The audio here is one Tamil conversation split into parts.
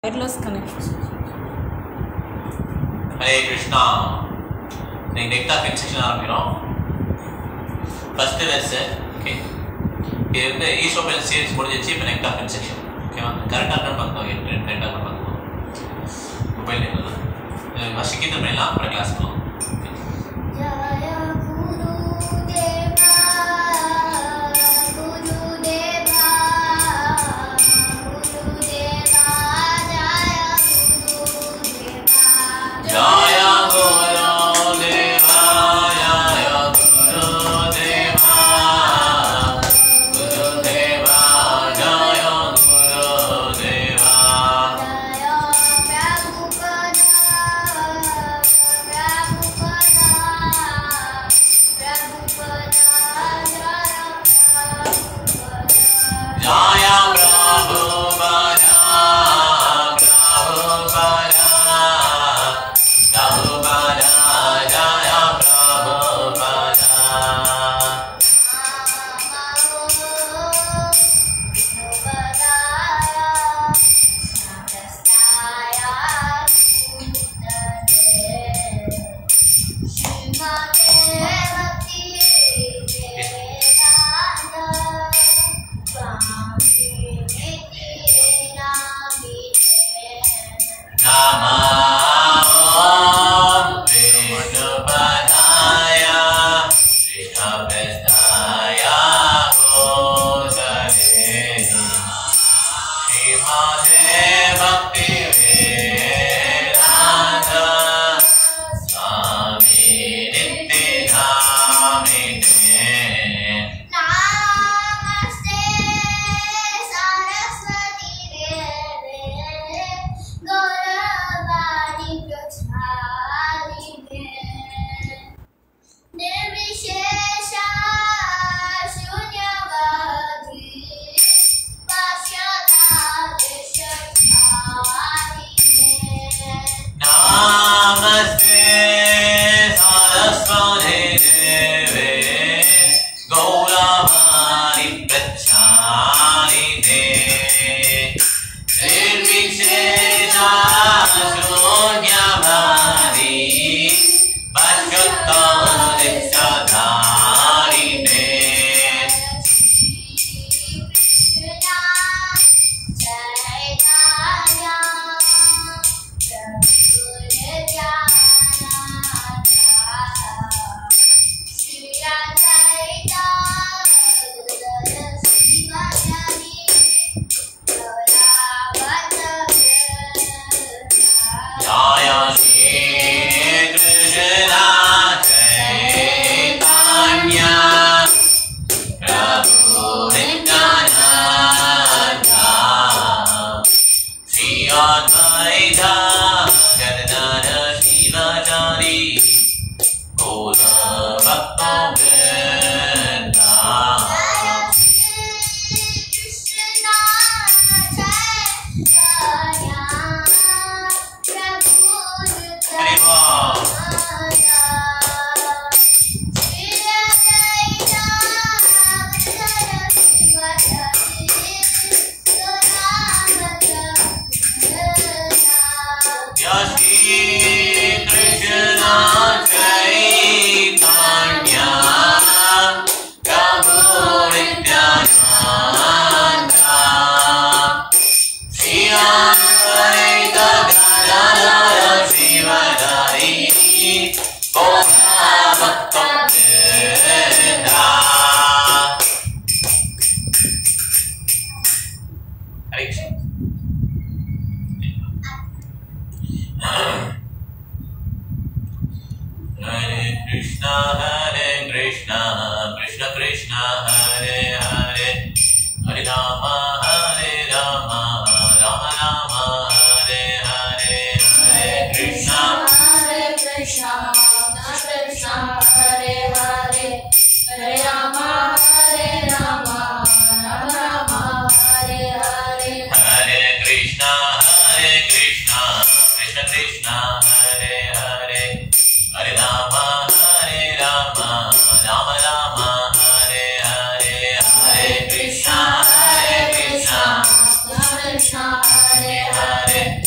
wireless connect. ஹரே கிருஷ்ணா இன்னைக்கு நெக்ட் ஆஃப் இன்ஸ்ட்ரக்ஷன் ஆரம்பிக்கிறோம் ஃபர்ஸ்ட் வெர்ஸ் ஓகே இது வந்து ஈஸ்டோபெல் சீரிஸ் முடிஞ்சிச்சு இப்போ நெக்ட் ஆஃப் இன்ஸ்ட்ரக்ஷன் ஓகேவா கரெக்டாக தான் பார்த்தோம் கரெக்டாக தான் பார்த்தோம் மொபைல் இது ஃபஸ்ட்டு கீர்த்தன் பண்ணிடலாம் அப்புறம் கிளாஸ் போகலாம் जय गुरुदेवा गुरुदेवा गुरुदेवा जय गुरुदेवा जय गुरुदेवा जय गुरुदेवा गुरुदेवा जय गुरुदेवा जय प्रभुपदा प्रभुपदा प्रभुपदा जय Prabhupada Namo Vishnupadaya Krishnapestaya Bhutale Srimate Bhakti Vedanta Swami Nityanamine नमस्ते सरस्वती देवे गौरवाणी प्रचारिणे निर्विशेष शून्यवादी पाश्चात्य Namaste Saraswati Deve Gauravani Pracharine Nirvishesha Shunyavadi Pashuttam Dikshadharine Jaya Shri Krishna Chaitanya Prabhu Nityananda Shri Advaita Gadadara Shivachari Gaura Bhakta Vrinda Haribo Yashi Krishna Chaitanya Prabhu Nityananda Shri Advaita Gadadara Shivadari Gaura Bhakta Vrinda Hare Krishna Hare Krishna, Hare Krishna, Krishna Krishna, Hare Hare, Hare Rama, Hare Rama, Rama Rama, Hare Hare, Hare Krishna, Hare Krishna, Krishna Krishna, Hare Hare, Hare Rama, Hare Rama, Rama Rama, Hare Hare. Hare Krishna, Hare Krishna, Krishna Krishna, Hare Hare, Hare Rama, Hare Rama, Rama Rama, Hare Hare, Hare Krishna, Hare Krishna, Krishna, Krishna, Hare Hare, Hare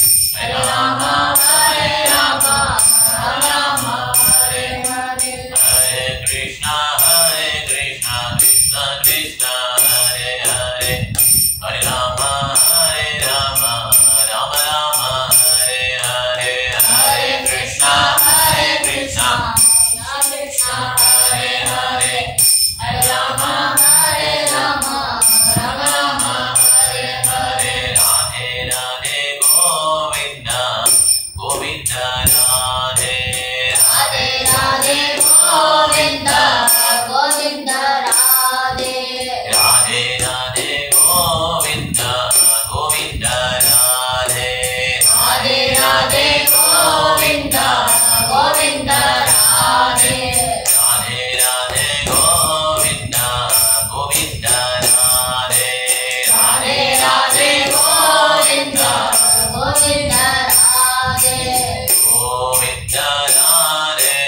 Govind Govind Radhe Radhe Radhe Govind Govind Radhe Radhe Radhe Govind Govind Radhe Radhe Radhe Govind Govind Radhe Radhe Radhe Govind Govind Radhe Govind Radhe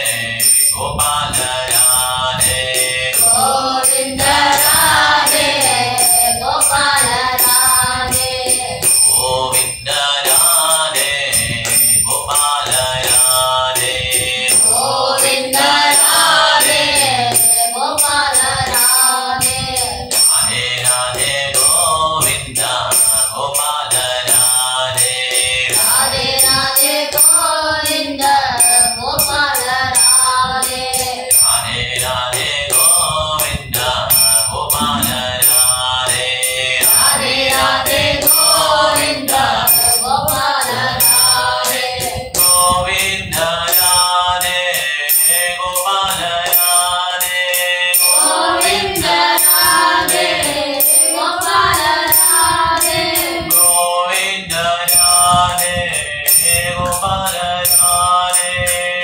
Gopal Radhe Govind Radhe Gopal Radhe Govind Radhe Gopal Radhe Govind Radhe Gopal Radhe Radhe Radhe Govind Gopal Radhe Radhe Radhe Govind Gopal Radhe Radhe Radhe Govind Gopal Radhe Radhe Radhe Govind Gopal Radhe Govind Radhe Gopal Radhe Govind Radhe Gopal Radhe Govind Radhe Gopal Radhe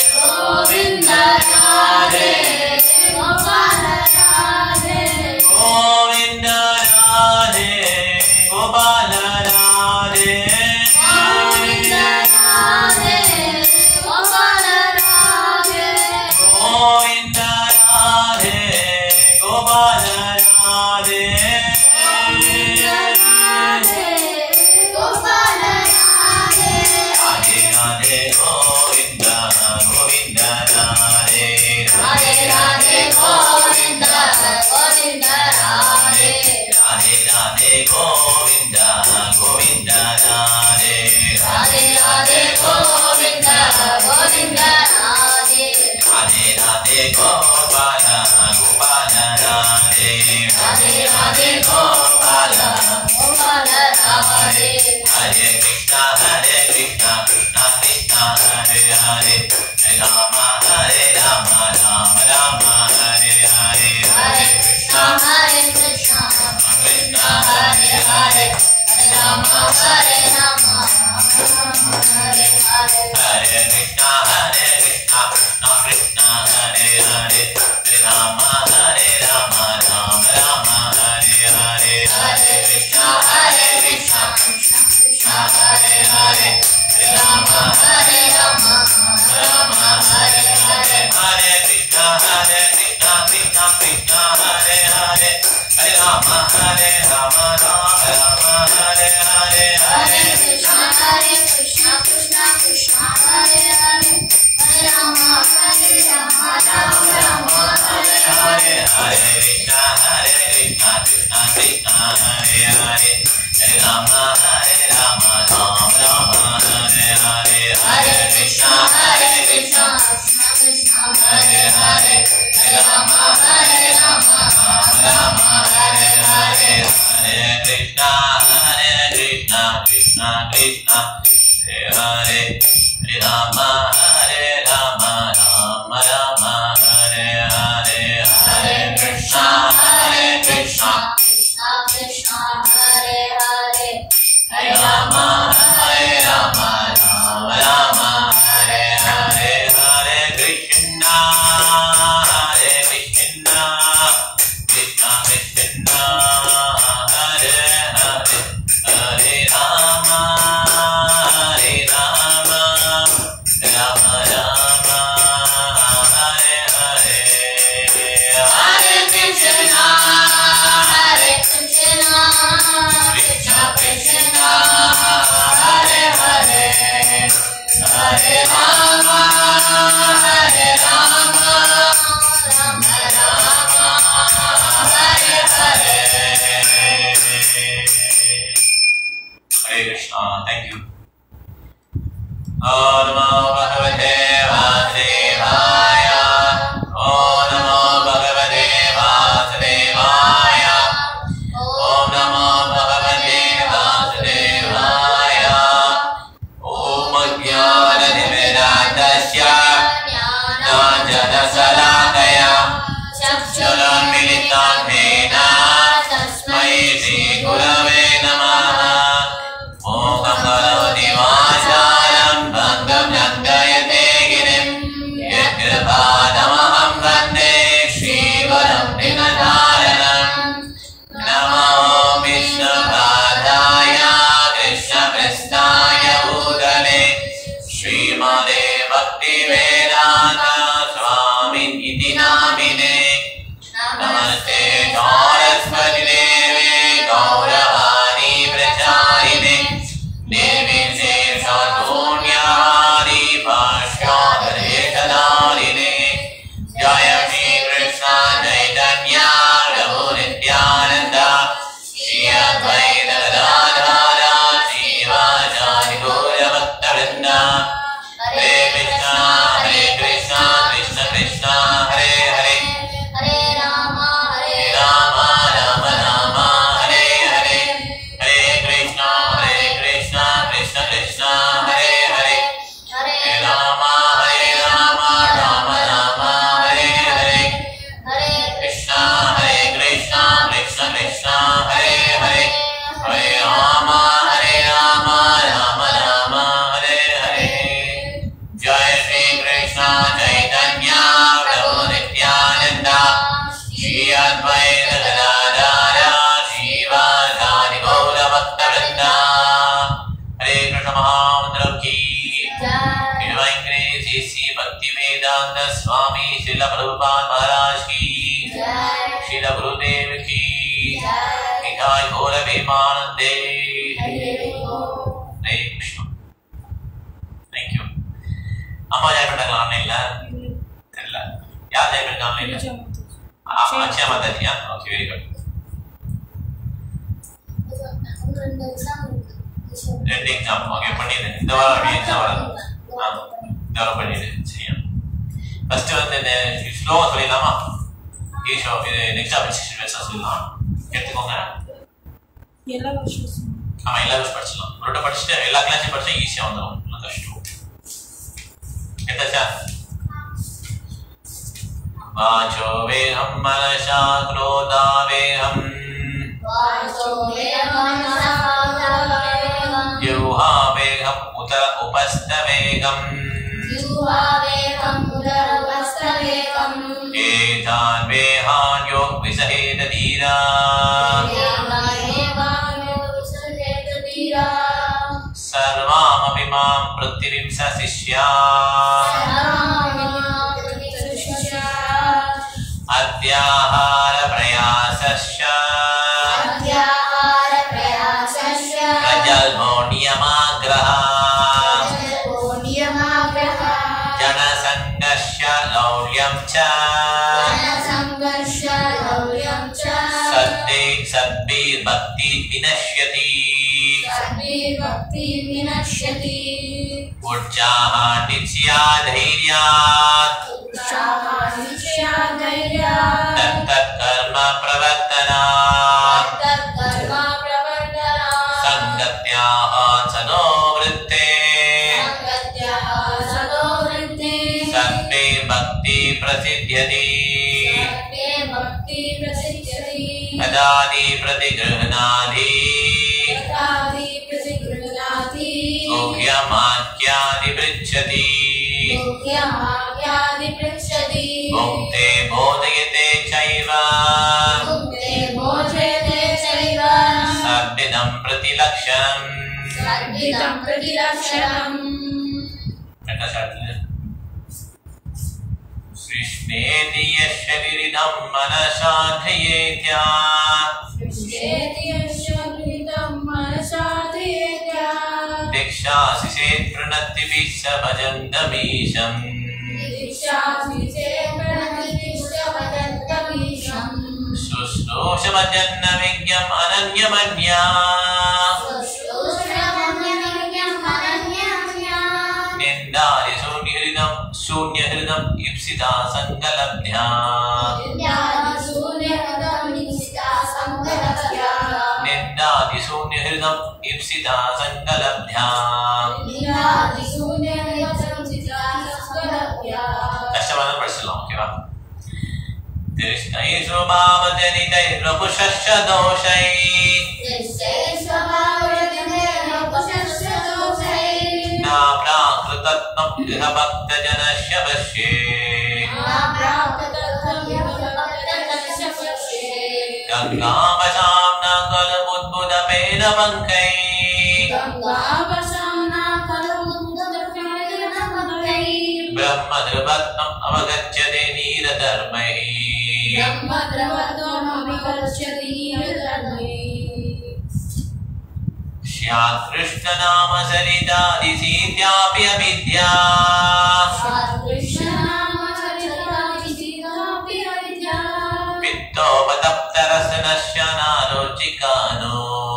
Govind Radhe Gopal Radhe Govind Radhe Gopal Radhe Govind Radhe Gopal Radhe Govind Radhe Gopal Radhe Govind Radhe Gopal Radhe Radhe Radhe Govind Govind Radhe Radhe Radhe Govind Govind Radhe Radhe Radhe Govind Govind Radhe Radhe Radhe Govind Govind Radhe Radhe Radhe Gopal Gopal Radhe Radhe Radhe Gopal Gopal Radhe Hare Krishna Hare Krishna Krishna Krishna Hare Hare Hare Rama Hare Ram Ram Ram Hare Hare Hare Krishna Hare Krishna Krishna Hare Hare Hare Rama Hare Ram Ram Hare Hare Hare Krishna Hare Krishna Krishna Krishna Hare Hare Hare Rama Hare Ram Ram Ram Hare Hare Hare Krishna Hare Krishna Krishna Krishna Hare Hare Hare Rama Hare Ram Ram Hare Hare Hare Krishna Hare Krishna Krishna Krishna Hare Hare Hare Rama Hare Ram Ram Ram Hare Hare Hare Krishna Hare Krishna Krishna Krishna Hare Hare Hare Rama Hare Ram Ram Ram Hare Hare Hare Hare Krishna Hare Krishna Krishna Krishna Hare Hare Hare Rama Hare Ram Ram Ram Hare Hare Hare Krishna Hare Krishna Krishna Krishna Hare Hare Hare Rama Hare Ram Ram Ram Hare Hare Hare Krishna Hare Krishna Krishna Krishna Hare Hare Hare Rama Hare Ram Ram Ram Hare Hare Hare Krishna Hare Krishna Krishna Krishna Hare Hare Hare Rama Hare Ram Ram Ram Hare Hare Hare Krishna Hare Krishna Krishna Krishna Hare Hare Hare Rama Hare Ram Ram Ram Hare Hare Hare Krishna Hare Krishna Krishna Krishna Hare Hare Hare Rama Hare Ram Ram Ram Hare Hare Hare Krishna, thank you. Om Namo Bhagavate Vasudevaya. Om Namo Bhagavate Vasudevaya. Om Namo Bhagavate Vasudevaya. Om Jnana Nivedasya Jnana Salakaya नाथ स्वामिन् इति नामिने नमस्ते गौरस्वति देवे गौरवाणी प्रचारिणे देवी शेषशून्यानि भाष्योपदेशधारिणे जय श्रीकृष्ण चैतन्य प्रभु नित्यानन्द श्री अद्वैत गदाधर श्रीवाचार्य गौरभक्तवृन्द हरे कृष्ण हरे कृष्ण कृष्ण कृष्ण हरे हरे हरे राम हरे राम राम राम हरे हरे हरे कृष्ण हरे कृष्ण कृष्ण कृष्ण हरे हरे हरे हरे राम हरे राम राम राम हरे हरे हरे कृष्ण हरे कृष्ण कृष्ण कृष्ण हरे हरे हरे राम हरे राम राम राम हरे हरे जय श्री कृष्ण चैतन्य प्रभु नित्यानंद श्री अद्वैत गदाधर श्रीवासादि गौर भक्तवृंद हरे कृष्ण महामंत्र की जय Divine Grace AC Bhakti Vedanta Swami Srila Prabhupada Maharaj की जय Srila Gurudev की जय निताय गौर विमानंदे हरे राम हरे कृष्ण थैंक यू அம்மா ஜாயின் பண்ணாங்க ஆன்லைன்ல தெரியல யார் ஜாயின் பண்ணாங்க ஆன்லைன்ல அச்சயா மாதாஜியா ஓகே வெரி குட் ரெண்டு எக்ஸாம் இருக்கு ரெண்டு எக்ஸாம் ஓகே பண்ணிடு இந்த வாரம் அப்படி எக்ஸாம் வராது ஆ, இந்த வாரம் பண்ணிடு சரியா ஃபர்ஸ்ட் வந்து இந்த ஸ்லோவா சொல்லிடலாமா ஈஷோ இது நெக்ஸ்ட் அப்ளிகேஷன் பேச சொல்லலாம் எடுத்துக்கோங்க எல்லா வருஷம் ஆமா எல்லா விஷயம் படிச்சிடலாம் ஒரு படிச்சுட்டு எல்லா கிளாஸையும் படிச்சா ஈஸியா வந்துடும் ஒன்றும் கஷ்டம் எடுத்தாச்சா வாச்சோ வேகம் மனசா குரோதா வேகம் वाचो वेगमनसागरवेगम् யூஹா வேகம் உத உபஸ்த வேகம் जिह्वावेगम् उदरवस्त्रवेगम् ஏதான் வேகான் யோக் விசஹேத தீரா एवायोगुसुचेतधीरा சர்வாமபி மாம் பிருத்திவிம் சசிஷ்யா सर्वामिमाकृतिशिष्या அத்தியாஹார பிரயாசஸ்ய अध्याहारप्रयासस्य प्रजल्भो नियमाग्रह नियमाग्रह जनसङ्गस्य लौल्यं च जनसङ्घर्ष लौल्यं च सद्भि सद्भिर्भक्ति विनश्यति सर्वैर्भक्ति विनश्यति ऊर्जाः नित्या धैर्यात् उत्साहानिश्चया धैर्या तत्तत्कर्म प्रवर्तनात् तत्कर्म प्रवर्तना सङ्गत्याः सनो वृत्ते सङ्गत्याः सदो वृद्धि सर्वे भक्ति प्रसिद्ध्यति सर्वे भक्ति प्रसिद्ध्यति अदादि प्रतिगृह्णादि यथादि प्रतिगृह्णाति गुह्यमाख्यादि पृच्छति योग्यमाज्ञादि पृच्छति भुङ्क्ते बोधयते चैव भुङ्क्ते भोजयते चैव सर्विदं प्रतिलक्षणम् सर्विदं प्रतिलक्षणम् कृष्णेति यस्य गिरिदं मनसा ध्येत्या सृष्टेति यस्य गृहीतं मनसा ध्येया दीक्षासि चेत् प्रणतिभिः स भजन्तमीशम् दीक्षासि चेत् प्रणतिष्ठवदन्तमीशम् शुश्रूषभजन्न विज्ञम् अनन्यमन्या शुश्रूषमन्यमन्यम् अनन्यमन्या निन्दादि शून्यहृदं शून्यहृदम् इप्सिता सङ्गलब्ध्या विद्यादिशून्यहृदमिष्टा सङ्गलभ्या निन्दादि शून्यहृदम् इप्सिता सङ्गलब्ध्या विद्यादिशून्यहृदमिष्टा सङ्गलभ्या கஷ்டமான படிச்சிடலாம் ஓகேவா திருஷ்ணைஷு மாமஜனிதைர்வபுஷஸ்ய தோஷை नाप्राकृतत्वं गृहभक्तजनस्य पश्ये गङ्गावशां न कलमुद्बुधपेन पङ्कै ब्रह्मद्रवत्वम् अवगच्छते नीरधर्मैः स्यात् कृष्णनाम सरितादिसीत्यापि अविद्या पित्तोपतप्तरसनश्यनारोचिकानो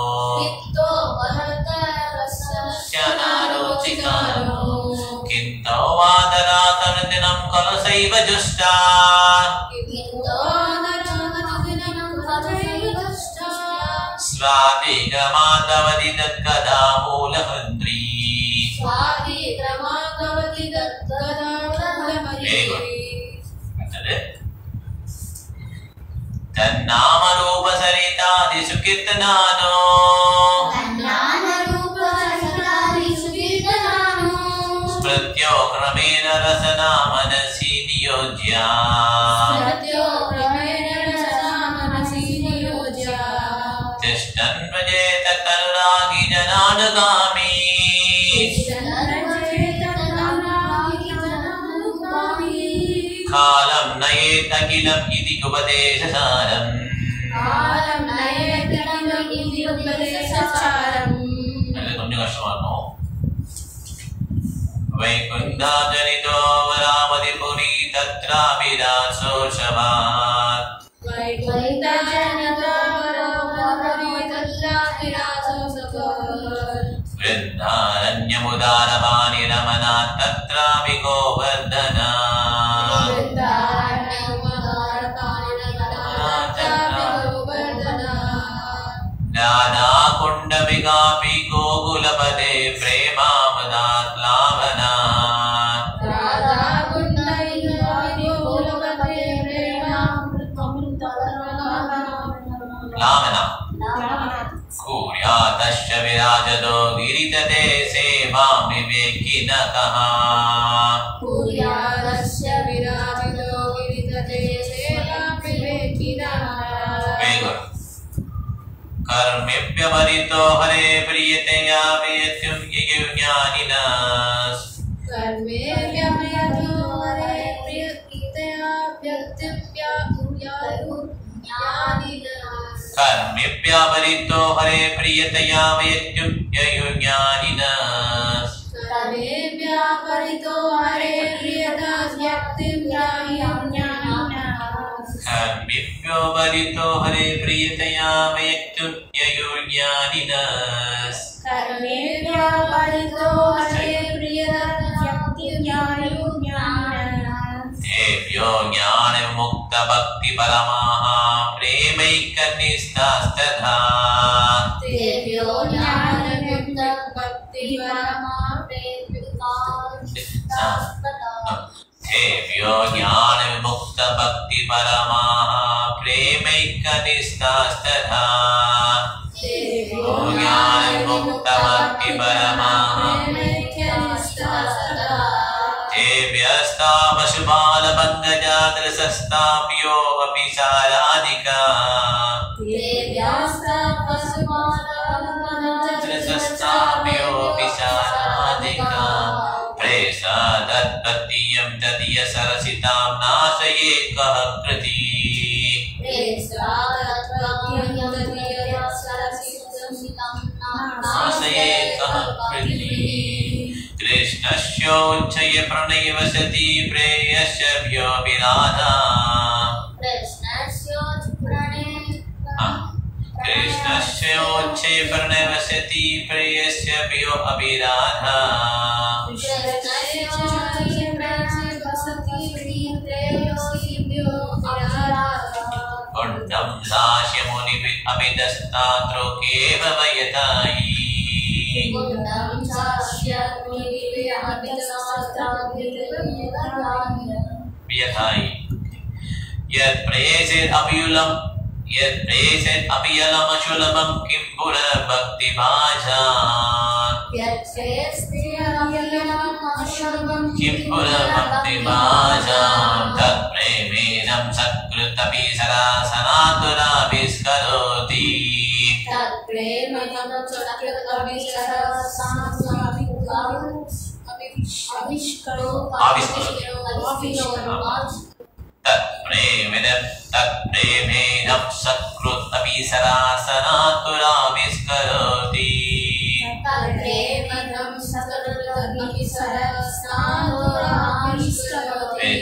किन्तौ वादरातनुदिनं खलु सैव जुष्टा स्वादिगमादवदि तत्कदा मूलहन्त्री तद् तन्नामरूपसरितादिषु कीर्तनानो स्मृत्यो क्रमेण रसना मनसि नियोज्या तिष्ठन् व्रजेत करुणागि जनानुगामी कालं नयेत किलम् इति उपदेशसारम् அது கொஞ்சம் கஷ்டமா இருக்கும் வைகுந்தாஜனிதோ வராமதிபுரி தத்ராபிராசோஷவாத் वृन्दारण्यमुदारवाणि रमणात् तत्रापि गोवर्धना राधाकुण्डविकापि गोकुलपदे प्रेमामदात् लावना लावना कुर्यातश्च विराजतो गिरितते सेवां विवेकिनकः Very good. कर्मेभ्यवरितो हरे प्रियतया वेत्युं ययुज्ञानिनः कर्मेभ्यवरितो हरे प्रियतया वेत्युं ययुज्ञानिनः परितो हरे प्रियता कर्मेभ्यो वरितो हरे प्रियतया वेत्युं ययुज्ञानिनः कर्मेभ्यो परितो हरे प्रियज्ञायो तेभ्यो ज्ञानमुक्तभक्तिपरमाः प्रेमैकनिष्ठास्तथा देव्यो ज्ञानयुक्त भक्ति परमा तेभ्यो ज्ञानविमुक्तभक्तिपरमाः प्रेमैकनिष्ठास्तथा देव्यो ज्ञानविमुक्तभक्तिपरमाः तेभ्यस्तावशुबालपङ्कजादृशस्ताप्योऽपि साराधिका दृशस्ताप्योऽपि साराधिका प्रेषादत्पत्तियं तदीय सरसितां नाशये कः कृति नाशये कः कृति कृष्णस्योच्चय प्रणयवसति प्रेयस्य व्योऽभिराधा कृष्णस्योच्चय प्रणयवसति प्रेयस्य व्यो अभिराधा कुण्डं दास्य मुनिभि अभिदस्तात्रोकेव वयतायि व्यथायि यत् प्रेयसेत् अभियुलं यत् प्रेयसेत् अभियलमशुलभं किं पुरभक्तिभाजात् किं पुरभक्तिभाजां तत्प्रेमेणं सत्कृतपि सदा सनातुराभिस्करोति आविष्करो आविष्करो। आविष्करो तत्प्रेमिन तत्प्रेमेणं सकृत् अपि सरासनातुराविष्करोति तत्प्रेमदं सकलतमपि सहस्रानुराविष्करोति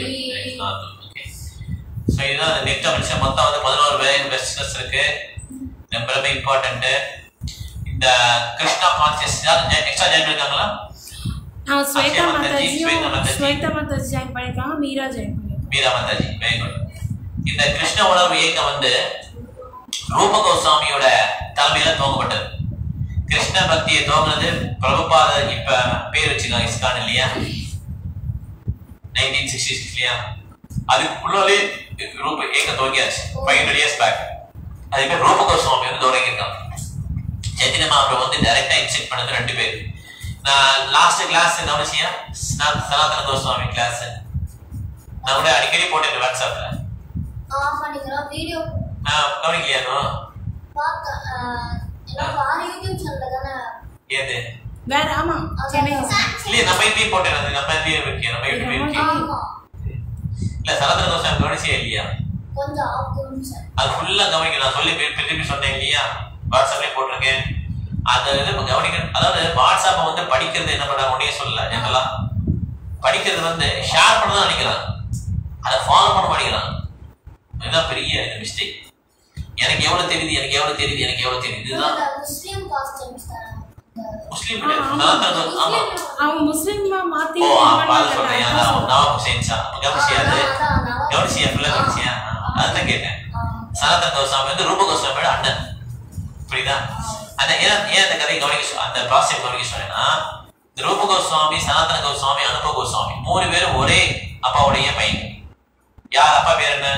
ஸோ இதுதான் அந்த நெக்ஸ்ட் மிஷன் மொத்தம் வந்து பதினோரு வேலையின் பெஸ்ட்னஸ் இருக்கு ரொம்ப ரொம்ப இம்பார்ட்டன்ட் இந்த கிருஷ்ணா கான்சியஸ் எக்ஸ்ட்ரா ஜாயின் பண்ணிருக்காங்களா நான் ஸ்வேதா அக்ஷயா மாதாஜி, ஸ்வேதா மாதாஜியும் மாதாஜி. ஸ்வேதா மாதாஜி ஜாயின் பண்ணிருக்காங்க மீரா ஜாயின் பண்ணிருக்காங்க மீரா மாதாஜி வெரி குட் இந்த கிருஷ்ண உணர்வு இயக்கம் வந்து ரூப கோஸ்வாமியோட தலைமையில துவங்கப்பட்டது கிருஷ்ண பக்தியை துவங்கினது பிரபுபாத இப்ப பேர் வச்சுக்காங்க இஸ்கான் இல்லையா நைன்டீன் சிக்ஸ்டி சிக்ஸ்லயா அதுக்கு முன்னாலே ரூப இயக்கம் துவங்கியாச்சு ஃபைவ் ஹண்ட்ரட் இயர்ஸ் பேக் அதே மாதிரி ரூப கோஸ்வாமி வந்து தொடங்கியிருக்காங்க சைத்தன்ய மகாபிரபு வந்து டைரக்டா இன்செக்ட் பண்ணது ரெண்டு பேர் நான் லாஸ்ட் கிளாஸ் கவனிச்சியா சனாதன கோஸ்வாமி கிளாஸ் நான் கூட அடிக்கடி போட்டேன் வாட்ஸ்அப்ல ஆஃப் பண்ணிக்கிறோம் வீடியோ நான் கவனிக்கலையா இன்னும்? பார்க்க ஆஹ், எல்லாம் வேற யூடியூப் சேனல்ல தானே ஏது வேற ஆமா சென்னை இல்லையே நம்ம இதுலயே போட்டேன் அது நம்ம இதுலயே இருக்கு நம்ம யூடியூப் இருக்கு ஆமா இல்ல சனாதன கோஸ்வாமி கவனிச்சே இல்லையா கொஞ்சம் ஆஃப் கவனிச்சேன் அது ஃபுல்லா கவனிக்கணும் நான் சொல்லி திருப்பி திருப்பி சொன்னேன் இல்லையா வாட்ஸ்அப்லயே போட்டிருக்கேன் அந்த இது கவனிக்கணும் அதாவது வாட்ஸ்அப்பை வந்து படிக்கிறது என்ன பண்றாங்க உடனே சொல்லல ஜெனரலா படிக்கிறது வந்து ஷேர் பண்ண தான் நினைக்கிறாங்க அதை ஃபாலோ பண்ண மாட்டேங்கிறாங்க இதுதான் பெரிய மிஸ்டேக் எனக்கு எவ்வளவு தெரியுது எனக்கு எவ்வளவு தெரியுது எனக்கு எவ்வளவு தெரியுது இதுதான் இந்த முஸ்லீம் காஸ்டியூம்ஸ் தானே முஸ்லீம் கிடையாது சனாதன கோ- ஆமா அவங்க முஸ்லீமா மாத்தி ஓ இது அப்ப அதை சொல்றேன் பண்ணாங்க. அதான் நவாப் ஹுசேன் ஷா கவனிச்சியா அது அதான், அதான், நான் கவனிச்சியா ஃபுல்லா கவனிச்சியா அதான் கேட்டேன் ஆஹ், சனாதன கோஸ்வாமி வந்து ரூப கோஸ்வாமியோட அண்ணன் புரியுதா அந்த ஏன் ஏன் அந்த கதையை கவனிக்க சொ- அந்த ப்ராசஸ் கவனிக்க சொன்னேன்னா இந்த ரூப கோஸ்வாமி சனாதன கோஸ்வாமி அனுபவ கோஸ்வாமி மூணு பேரும் ஒரே அப்பாவுடைய பையன் யார் அப்பா பேர் என்ன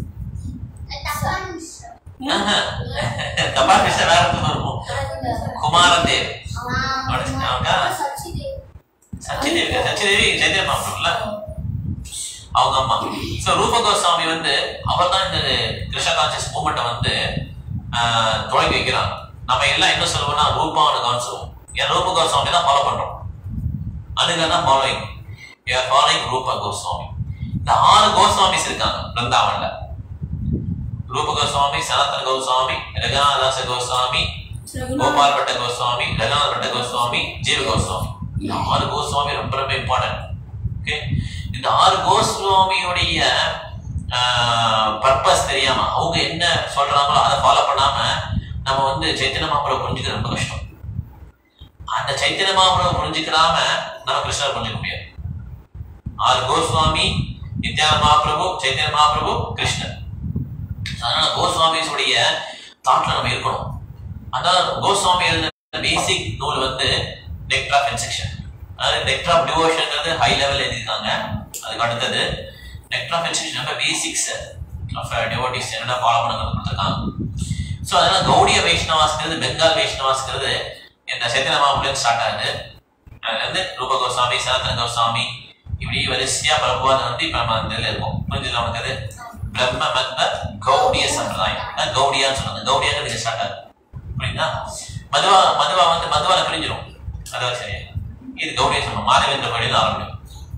ஆஹா. கபால் கிருஷ்ண வேற ஒருத்தர் இருக்கும் குமாரதேவ் ஆஹ், அவனுக்கு- அவனுக்கா? சச்சிதேவ். சச்சிதேவி சச்சிதேவி சைத்தன்ய மாப்பிள்ள அவங்க அம்மா சோ ரூப கோஸ்வாமி வந்து அவர் தான் இந்த கிருஷ்ண கான்சியஸ் மூமெண்ட்டை வந்து ஆஹ், தொடங்கி வைக்கிறாங்க நம்ம எல்லாம் என்ன சொல்லுவோம்னா ரூபான்னு கவனிச்சுவோம் ஏன் ரூப கோஸ்வாமி தான் ஃபாலோ பண்றோம் அதுக்கு தான் ஃபாலோயிங் ஏஆர் ஃபாலோயிங் ரூப கோஸ்வாமி இந்த ஆறு கோஸ்வாமிஸ் இருக்காங்க பிருந்தாவன்ல ரூப கோஸ்வாமி சனாதன கோஸ்வாமி ரகநாதாச கோஸ்வாமி கோபால் பட்ட கோஸ்வாமி ரகநாத பட்ட கோஸ்வாமி ஜீவ கோஸ்வாமி இந்த ஆறு கோஸ்வாமி ரொம்ப ரொம்ப இம்பார்ட்டன்ட் ஓகே இந்த ஆறு கோஸ்வாமியுடைய பர்பஸ் தெரியாம அவங்க என்ன சொல்றாங்களோ அதை ஃபாலோ பண்ணாம நம்ம வந்து சைத்தன்ய மாபுரம் புரிஞ்சுக்கிறது ரொம்ப கஷ்டம் அந்த சைத்தன்ய மாபுரம் புரிஞ்சுக்கிறாம நம்ம கிருஷ்ணரை புரிஞ்சுக்க முடியாது ஆறு கோஸ்வாமி நித்யானந்த மகாபிரபு சைத்தன்ய மகாபிரபு கிருஷ்ணர் அதனால கோஸ்வாமிஸ் உடைய தாட்ல நம்ம இருக்கணும் அதான் கோஸ்வாமி எழுதின பேசிக் நூல் வந்து நெக்டர் ஆஃப் இன்செக்ஷன் அதாவது நெக்டர் ஆஃப் டிவோஷன்ங்கிறது ஹை லெவல் எழுதியிருக்காங்க அதுக்கு அடுத்தது நெக்டர் ஆஃப் இன்செக்ஷன் ரொம்ப பேசிக்ஸ் ஆஃப் டிவோட்டிஸ் என்ன ஃபாலோ பண்ணுறது கொடுத்துருக்காங்க ஸோ அதனால கௌடிய வைஷ்ணவாஸ்ங்கிறது பெங்கால் வைஷ்ணவாஸ்ங்கிறது இந்த சைத்தன்ய மாபுலேருந்து ஸ்டார்ட் ஆகுது அதுல இருந்து ரூப கோஸ்வாமி சனாதன கோஸ்வாமி இப்படி வரிசையா பிரபுவாத வந்து இப்ப நம்ம அந்த இதுல இருக்கோம் புரிஞ்சுது நமக்கு அது பிரம்ம மத்ம கௌடிய சம்பிரதாயம் அதான் கௌடியான்னு சொல்லுவாங்க கௌடியாங்கிறது இங்க ஸ்டார்ட் ஆகுது புரியுதா மதுவா மதுவா வந்து மதுவால பிரிஞ்சிடும் அதான் சரியா இது கௌடிய சொல்லுவோம் மாதவேந்திர பள்ளியில் ஆரம்பிக்கும்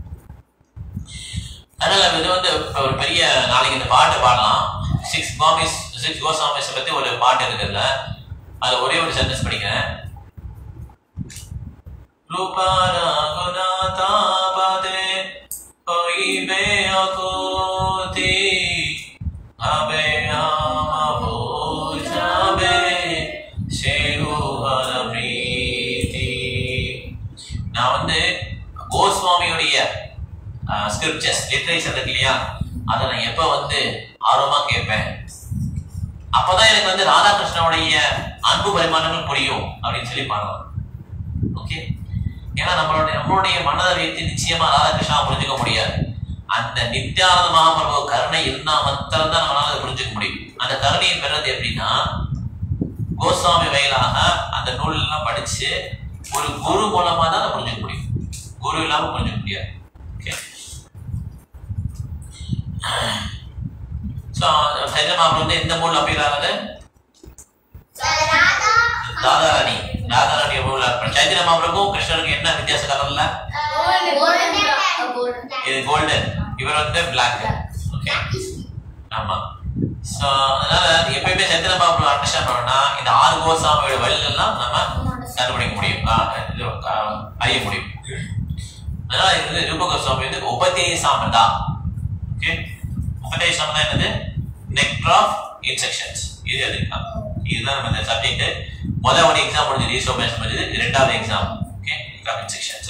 அதனால இது வந்து இப்ப ஒரு பெரிய நாளைக்கு இந்த பாட்டு பாடலாம் சிக்ஸ் கோமிஸ் சிக்ஸ் கோசாமிஸ் பத்தி ஒரு பாட்டு இருக்குதுல்ல அதுல ஒரே ஒரு சென்டென்ஸ் படிக்கிறேன் রূপারা গুণাতা বাদে হইবে অকুতি হবে যাবে சேருவர பிரீத்தி நான் வந்து கோஸ்வாமியுடைய ஸ்கிரிப்சர்ஸ் லிட்ரேச்சர் இருக்கு இல்லையா அதை நான் எப்ப வந்து ஆர்வமா கேட்பேன் அப்பதான் எனக்கு வந்து ராதாகிருஷ்ணனுடைய அன்பு பரிமாணங்கள் புரியும் அப்படின்னு சொல்லி பாடலாம் ஓகே ஏன்னா நம்மளுடைய நம்மளுடைய மனதை வைத்து நிச்சயமா ராதாகிருஷ்ணா புரிஞ்சுக்க முடியாது அந்த நித்யானந்த மகாபிரபு கருணை இருந்தா மாத்திரம் தான் நம்மளால அதை புரிஞ்சுக்க முடியும் அந்த கருணையை பெறது எப்படின்னா கோஸ்வாமி வயலாக அந்த நூல் எல்லாம் படிச்சு ஒரு குரு மூலமா தான் அதை புரிஞ்சுக்க முடியும் குரு இல்லாம புரிஞ்சுக்க முடியாது ஓகே ஸோ சைதன்ய மகாபிரபு வந்து எந்த நூல் அப்படிங்கிறாரு ராதாராணி ராதாராணி நூல் சைதன்ய மகாபிரபு கிருஷ்ணருக்கு என்ன வித்தியாசம் கலர்ல கோல்டு இது கோல்டன் இவர் வந்து பிளாக் ஓகே ஆமா ஸோ அதனால எப்பயுமே செந்தில பாபு அண்டர்ஸ்டாண்ட் பண்ணணும்னா இந்த ஆறு கோசாமியோட வழியெல்லாம் நம்ம கண்டுபிடிக்க முடியும் ஆ, இது, ஆ, அறிய முடியும் அதனால இது வந்து ரூப கோஸ்வாமி வந்து உபதேசாமதா ஓகே உபதேசம்னா என்னது நெக்டர் ஆஃப் இன்செக்ஷன்ஸ் இது எதுக்கலாம் இதுதான் நம்ம இந்த சப்ஜெக்ட் முதல் ஒரு எக்ஸாம் முடிஞ்சது ரீசோபேஷன் முடிஞ்சது இது ரெண்டாவது எக்ஸாம் ஓகே நெக்டர் ஆஃப் இன்செக்ஷன்ஸ்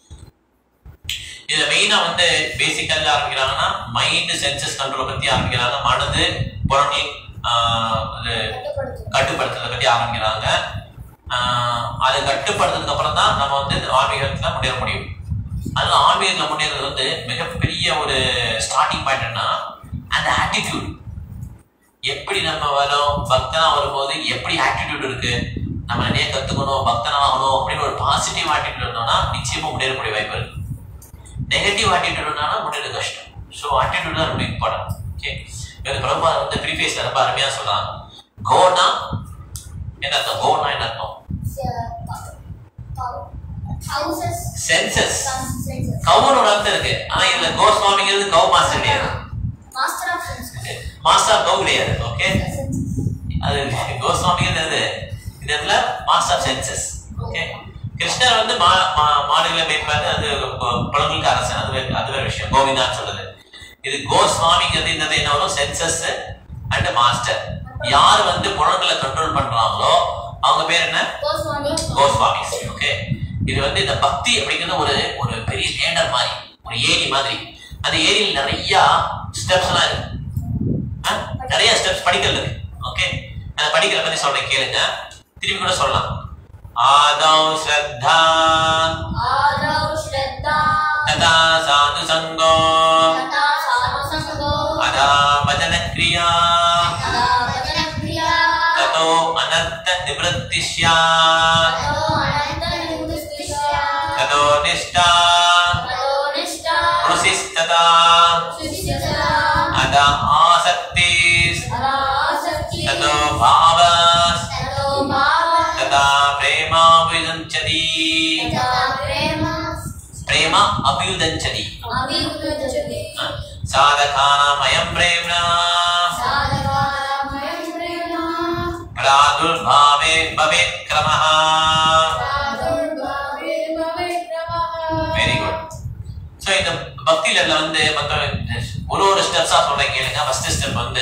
இதுல மெயினா வந்து பேசிக்கல்ல ஆரம்பிக்கிறாங்கன்னா மைண்ட் சென்சஸ் கண்ட்ரோல் பத்தி ஆரம்பிக்கிறாங்க மனது புறணில் அது கட்டுப்படுத்துறதை பத்தி ஆரம்பிக்கிறாங்க ஆஹ் அதை கட்டுப்படுத்துறதுக்கு அப்புறம் தான் நம்ம வந்து இந்த ஆன்மீகத்துல முன்னேற முடியும் அதுல ஆன்மீகத்துல முன்னேறது வந்து மிகப்பெரிய ஒரு ஸ்டார்டிங் பாயிண்ட் என்ன அந்த ஆட்டிடியூட் எப்படி நம்ம வரோம் பக்தனா வரும்போது எப்படி ஆட்டிடியூட் இருக்கு நம்ம நிறைய கத்துக்கணும் பக்தனா ஆகணும் அப்படின்னு ஒரு பாசிட்டிவ் ஆட்டிடியூட் இருந்தோம்னா நிச்சயமா முன்னேறக்கூடிய வாய்ப்பு இருக்கு நெகட்டிவ் ஆட்டிடியூட்னா முன்னேற கஷ்டம் ஸோ ஆட்டிடியூட் தான் ரொம்ப இம்பார்ட்டன்ட் ஓகே இது பிரபா வந்து ப்ரீஃபேஸ்ல ரொம்ப அருமையா சொல்றாங்க கோனா என்ன அர்த்தம் கோனா என்ன அர்த்தம் Houses. Census Senses. கவுன்னு ஒரு அர்த்தம் இருக்கு ஆனா இதுல கோஸ்வாமிங்கிறது கவு மாஸ்டர் கிடையாது Master of senses. மாஸ்டர் கவு கிடையாது ஓகே Senses. அது கோஸ்வாமிங்கிறது எது இது இடத்துல மாஸ்டர் சென்சஸ் ஓகே கிருஷ்ணர் வந்து மா மா- மாடுகளை மேய்ப்பாரு அது குழந்தைகளுக்கு அரசன் அது வேற- அது வேற விஷயம் கோவிந்தான்னு சொல்றது இது கோஸ்வாமிங்கிறது இந்த என்ன வரும் சென்சஸ் அண்ட் மாஸ்டர் யார் வந்து புலன்களை கண்ட்ரோல் பண்றாங்களோ அவங்க பேர் என்ன Goswami. கோஸ்வாமிஸ் ஓகே இது வந்து இந்த பக்தி அப்படிங்கிறது ஒரு ஒரு பெரிய லேண்டர் மாதிரி ஒரு ஏரி மாதிரி அந்த ஏரியில் நிறைய ஸ்டெப்ஸ் எல்லாம் இருக்கு ஆ? நிறைய ஸ்டெப்ஸ் படிக்கல் இருக்கு ஓகே அந்த படிக்கல பத்தி சொல்றேன் கேளுங்க திரும்பி கூட சொல்லலாம் ஆதௌ ஸ்ரத்தா Adav Shraddha. ததா சாது சங்கோ Tata Sadhusango. அதா பஜன கிரியா Tada Bhajana Kriya. ததோ அனர்த்த நிவൃத்தி ஸ்யாத் Tato Ananta Nirudhistisya. ததோ நிஷ்டா Tato Nishta. ருசிஸ்ததா Shishyata. அதா ஆசக்திஸ் Tada Asakti. ततो भावस् Tato Bhava. तदा प्रेमाभियुञ्चति Tata Prema. प्रेम अभ्युदञ्चति Avidujati. साधकानामयं प्रेम्णा Sadhakaramaya Prema. प्रादुर्भावे भवेत् क्रमः Pradurvave Bhavekramaha. Very good so இந்த பக்தி லெவலில் வந்து மற்ற ஒரு ஒரு ஸ்டெப்ஸாக சொல்றேன் கேளுங்க ஃபர்ஸ்ட் ஸ்டெப் வந்து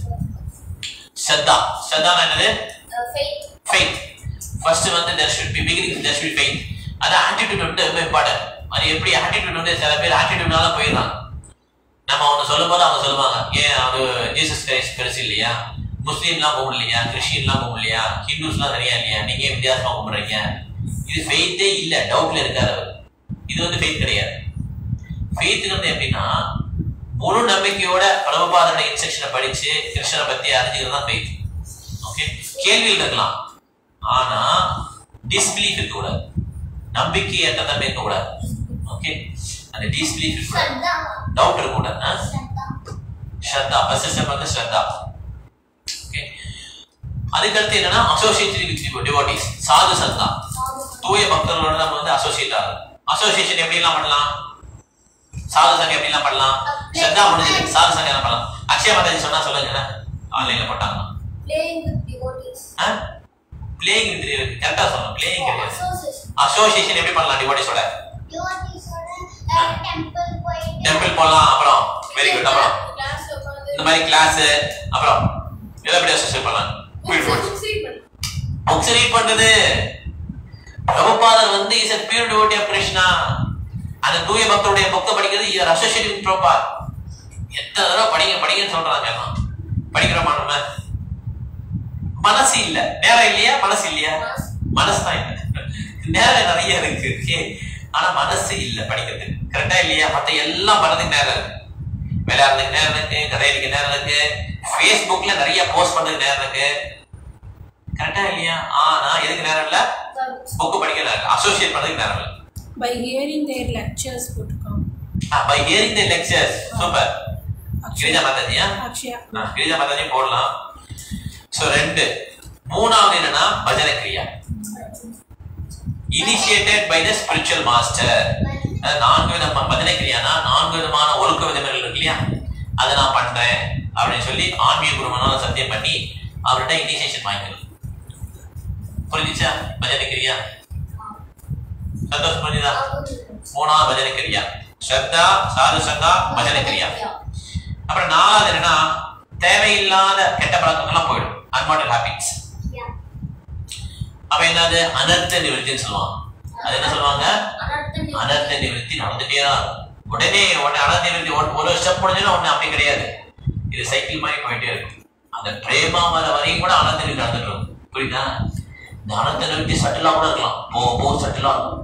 ஸ்ரத்தா ஸ்ரத்தானா என்னது Uh, faith. ஃபெய்த் ஃபர்ஸ்ட் வந்து there should be beginning there should be faith அது ஆட்டிடியூட் வந்து ரொம்ப இம்பார்ட்டன்ட் அது எப்படி ஆட்டிடியூட் வந்து சில பேர் ஆட்டிடியூட்னால போயிடலாம் நம்ம அவங்க சொல்லும் போது அவங்க சொல்லுவாங்க ஏன் அது ஜீசஸ் கிரைஸ்ட் பெருசு இல்லையா முஸ்லீம்லாம் கும்பிடலையா இல்லையா கிறிஸ்டின்லாம் கும்பிடலையா இல்லையா ஹிந்துஸ்லாம் நிறையா இல்லையா நீங்க ஏன் வித்தியாசமா கும்பிடுறீங்க இது ஃபெய்த்தே இல்ல டவுட்ல இருக்காரு அவர் இது வந்து ஃபெய்த் கிடையாது ஃபெய்த்துங்கிறது எப்படின்னா முழு நம்பிக்கையோட பிரபுபாதோட இன்ஸ்ட்ரக்ஷனை படிச்சு கிருஷ்ணனை பத்தி அறிஞ்சுக்கிறது தான் ஃபெய்த் ஓகே கேள்வியில் இருக்கலாம் ஆனா டிஸ்பிலீஃப் இருக்கக்கூடாது நம்பிக்கையற்ற தன்மை இருக்கக்கூடாது ஓகே அந்த டிஸ்பிலீஃப் இருக்கக்கூடாது Shraddha. டவுட் இருக்கக்கூடாது ஆ? Shraddha. ஸ்ரத்தா ஃபர்ஸ்ட் ஸ்டெப் வந்து ஸ்ரத்தா ஓகே அதுக்கடுத்து என்னன்னா அசோசியேஷன் வித் டிவோட்டிஸ் சாது சந்தா தூய பக்தர்களோட நம்ம வந்து அசோசியேட் ஆகும் அசோசியேஷன் எப்படி எல்லாம் பண்ணலாம் சாது சங்கம் எப்படி எல்லாம் பண்ணலாம் ஸ்ரத்தா முடிஞ்சது சாது சங்கம் என்ன பண்ணலாம் அக்ஷய மாதாஜி சொன்னா சொல்லுங்க ஆன்லைன்ல போட்டாங்க Playing with devotees. பிளேயிங் கரெக்டா சொல்லணும் பிளேயிங் கிடையாது Association. அசோசியேஷன் எப்படி பண்ணலாம் டிவோட்டிஸோட Devotees ஓட, uh, temple போயிட்டு டெம்பிள் போகலாம் அப்புறம் வெரி குட் அப்புறம் class ல உட்கார்ந்து இந்த மாதிரி கிளாஸ் அப்புறம் எதை எப்படி அசோசியேட் பண்ணலாம் புக்ஸ் ரீட் பண்றது பிரபுபாதர் வந்து is a pure devotee of Krishna அந்த தூய பக்தருடைய புக்கை படிக்கிறது இஸ் அசோசியேட் வித் பிரபுபாத் எத்தனை தடவை படிங்க படிங்கன்னு சொல்றாங்க எல்லாம் படிக்கிறோமா நம்ம மனசு இல்ல நேரம் இல்லையா மனசு இல்லையா மனசு தான் இல்ல நேரம் நிறைய இருக்கு okay? ஆனா மனசு இல்ல படிக்கிறதுக்கு கரெக்டா இல்லையா மத்த எல்லாம் பண்றதுக்கு நேரம் இருக்கு விளையாடுறதுக்கு நேரம் இருக்கு கதை அடிக்க நேரம் இருக்கு ஃபேஸ்புக்ல நிறைய போஸ்ட் பண்றதுக்கு நேரம் இருக்கு கரெக்டா இல்லையா ஆனா எதுக்கு நேரம் இல்ல புக்கு படிக்க நேரம் அசோசியேட் பண்றதுக்கு நேரம் இல்ல பை ஹியரிங் தேர் லெக்சர்ஸ் போட்டுக்கோங்க by hearing the lectures super Girija மாதாஜியா அக்ஷயா ஆ, கிரிஜா மாதாஜி போடலாம் சோ ரெண்டு மூணாவது என்னன்னா பஜன கிரியா initiated by the spiritual master அதாவது நான்கு வித ப- பஜனை கிரியானா நான்கு விதமான ஒழுக்க விதங்கள் இருக்கு இல்லையா அதை நான் பண்றேன் அப்படின்னு சொல்லி ஆன்மீக குருமனால சத்தியம் பண்ணி அவர்கிட்ட இனிஷியேஷன் வாங்கிக்கணும் புரிஞ்சுச்சா பஜனை கிரியா சந்தோஷம் புரிஞ்சுதா மூணாவது பஜனை கிரியா ஸ்ரத்தா சாது சங்கா பஜனை கிரியா அப்புறம் நாலாவது என்னன்னா தேவையில்லாத கெட்ட பழக்கங்கள்லாம் போயிடும் அன்வான்ட் ஹாபிட்ஸ் அப்ப என்னது அனர்த்த நிவர்த்தின்னு சொல்லுவாங்க அது என்ன சொல்லுவாங்க அனர்த்த நிவர்த்தி நடந்துட்டே தான் இருக்கும். உடனே உடனே அனர்த்த நிவர்த்தி ஒரு- ஒரு ஸ்டெப் முடிஞ்சதுன்னா ஒண்ணு அப்படி கிடையாது இது சைக்கிள் மாதிரி போயிட்டே இருக்கும் அந்த பிரேமா வர வரையும் கூட அனர்த்த நிவர்த்தி நடந்துட்டு இருக்கும் புரியுதா இந்த அனர்த்த நிவர்த்தி சட்டிலா கூட இருக்கலாம் போ போ சட்டிலா இருக்கும்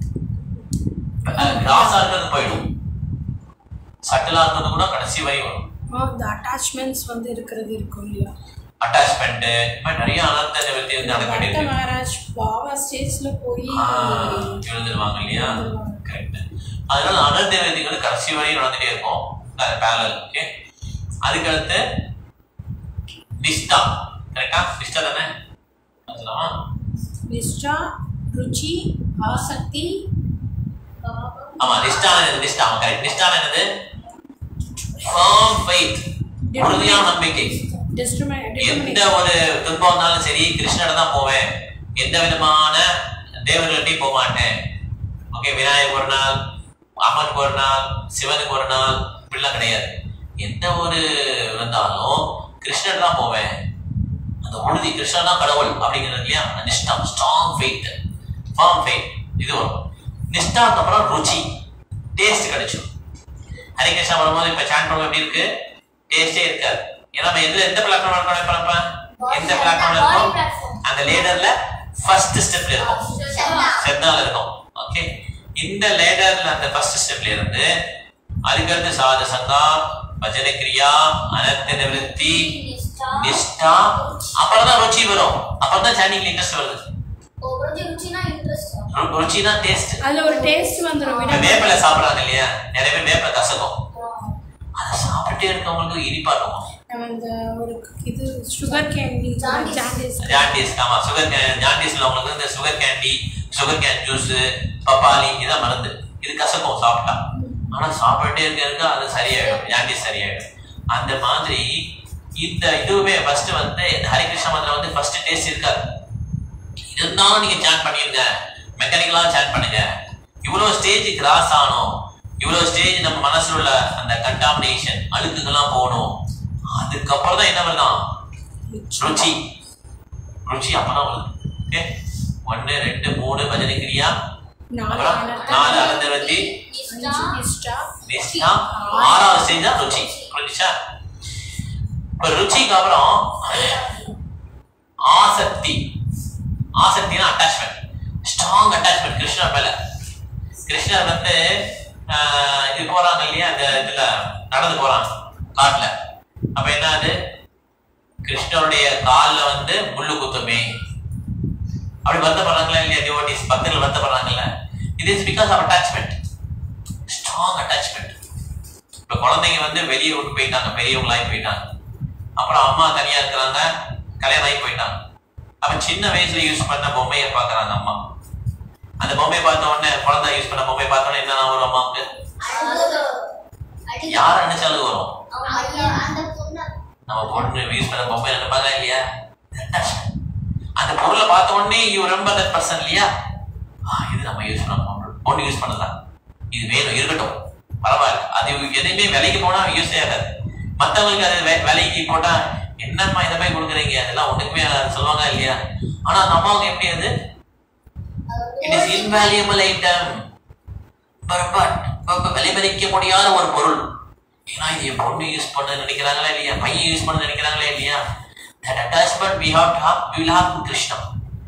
கிராஸா இருக்கிறது போயிடும் சட்டிலா இருக்கிறது கூட கடைசி வரை வரும் இந்த அட்டாச்மெண்ட்ஸ் வந்து இருக்கிறது இருக்கும் இல்லையா அட்டாச்மெண்ட் இந்த மாதிரி நிறைய அனர்த்த நிவர்த்தி வந்து நடக்க பட்ட வேண்டியது மகாராஜ் பாபா ஸ்டேஜ்ல போய் எழுந்துருவாங்க இல்லையா எழுந்துருவாங்க. கரெக்ட் அதனால அனர்த்த நிவர்த்திகள் கடைசி வரையும் நடந்துட்டே இருக்கும் பேரல் ஓகே அதுக்கு அடுத்து நிஷ்டா கரெக்டா நிஷ்டா தானே சொல்லலாமா நிஷ்டா ருச்சி ஆசக்தி ஆமா நிஷ்டா நிஷ்டா ஆமா கரெக்ட் நிஷ்டா என்னது firm faith உறுதியான நம்பிக்கை எந்த ஒரு துன்பம் வந்தாலும் சரி கிருஷ்ணட தான் போவேன் எந்த விதமான தேவர்கள்ட்டையும் போக மாட்டேன் ஓகே விநாயகர் ஒரு நாள் அம்மனுக்கு ஒரு நாள் சிவனுக்கு ஒரு நாள் இப்படிலாம் கிடையாது எந்த ஒரு வந்தாலும் கிருஷ்ணர் தான் போவேன் அந்த உறுதி கிருஷ்ணன் தான் கடவுள் அப்படிங்கிறது இல்லையா அந்த நிஷ்டா ஸ்ட்ராங் ஃபெய்த் ஃபார்ம் ஃபெய்த் இது வரும் நிஷ்டாக்கு அப்புறம் ருச்சி டேஸ்ட் கிடைச்சிடும் ஹரி கிருஷ்ணா வரும்போது இப்ப சாண்ட் பண்ணுவோம் எப்படி இருக்கு டேஸ்டே இருக்காது ஏன்னா நம்ம எதுல எந்த பிளாட்ஃபார்ம் இருக்கோம் இப்ப நம்ம எந்த பிளாட்ஃபார்ம்ல இருக்கோம் அந்த லேடர்ல ஃபர்ஸ்ட் ஸ்டெப்ல இருக்கும் செத்தால இருக்கும் ஓகே இந்த லேடர்ல அந்த ஃபர்ஸ்ட் ஸ்டெப்ல இருந்து அதுக்கடுத்து சாத சங்கா பஜன கிரியா அனர்த்த நிவர்த்தி நிஷ்டா அப்புறம் தான் ருச்சி வரும் அப்புறம் தான் சாண்டிங்ல இன்ட்ரெஸ்ட் வருது ரு- ருச்சினா டேஸ்ட் அதுல ஒரு டேஸ்ட் வந்துடும் இப்ப வேப்பிலை சாப்பிடுறாங்க இல்லையா நிறைய பேர் வேப்பிலை கசக்கும் அதை சாப்பிட்டே இருக்கவங்களுக்கு இனிப்பா இருக்கும் நம்ம இந்த ஒரு இது சுகர் கேண்டி ஜாண்டிஸ் ஜாண்டிஸ் ஆமா சுகர் கேன் ஜாண்டிஸ்ல உங்களுக்கு இந்த sugar candy sugar cane juice பப்பாளி இதான் மருந்து இது கசக்கும் சாப்பிட்டா ஆனா சாப்பிட்டே இருக்க இருக்க அது சரியாயிடும் ஜாண்டிஸ் சரியாயிடும் அந்த மாதிரி இந்த இதுவுமே ஃபர்ஸ்ட் வந்து இந்த ஹரிகிருஷ்ண மந்திரம் வந்து ஃபர்ஸ்ட் டேஸ்ட் இருக்காது இருந்தாலும் நீங்க சேன் பண்ணிருங்க மெக்கானிக்கலா சேன் பண்ணுங்க இவ்வளவு ஸ்டேஜ் கிராஸ் ஆகணும் இவ்வளவு ஸ்டேஜ் நம்ம மனசுல உள்ள அந்த கண்டாமினேஷன் அழுக்குகள்லாம் போகணும் அதுக்கப்புறம் தான் என்ன வருதான் ருச்சி ருச்சி அப்பதான் வருது ஓகே ஒன்னு ரெண்டு மூணு பஜனை கிரியா நாலு அப்புறம் நாலு அனந்தவத்தி அஞ்சு நிஷ்டா நிஷ்டா ஆறாவது ஸ்டேஜ் தான் ருச்சி புரிஞ்சுச்சா இப்ப ருச்சிக்கு அப்புறம் ஆசக்தி ஆசக்தினா அட்டாச்மெண்ட் ஸ்ட்ராங் அட்டாச்மெண்ட் கிருஷ்ணர் மேல கிருஷ்ணர் வந்து ஆஹ், இது போறாங்க இல்லையா அந்த இதுல நடந்து போறாங்க காட்டுல அப்ப என்ன அது கிருஷ்ணருடைய கால்ல வந்து முள்ளு குத்துமே அப்படி வருத்தப்படுறாங்களா இல்லையா டிவோட்டிஸ் பக்தர்கள் வருத்தப்படுறாங்கல்ல இது is because of attachment strong attachment இப்ப குழந்தைங்க வந்து வெளியே விட்டு போயிட்டாங்க பெரியவங்களாகி போயிட்டாங்க அப்புறம் அம்மா தனியா இருக்கிறாங்க கல்யாணம் ஆகி போயிட்டாங்க அப்ப சின்ன வயசுல யூஸ் பண்ண பொம்மையை பாக்குறாங்க அம்மா அந்த பொம்மையை பார்த்த உடனே குழந்தை யூஸ் பண்ண பொம்மையை பார்த்த உடனே என்ன வரும் அம்மாவுக்கு யார் நினைச்சாலும் வரும் நம்ம பொண்ணு யூஸ் பண்ண பொம்மை நினைப்பாங்க இல்லையா Attachment. அந்த பொருளை பார்த்த உடனே யூ ரொம்ப தட் பர்சன் இல்லையா ஆ, இது நம்ம யூஸ் பண்ண பொருள் பொண்ணு யூஸ் பண்ணலாம் இது வேணும் இருக்கட்டும் பரவாயில்ல அது எதையுமே விலைக்கு போனா யூஸ் ஆகாது மத்தவங்களுக்கு அது வே- விலைக்கு போட்டா என்னம்மா இதை போய் கொடுக்குறீங்க அதெல்லாம் ஒண்ணுக்குமே ஆகாது சொல்லுவாங்க இல்லையா ஆனா அந்த அம்மாவுக்கு எப்படி அது இட் இஸ் இன்வேல்யூபிள் ஐட்டம் விலை மதிக்க முடியாத ஒரு பொருள் ஏன்னா இது என் பொண்ணு யூஸ் பண்ண நினைக்கிறாங்களா இல்லையா பையன் யூஸ் பண்ண நினைக்கிறாங்களா இல்லையா that attachment we have to have we will have to Krishna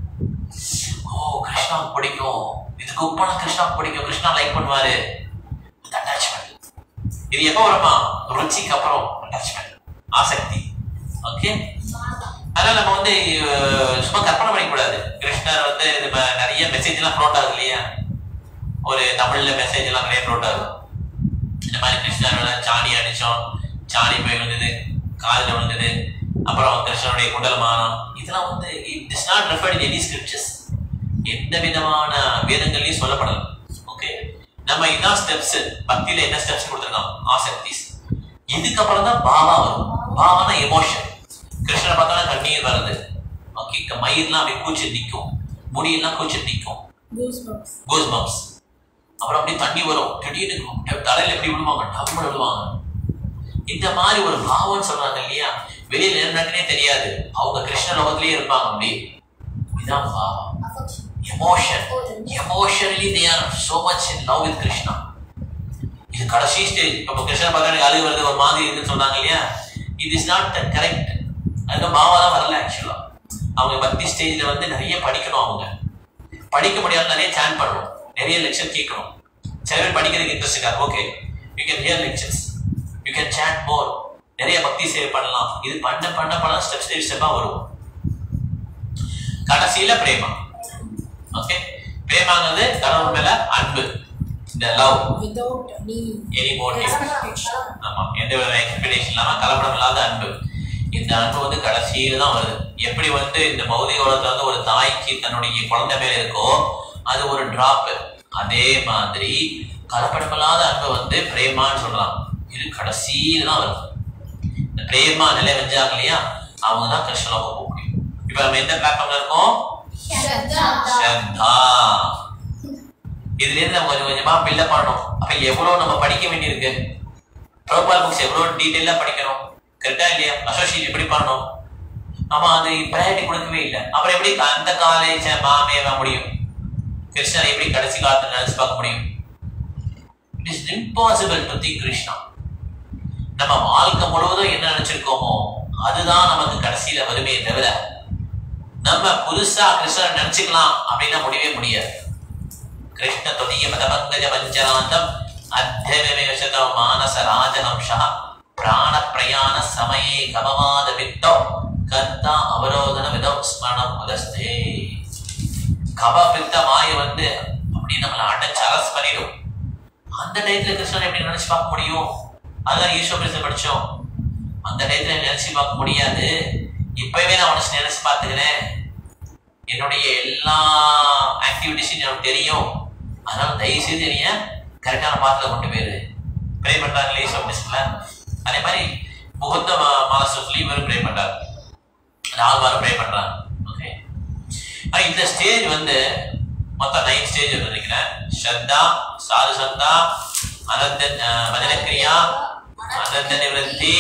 ஓ கிருஷ்ணா பிடிக்கும் இதுக்கு உப்பான கிருஷ்ணா பிடிக்கும் கிருஷ்ணா லைக் பண்ணுவாரு அந்த அட்டாச்மெண்ட் இது எப்போ வருமா ருச்சிக்கு அப்புறம் அட்டாச்மெண்ட் ஆசக்தி ஓகே அதனால நம்ம வந்து அஹ், சும்மா கற்பனை பண்ணிக்கூடாது கிருஷ்ணர் வந்து இது ம- நிறைய மெசேஜ் எல்லாம் ஃப்ளோட் ஆகுது இல்லையா ஒரு தமிழ்ல மெசேஜ் எல்லாம் நிறைய ஃப்ளோட் ஆகுது இந்த மாதிரி கிருஷ்ணரோட சாணி அடிச்சோம் சாணி போய் விழுந்தது காலில் விழுந்தது அப்புறம் கிருஷ்ணனுடைய குண்டலமானம் இதெல்லாம் வந்து it is not referred in any scriptures எந்த விதமான வேதங்கள்லையும் சொல்லப்படல ஓகே நம்ம இதான் ஸ்டெப்ஸ் பக்தியில என்ன ஸ்டெப்ஸ் கொடுத்துருக்கான் ஆசக்திஸ் இதுக்கப்புறம் தான் பாவா வரும் பாவானா எமோஷன் கிருஷ்ணரை பார்த்தா கண்ணீர் வருது ஓகே மயிர்லாம் அப்படியே கூச்சி நிற்கும் முடியெல்லாம் கூச்சி நிற்கும் Goosebumps. கோஸ் பம்ப்ஸ் அப்புறம் அப்படியே தண்ணி வரும் திடீர்னு ட- தலையில எப்படி விடுவாங்க டம்னு விடுவாங்க இந்த மாதிரி ஒரு பாவம்னு சொல்றாங்க இல்லையா வெளியில என்ன நடக்குனே தெரியாது அவங்க கிருஷ்ண லோகத்திலேயே இருப்பாங்க அப்படி இதுதான் பாவம் Affection. Emotion Oh, emotionally they are so much in love with Krishna இது கடைசி ஸ்டேஜ் இப்போ கிருஷ்ணன் பார்த்தா எனக்கு அழுகு வருது ஒரு மாதிரி இருக்குன்னு சொன்னாங்க இல்லையா இது இஸ் நாட் த கரெக்ட் அதுக்கு மாவா தான் வரல ஆக்சுவலா அவங்க பக்தி ஸ்டேஜ்ல வந்து நிறைய படிக்கணும் அவங்க படிக்க முடியாத நிறைய சேன் பண்ணணும் நிறைய லெக்சர் கேட்கணும் சில பேர் படிக்கிறதுக்கு இன்ட்ரெஸ்ட் இருக்காது okay you can hear lectures you can chat more நிறைய பக்தி சேவை பண்ணலாம் இது பண்ண பண்ண பண்ண ஸ்டெப் ஸ்டெப் ஸ்டெப்பா வரும் கடைசியில பிரேமா ஓகே பிரேமாங்கிறது கடவுள் மேல அன்பு இந்த love Without any any motive expectation. ஆமா எந்த வித எக்ஸ்பெக்டேஷன் இல்லாம கலப்படம் இல்லாத அன்பு இந்த அன்பு வந்து கடைசியில தான் வருது எப்படி வந்து இந்த பௌதிக உலகத்துல வந்து ஒரு தாய்க்கு தன்னுடைய குழந்தை மேல இருக்கோ அது ஒரு டிராப் அதே மாதிரி கலப்படமில்லாத அன்பு வந்து பிரேமான்னு சொல்றாங்க இது கடைசியில தான் வருது இந்த பிரேமா நிலை வச்சாங்க இல்லையா அவங்க தான் கிருஷ்ணலோகம் போக முடியும் இப்ப நம்ம எந்த பிளாட்ஃபார்ம்ல இருக்கோம் Shraddha. ஸ்ரத்தா இதுல இருந்து நம்ம கொஞ்சம் கொஞ்சமா பில்டப் பண்ணணும் அப்ப எவ்வளவு நம்ம படிக்க வேண்டியிருக்கு ப்ரோபால் புக்ஸ் எவ்வளவு டீட்டெயிலா படிக்கணும் கரெக்டா இல்லையா அசோசியேட் எப்படி பண்ணணும் ஆமா அது ப்ரையாரிட்டி கொடுக்கவே இல்லை அப்புறம் எப்படி அந்த காலேஜ் மாமேவா முடியும் கிருஷ்ணர் எப்படி கடைசி காலத்துல நினைச்சு பார்க்க முடியும் it is impossible to think Krishna நம்ம வாழ்க்கை முழுவதும் என்ன நினைச்சிருக்கோமோ அதுதான் நமக்கு கடைசியில வருமே தவிர நம்ம புதுசா கிருஷ்ணரை நினைச்சுக்கலாம் அப்படின்னா முடியவே முடியாது கிருஷ்ண தொதிய பதபங்கஜ பஞ்சராந்தம் அத்தியவிவேஷத மானச ராஜஹம்சா பிராண பிரயாண சமயே கமவாத வித்தோ கர்த்தா அவரோதன விதம் ஸ்மரணம் முதஸ்தே கப பித்த மாய வந்து அப்படி நம்மளை அடைச்சு அரசு பண்ணிடும் அந்த டயத்துல கிருஷ்ணன் எப்படி நினைச்சு பார்க்க முடியும் அதான் ஈஸ்வர பேச படிச்சோம் அந்த டயத்துல நினைச்சு பார்க்க முடியாது இப்பவே நான் உனச்சு நினைச்சு பார்த்துக்கிறேன் என்னுடைய எல்லா ஆக்டிவிட்டிஸும் எனக்கு தெரியும் அதனால தயவு செய்து என்னைய கரெக்டான பாத்துல கொண்டு போயிரு ப்ரே பண்றாங்களே ஈஸ்வர பேசல அதே மாதிரி முகுந்த மாசத்துலயும் இவர் ப்ரே பண்றாரு நாலு வாரம் ப்ரே பண்றாங்க ஓகே ஆனா இந்த ஸ்டேஜ் வந்து மொத்தம் நைன் ஸ்டேஜ் நினைக்கிறேன் ஸ்ரத்தா சாது சந்தா அனந்த அஹ், பஜனக்கிரியா அனந்த நிவர்த்தி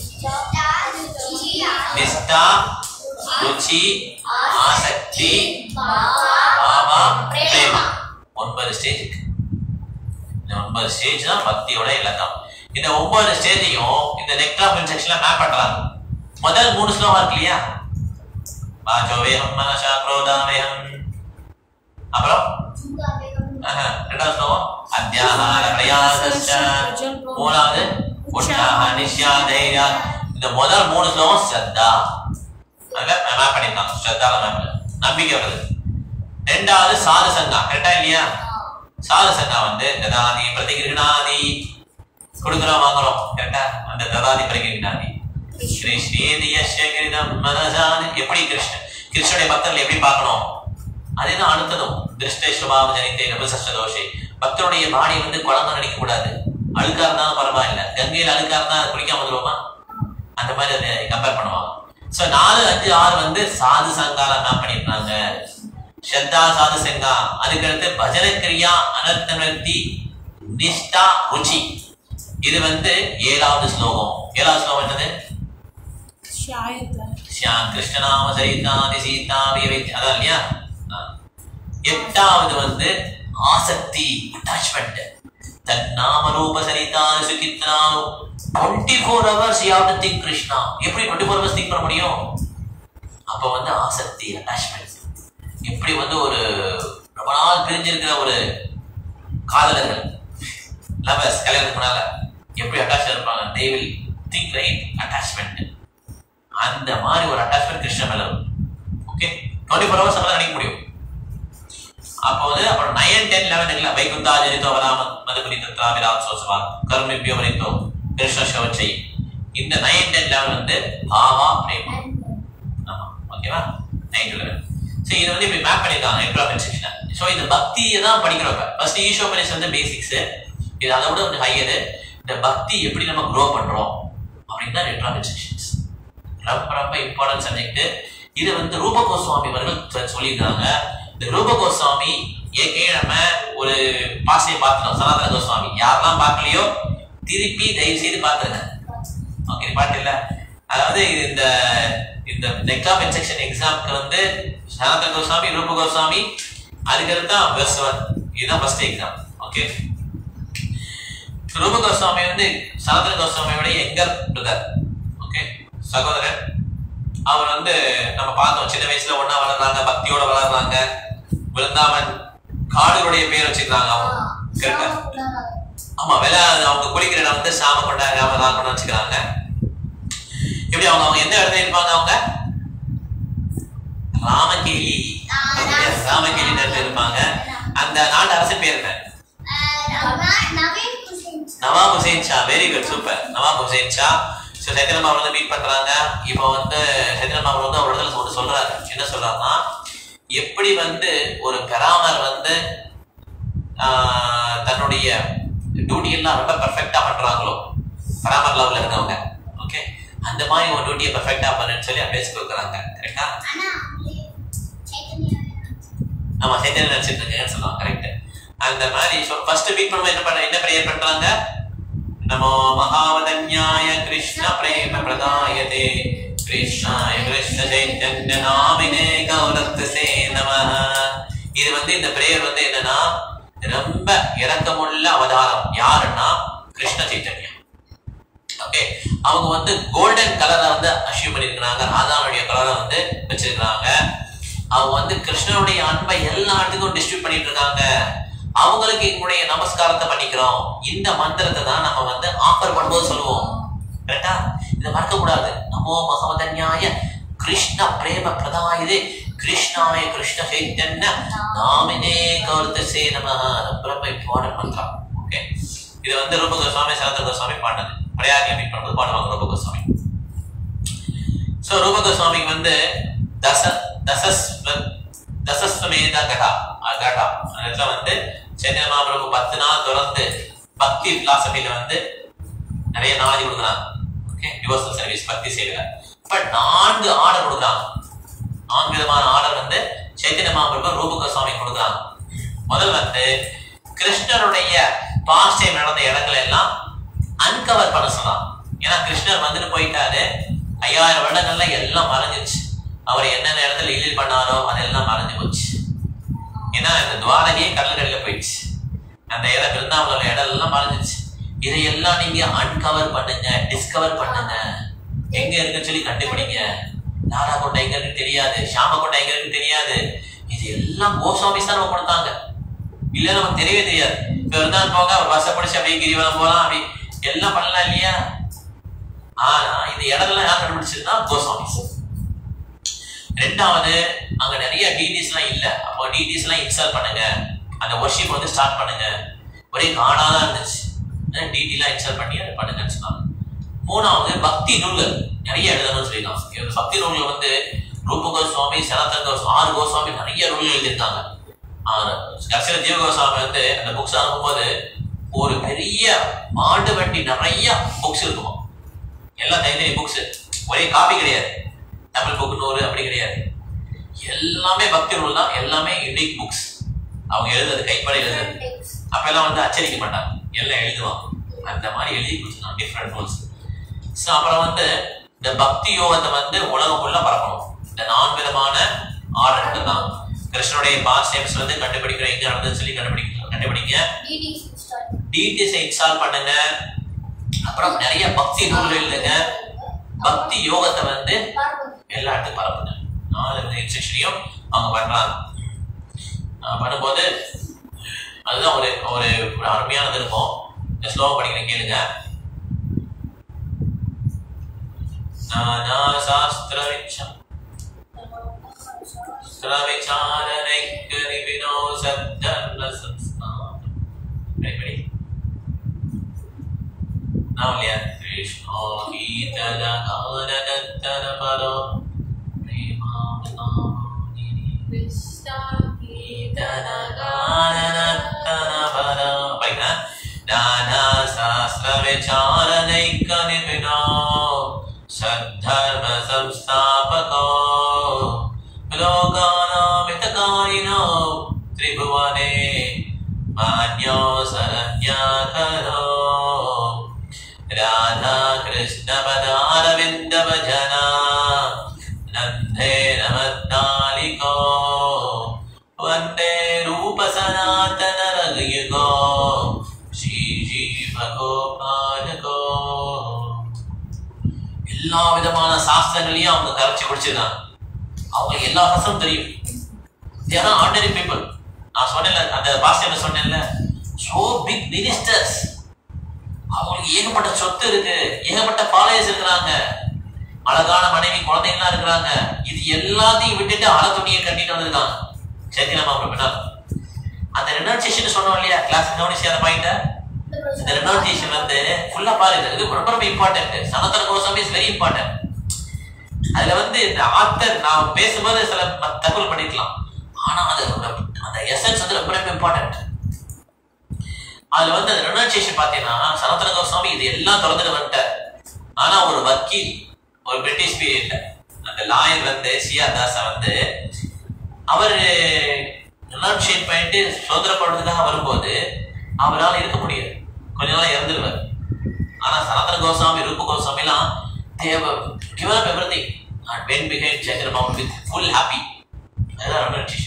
நிஷ்டா ருச்சி ஆசக்தி பாவா பிரேமா ஒன்பது ஸ்டேஜ் இருக்கு இந்த ஒன்பது ஸ்டேஜ் தான் பக்தியோட இலக்கம் இந்த ஒன்பது ஸ்டேஜையும் இந்த நெக்டாபிள் செக்ஷன்ல மேப் பண்றாங்க முதல் மூணு ஸ்லோகம் இருக்கு இல்லையா வாஜோவேகம் மனசா குரோதாவேகம் அப்புறம் ஆஹா, ரெண்டாவது ஸ்லோகம் அத்தியாகார பிரயாசஸ்ச மூணாவது உற்சாக நிஷ்யா தைரியா இந்த முதல் மூணு ஸ்லோகம் ஸ்ரத்தா அங்க மேப் பண்ணிருக்காங்க ஸ்ரத்தால மேப் நம்பிக்கை வருது ரெண்டாவது சாது சங்கா கரெக்டா இல்லையா சாது சங்கா வந்து ததாதி பிரதிகிருணாதி கொடுக்குறோம் வாங்குறோம் கரெக்டா அந்த ததாதி பிரதிகிருணாதி ஸ்ரீ ஸ்ரீதியஸ்ய கிருதம் மனசாதி எப்படி கிருஷ்ணன் கிருஷ்ணனுடைய பக்தர்கள் எப்படி பார்க்கணும் அதுதான் அடுத்ததும் திருஷ்டை சுபாவ ஜனித்தை நபுசஷ்ட தோஷை பக்தருடைய பாடி வந்து குழந்தை நினைக்க கூடாது அழுக்கா இருந்தாலும் பரவாயில்ல கங்கையில அழுக்கா இருந்தா அது குளிக்காம வந்துருவோமா அந்த மாதிரி அதை கம்பேர் பண்ணுவாங்க சோ நாலு அஞ்சு ஆறு வந்து சாது சங்கால மேப் பண்ணிருக்காங்க ஸ்ரத்தா சாது சங்கா அதுக்கடுத்து பஜன கிரியா அனர்த்த நிவர்த்தி நிஷ்டா ருச்சி இது வந்து ஏழாவது ஸ்லோகம் ஏழாவது ஸ்லோகம் என்னது Shayata. श्याम कृष्ण नाम சரிதாதி சீதா விவேக் அதான் இல்லையா ஆ. எட்டாவது வந்து ஆசக்தி அட்டாச்மெண்ட் தன் நாம ரூப சரிதான சுகித்னாலும் டுவெண்ட்டி ஃபோர் ஹவர்ஸ் யாவது திங்க் கிருஷ்ணா எப்படி டுவெண்ட்டி ஃபோர் ஹவர்ஸ் திங்க் பண்ண முடியும் அப்ப வந்து ஆசக்தி அட்டாச்மெண்ட் எப்படி வந்து ஒரு ரொம்ப நாள் பிரிஞ்சிருக்கிற ஒரு காதலர்கள் லவர்ஸ் கல்யாணத்துக்கு முன்னால எப்படி அட்டாச் இருப்பாங்க they will think right attachment அந்த மாதிரி ஒரு அட்டாச்மெண்ட் கிருஷ்ண மேல ஓகே டுவெண்ட்டி ஃபோர் ஹவர்ஸ் நம்மளால நினைக்க முடியும் அப்போ வந்து அப்புறம் நைன் டென் லெவன் இல்லை வைகுந்தா ஜனிதோ வராம மதுபுரி தத்ரா விராட் சோசவா கருமிப்பியோ வரைத்தோ கிருஷ்ண சிவச்சை இந்த நைன் டென் லெவன் வந்து பாவா பிரேமா ஆமா ஓகேவா நைன் டு லெவன் சரி இதை வந்து இப்படி மேப் பண்ணிருக்காங்க என்ட்ராபின் செக்ஷன் ஸோ இந்த பக்தியை தான் படிக்கிறோம் இப்போ ஃபர்ஸ்ட் ஈஷோபனிஷ் வந்து பேசிக்ஸ் இது அதை விட கொஞ்சம் ஹையரு இந்த பக்தி எப்படி நம்ம க்ரோ பண்றோம் அப்படின்னு தான் ரெட்ராபிக் செக்ஷன்ஸ் ரொம்ப ரொம்ப இம்பார்ட்டன்ட் சப்ஜெக்ட் இது வந்து ரூப கோஸ்வாமி அவர்கள் சொ- சொல்லியிருக்காங்க இந்த ரூப கோஸ்வாமி ஏற்கனவே நம்ம ஒரு பாசையை பார்த்துட்டோம் சனாதன கோஸ்வாமி யாரெல்லாம் பார்க்கலையோ திருப்பி தயவு செய்து பார்த்துருங்க ஓகே பாட்டு இல்ல அதாவது இது இந்த இந்த நெக்டாப் செக்ஷன் எக்ஸாம்க்கு வந்து சனாதன கோஸ்வாமி ரூப கோஸ்வாமி அதுக்கடுத்து தான் வெர்ஸ் ஒன் இதுதான் first exam okay Rupa Goswami வந்து சனாதன கோஸ்வாமியோட எங்கர் பிரதர் ஓகே சகோதரர் அவர் வந்து நம்ம பார்த்தோம் சின்ன வயசுல ஒண்ணா வளர்றாங்க பக்தியோட வளர்றாங்க விருந்தாவன் காடுகளுடைய பேர் வச்சுக்கிறாங்க அவங்க கரெக்டா ஆமா வேலை அவங்க குளிக்கிற இடம் வந்து சாம கொண்டா ராமதான் கொண்டு வச்சுக்கிறாங்க எப்படி அவங்க அவங்க எந்த இடத்துல இருப்பாங்க அவங்க ராமகேலி ராமகேலி இடத்துல இருப்பாங்க அந்த நாட்டு அரசன் பேர் என்ன நவீன் குசின் Nawab Hussain Shah very good super Nawab Hussain Shah so Chaitanya மாவன் வந்து மீட் பண்றாங்க இப்போ வந்து சைத்தன்ய மாவன் வந்து ஒரு இடத்துல ஒன்று சொல்றாரு என்ன சொல்றாருன்னா எப்படி வந்து ஒரு பெராமர் வந்து ஆஹ், தன்னுடைய டியூட்டி எல்லாம் ரொம்ப பெர்ஃபெக்டா பண்றாங்களோ பெராமர் லெவல்ல இருக்கவங்க ஓகே அந்த மாதிரி ஒரு டியூட்டியை பெர்ஃபெக்டா பண்ணுன்னு சொல்லி அட்வைஸ் கொடுக்குறாங்க கரெக்டா ஆனா சைத்தன்யா ஆமா சைத்தன்ய நினைச்சிட்டு இருக்கேன்னு சொல்லுவாங்க கரெக்ட் அந்த மாதிரி ஃபர்ஸ்ட் மீட் பண்ணும்போது என்ன பண்ண என்ன ப்ரேயர் பண்றாங்க நமோ மகாவதன்யாய கிருஷ்ண பிரேம பிரதாயதே கிருஷ்ணாய கிருஷ்ண சைத்தன்ய நாமினே கௌரத்தசே நமஹ இது வந்து இந்த பிரேயர் வந்து என்னன்னா ரொம்ப இரக்கமுள்ள அவதாரம் யாருன்னா கிருஷ்ண சைத்தன்யம் ஓகே அவங்க வந்து கோல்டன் கலரை வந்து அச்சீவ் பண்ணிருக்கிறாங்க ராதாவுடைய கலரை வந்து வச்சிருக்கிறாங்க அவங்க வந்து கிருஷ்ணனுடைய அன்பை எல்லா இடத்துக்கும் டிஸ்ட்ரிபியூட் பண்ணிட்டு இருக்காங்க அவங்களுக்கு எங்களுடைய நமஸ்காரத்தை பண்ணிக்கிறோம் இந்த மந்திரத்தை தான் நம்ம வந்து ஆஃபர் பண்ணும்போது சொல்லுவோம் கரெக்டா இதை மறக்க கூடாது நமோ மகவதன்யாய கிருஷ்ண பிரேம பிரதாயுதே கிருஷ்ணாய கிருஷ்ண சைத்தன்ய நாமினே கௌரத்தசே நம ரொம்ப ரொம்ப இம்பார்ட்டன்ட் மந்திரம் ஓகே இது வந்து ரூப கோஸ்வாமி சரத்த கோஸ்வாமி பாடினது பிரயாகில மீட் பண்ணும்போது பாடுவாங்க ரூப கோஸ்வாமி ஸோ ரூப கோஸ்வாமிக்கு வந்து தச தசஸ்வ தசஸ்வமேத கடா அஹ் கடா அந்த இடத்துல வந்து சைத்தன்ய மகாபிரபு பத்து நாள் தொடர்ந்து பக்தி பிலாசபில வந்து நிறைய நாலேஜ் கொடுக்குறாங்க ஓகே டிவோர்சல் சர்வீஸ் பக்தி செய்யல பட் நான்கு ஆர்டர் கொடுக்குறாங்க நான்கு விதமான ஆர்டர் வந்து சைத்தன்ய மகாபிரபு ரூப கோஸ்வாமி கொடுக்குறாங்க முதல் வந்து கிருஷ்ணருடைய பாஸ்ட் டைம் நடந்த இடங்கள் எல்லாம் அன்கவர் பண்ண சொன்னான் ஏன்னா கிருஷ்ணர் வந்துட்டு போயிட்டாரு ஐயாயிரம் வருடங்கள்ல எல்லாம் மறைஞ்சிருச்சு அவர் என்னென்ன இடத்துல இழில் பண்ணாரோ அதெல்லாம் மறைஞ்சு போச்சு ஏன்னா இந்த துவாரகையே கடற்கரையில போயிடுச்சு அந்த இடம் பிருந்தாவனோட இடம் எல்லாம் மறைஞ்சிருச்சு இதையெல்லாம் நீங்க அன்கவர் பண்ணுங்க டிஸ்கவர் பண்ணுங்க எங்க இருக்குன்னு சொல்லி கண்டுபிடிங்க நாரா கொண்டை எங்க இருக்கு தெரியாது ஷாம கொண்டை எங்க இருக்கு தெரியாது இது எல்லாம் கோஸ்வாமிஸ் தான் நம்ம கொடுத்தாங்க இல்ல நமக்கு தெரியவே தெரியாது இப்ப இருந்தாலும் போக ஒரு பஸ்ஸை பிடிச்சி அப்படியே கிரிவலம் போகலாம் அப்படி எல்லாம் பண்ணலாம் இல்லையா ஆனா இந்த இடத்துல யார் கண்டுபிடிச்சதுன்னா கோஸ்வாமிஸ் ரெண்டாவது அங்க நிறைய டிடிஸ் எல்லாம் இல்ல அப்போ டிடிஸ் எல்லாம் இன்ஸ்டால் பண்ணுங்க அந்த ஒர்ஷிப் வந்து ஸ்டார்ட் பண்ணுங்க ஒரே காடா தான் இருந்துச்சு டிடி எல்லாம் இன்ஸ்டால் பண்ணி அதை பண்ணுங்கன்னு சொன்னாங்க மூணாவது பக்தி நூல்கள் நிறைய எழுதணும்னு சொல்லியிருக்காங்க இந்த பக்தி நூல்கள் வந்து ரூப கோஸ்வாமி சனாதன கோஸ்வாமி ஆறு கோஸ்வாமி நிறைய நூல்கள் எழுதியிருக்காங்க ஆறு கடைசியில் ஜீவ கோஸ்வாமி வந்து அந்த புக்ஸ் அனுப்பும்போது ஒரு பெரிய மாட்டு வண்டி நிறைய புக்ஸ் இருக்குமா எல்லாம் தனித்தனி புக்ஸ் ஒரே காப்பி கிடையாது தமிழ் புக் நூறு அப்படி கிடையாது எல்லாமே பக்தி நூல் தான் எல்லாமே யூனிக் புக்ஸ் அவங்க எழுதுறது கைப்பட எழுதுறது அப்பெல்லாம் வந்து அச்சரிக்க மாட்டாங்க எல்லாம் எழுதுவாங்க அந்த மாதிரி எழுதி கொடுத்துருக்காங்க டிஃப்ரெண்ட் ரூல்ஸ் ஸோ அப்புறம் வந்து இந்த பக்தி யோகத்தை வந்து உலகம் ஃபுல்லாக பரப்பணும் இந்த நான்கு விதமான ஆர்டர் தான் கிருஷ்ணனுடைய பாஸ் டைம்ஸ் வந்து கண்டுபிடிக்கிறோம் எங்க நடந்ததுன்னு சொல்லி கண்டுபிடிக்க கண்டுபிடிங்க டிடிஸ் இன்ஸ்டால் டிடிஎஸ் இன்ஸ்டால் பண்ணுங்க அப்புறம் நிறைய பக்தி நூல்கள் எழுதுங்க பக்தி யோகத்தை வந்து பார்ப்போம் எல்லா இடத்துக்கும் பரப்புங்க நாலு வித இன்ஸ்ட்ரக்ஷனையும் அவங்க பண்றாங்க ஆஹ் பண்ணும்போது அதுதான் ஒரு ஒரு ஒரு அருமையானது இருக்கும் இந்த ஸ்லோகம் படிக்கிறேன் கேளுங்க நானா சாஸ்திர விச்சம் விசாரணைக்கு நிபினோ சத்தர்ல சம்ஸ்தானம் படி படி நான் இல்லையா கிருஷ்ணோ கீதன கானகத்தன பரோ பிரேமாமதானி கீதன नाना शास्त्र विचारनैक निपिनो सद्धर्म संस्थापको लोकानामितकारिणो त्रिभुवने मान्यो शरण्याकरो राधा कृष्ण पदारविन्द भजना नन्धे नमद्दालिको वन्दे रूप सनातन रघुयुगो श्री जीवगोपालको எல்லா விதமான சாஸ்திரங்களையும் அவங்க கரைச்சி குடிச்சிருக்காங்க அவங்களுக்கு எல்லா ரசம் தெரியும் தேர் ஆர்டினரி பீப்புள் நான் சொன்னேன்ல அந்த பாஸ்டர்ல சொன்னேன்ல சோ பிக் மினிஸ்டர்ஸ் அவங்களுக்கு ஏகப்பட்ட சொத்து இருக்கு ஏகப்பட்ட ஃபாலோயர்ஸ் இருக்கிறாங்க அழகான மனைவி குழந்தைங்களாம் இருக்கிறாங்க இது எல்லாத்தையும் விட்டுட்டு அழ துணியை கட்டிட்டு வந்திருக்காங்க சரி நம்ம பின்னால் அந்த ரெனோசியேஷன் சொன்னோம் இல்லையா கிளாஸ் கவனிச்சு அந்த பாயிண்ட இந்த ரெனோசியேஷன் வந்து ஃபுல்லா பாருங்க இது ரொம்ப ரொம்ப இம்பார்ட்டன்ட் சனாதன கோசம் இஸ் வெரி இம்பார்ட்டன்ட் அதுல வந்து இந்த ஆத்தர் நான் பேசும்போது சில ம- தகவல் பண்ணிருக்கலாம் ஆனா அது ரொம்ப- அந்த எசன்ஸ் வந்து ரொம்ப ரொம்ப இம்பார்ட்டன்ட் அதுல வந்து அந்த ரெனோசியேஷன் பாத்தீங்கன்னா சனாதன கோஸ்வாமி இது எல்லாம் திறந்துட்டு வந்துட்டார் ஆனா ஒரு வக்கீல் ஒரு பிரிட்டிஷ் பீரியட்ல அந்த லாயர் வந்து சியா தாஸ் வந்து அவர் ரெனோசியேட் பண்ணிட்டு சுதந்திரப்படுறதுக்காக வரும்போது அவரால் இருக்க முடியாது கொஞ்ச நாள் இறந்துருவார் ஆனா சனாதன கோஸ்வாமி ரூப கோஸ்வாமி எல்லாம் தேவ given up everything and went behind Chandrababu with full happy அதுதான் ரெனோசியேஷன்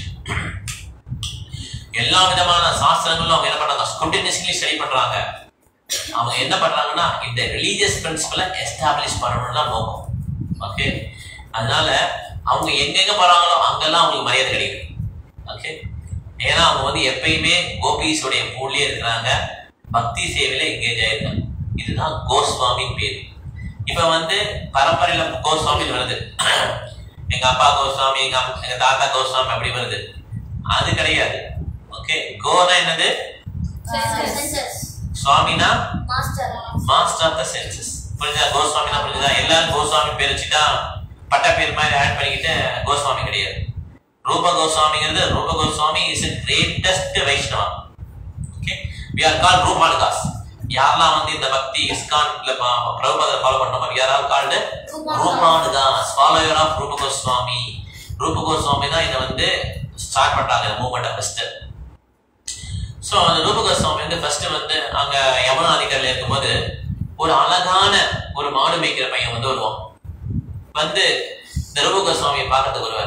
எல்லா விதமான சாஸ்திரங்களும் அவங்க என்ன பண்றாங்க ஸ்கூட்டினியஸ்லி ஸ்டடி பண்றாங்க அவங்க என்ன பண்றாங்கன்னா இந்த ரிலீஜியஸ் பிரின்சிபலை எஸ்டாப்ளிஷ் பண்ணணும்னு தான் நோக்கம் ஓகே அதனால அவங்க எங்கெங்க போறாங்களோ அங்கெல்லாம் அவங்களுக்கு மரியாதை கிடைக்குது ஓகே ஏன்னா அவங்க வந்து எப்பயுமே கோபீஸோடைய பூர்லயே இருக்கிறாங்க பக்தி சேவையில எங்கேஜ் ஆயிருக்காங்க இதுதான் கோஸ்வாமி பேர் இப்ப வந்து பரம்பரையில கோஸ்வாமி வருது எங்க அப்பா கோஸ்வாமி எங்க அம்- எங்க தாத்தா கோஸ்வாமி அப்படி வருது அது கிடையாது ஓகே கோனா என்னது Senses. சுவாமினா Master. Master of the senses புரியுதா கோஸ்வாமினா புரியுதா எல்லாரும் கோஸ்வாமி பேர் வச்சுட்டா பட்ட பேர் மாதிரி ஆட் பண்ணிக்கிட்டு கோஸ்வாமி கிடையாது ரூப கோஸ்வாமிங்கிறது Rupa Goswami is greatest Vaishnava okay we are call Rupanugas யாரெல்லாம் வந்து இந்த பக்தி இஸ்கான்ல பிரபுபதர் ஃபாலோ பண்ணோமோ we are all called Rupanugas follower of Rupa Goswami Rupa Goswami தான் இதை வந்து ஸ்டார்ட் பண்றாங்க இந்த மூவ்மெண்ட்டை ஃபர்ஸ்ட் ஸோ அந்த ரூப கோஸ்வாமி வந்து ஃபர்ஸ்ட் வந்து அங்க யமுனா நதிக்கரையில் இருக்கும்போது ஒரு அழகான ஒரு மாடு மேய்க்கிற பையன் வந்து வருவான் வந்து இந்த ரூப கோஸ்வாமியை பார்க்கறதுக்கு வருவார்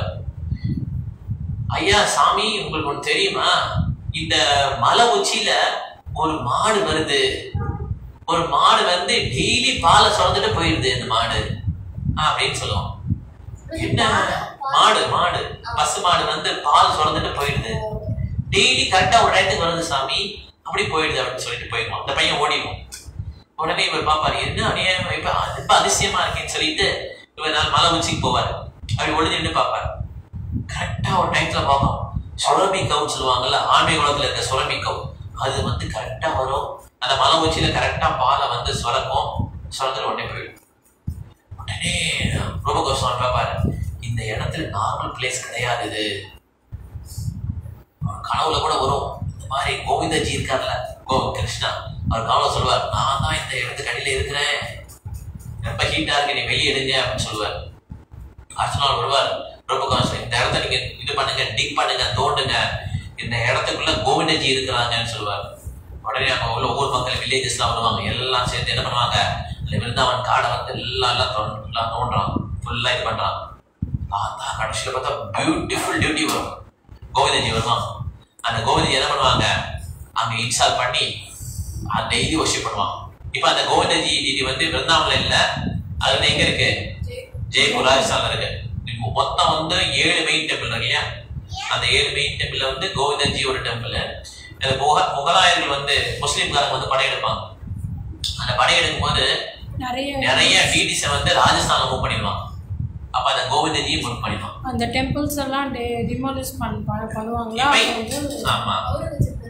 ஐயா சாமி உங்களுக்கு ஒன்று தெரியுமா இந்த மலை உச்சியில ஒரு மாடு வருது ஒரு மாடு வந்து டெய்லி பாலை சுரந்துட்டு போயிடுது இந்த மாடு அப்படின்னு சொல்லுவோம் என்ன மாடு மாடு பசு மாடு வந்து பால் சுரந்துட்டு போயிடுது டெய்லி கரெக்டா ஒரு இடத்துக்கு வருது சாமி அப்படி போயிடுது அப்படின்னு சொல்லிட்டு போயிடுவான் அந்த பையன் ஓடிடுவான் உடனே இவர் பாப்பாரு என்ன அநியாயம் இப்ப இப்ப அதிசயமா இருக்கேன்னு சொல்லிட்டு இவர் நாள் மலை உச்சிக்கு போவாரு அப்படி ஒளிஞ்சு நின்று பார்ப்பாரு கரெக்டா ஒரு டைம்ல பார்க்கும் சுரபி கவுன்னு சொல்லுவாங்கல்ல ஆண்மை குளத்துல இருக்க சுரபி கவு அது வந்து கரெக்டா வரும் அந்த மலை உச்சியில கரெக்டா பாலை வந்து சுரக்கும் சுரந்துட்டு உடனே போயிடும் உடனே ரூப கோஸ்வாமி பார்ப்பாரு இந்த இடத்துல நார்மல் பிளேஸ் கிடையாது இது அவர் கனவுல கூட வரும் இந்த மாதிரி கோவிந்தஜி இருக்கார்ல கோ கிருஷ்ணா அவர் கனவுல சொல்லுவார் நான் தான் இந்த இடத்துக்கு அடியில இருக்கிறேன் ரொம்ப ஹீட்டா இருக்கு நீ வெளியே எடுங்க அப்படின்னு சொல்லுவார் அடுத்த நாள் வருவார் ரொம்ப கஷ்டம் இந்த இடத்த நீங்க இது பண்ணுங்க டிக் பண்ணுங்க தோண்டுங்க இந்த இடத்துக்குள்ள கோவிந்தஜி இருக்கிறாங்கன்னு சொல்லுவார் உடனே அங்க உள்ள ஊர் மக்கள் வில்லேஜஸ்லாம் வருவாங்க எல்லாம் சேர்ந்து என்ன பண்ணுவாங்க இந்த விருந்தாவன் காடை வந்து எல்லாம் எல்லாம் தோண்- எல்லாம் தோன்றான் ஃபுல்லா இது பண்றான் பார்த்தா கடைசியில பார்த்தா பியூட்டிஃபுல் டியூட்டி வரும் கோவிந்தஜி வருவான் அந்த கோவிந்தஜி என்ன பண்ணுவாங்க அங்க இன்ஸ்டால் பண்ணி டெய்லி ஒர்ஷிப் பண்ணுவான் இப்போ அந்த கோவிந்தஜி இது வந்து விருந்தாவன்ல இல்ல அது வந்து எங்க இருக்கு ஜெய்ப்பூர் ராஜஸ்தான்ல இருக்கு இப்போ மொத்தம் வந்து ஏழு மெயின் டெம்பிள் இருக்கு இல்லையா அந்த ஏழு மெயின் டெம்பிள்ல வந்து கோவிந்தஜி ஒரு டெம்பிள் அந்த முக முகலாயர்கள் வந்து முஸ்லீம்காரங்க வந்து படையெடுப்பாங்க அந்த படையெடுக்கும் போது நிறைய நிறைய டிடிஸை வந்து ராஜஸ்தான்ல மூவ் பண்ணிடுவாங்க அப்ப அந்த கோவிந்தஜியை மூவ் பண்ணிடுவான் அந்த டெம்பிள்ஸ் எல்லாம் டிமாலிஷ் பண் ப- பண்ணுவாங்களா இப்ப- அப்ப வந்து ஆமா அவரு வச்சிருக்காரு.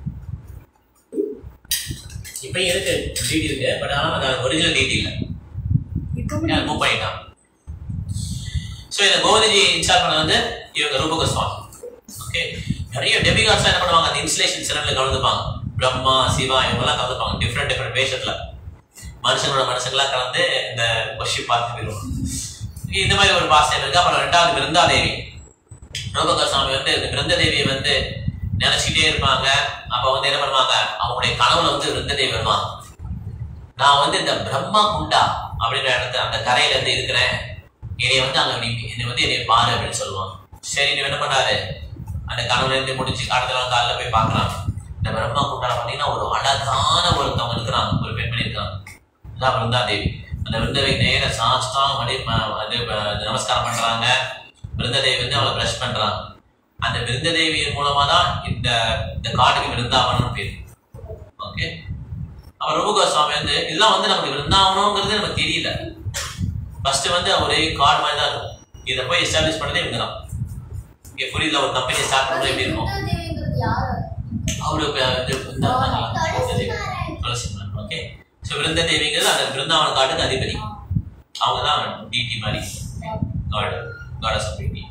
இப்ப இருக்கு டிடி இருக்கு பட் ஆனா அது ஒரிஜினல் டிடி இல்ல இப்போ மூவ் பண்ணிட்டான் ஸோ இந்த கோவிந்தஜி இன்ஸ்டால் பண்ண வந்து இவங்க ரூப கோஸ்வாமி ஓகே நிறைய டெபிகாட்ஸ் என்ன பண்ணுவாங்க அந்த இன்ஸ்டலேஷன் சிறப்பில் கலந்துப்பாங்க பிரம்மா சிவா இவங்கெல்லாம் கலந்துப்பாங்க டிஃப்ரெண்ட் டிஃப்ரெண்ட் வேஷத்துல மனுஷங்களோட மனுஷங்களா கலந்து இந்த வர்ஷிப் பார்த்து போயிடுவாங்க இந்த மாதிரி ஒரு பாசம் இருக்கு அப்புறம் ரெண்டாவது பிருந்தாதேவி ரூபகர் சுவாமி வந்து இந்த பிருந்ததேவியை வந்து நினைச்சிட்டே இருப்பாங்க அப்ப வந்து என்ன பண்ணுவாங்க அவங்களுடைய கனவுல வந்து பிருந்ததேவி வருவாங்க நான் வந்து இந்த பிரம்மா குண்டா அப்படின்ற இடத்துல அந்த கரையில இருந்து இருக்கிறேன் என்னைய வந்து அங்க நீ என்னை வந்து என்னைய பாரு அப்படின்னு சொல்லுவான் சரி நீ என்ன பண்ணாரு அந்த கனவுல இருந்து முடிச்சு அடுத்த நாள் காலைல போய் பார்க்கறான் இந்த பிரம்மா குண்டால பாத்தீங்கன்னா ஒரு அழகான ஒருத்தவங்க இருக்கிறான் ஒரு பெண்மணி இருக்கான் அதான் பிருந்தாதேவி அந்த பிருந்ததேவி நேர சாஸ்தாம் மடி ம- அது ப- நமஸ்காரம் பண்றாங்க பிருந்ததேவி வந்து அவளை பிரஷ் பண்றாங்க அந்த பிருந்ததேவி மூலமா தான் இந்த இந்த காட்டுக்கு விருந்தாவனம் பேர் ஓகே அவர் ரூபகா சுவாமி வந்து இதெல்லாம் வந்து நமக்கு விருந்தாவனம்ங்கிறது நமக்கு தெரியல ஃபர்ஸ்ட் வந்து ஒரே கார்டு மாதிரி தான் இருக்கும் இதை போய் எஸ்டாப்ளிஷ் பண்ணதே இவங்க தான் இங்கே புரியல ஒரு கம்பெனி ஸ்டார்ட் பண்ணுறது எப்படி இருக்கும் தேவிங்கிறது யாரு அவரு இப்ப இது விருந்தாவனம் துளசிமான் ஓகே ஸோ விருந்த தேவிங்கிறது அந்த விருந்தாவன காட்டுக்கு அதிபதி அவங்க தான் டிடி மாதிரி காடு காடஸ் ஆஃப் டிடி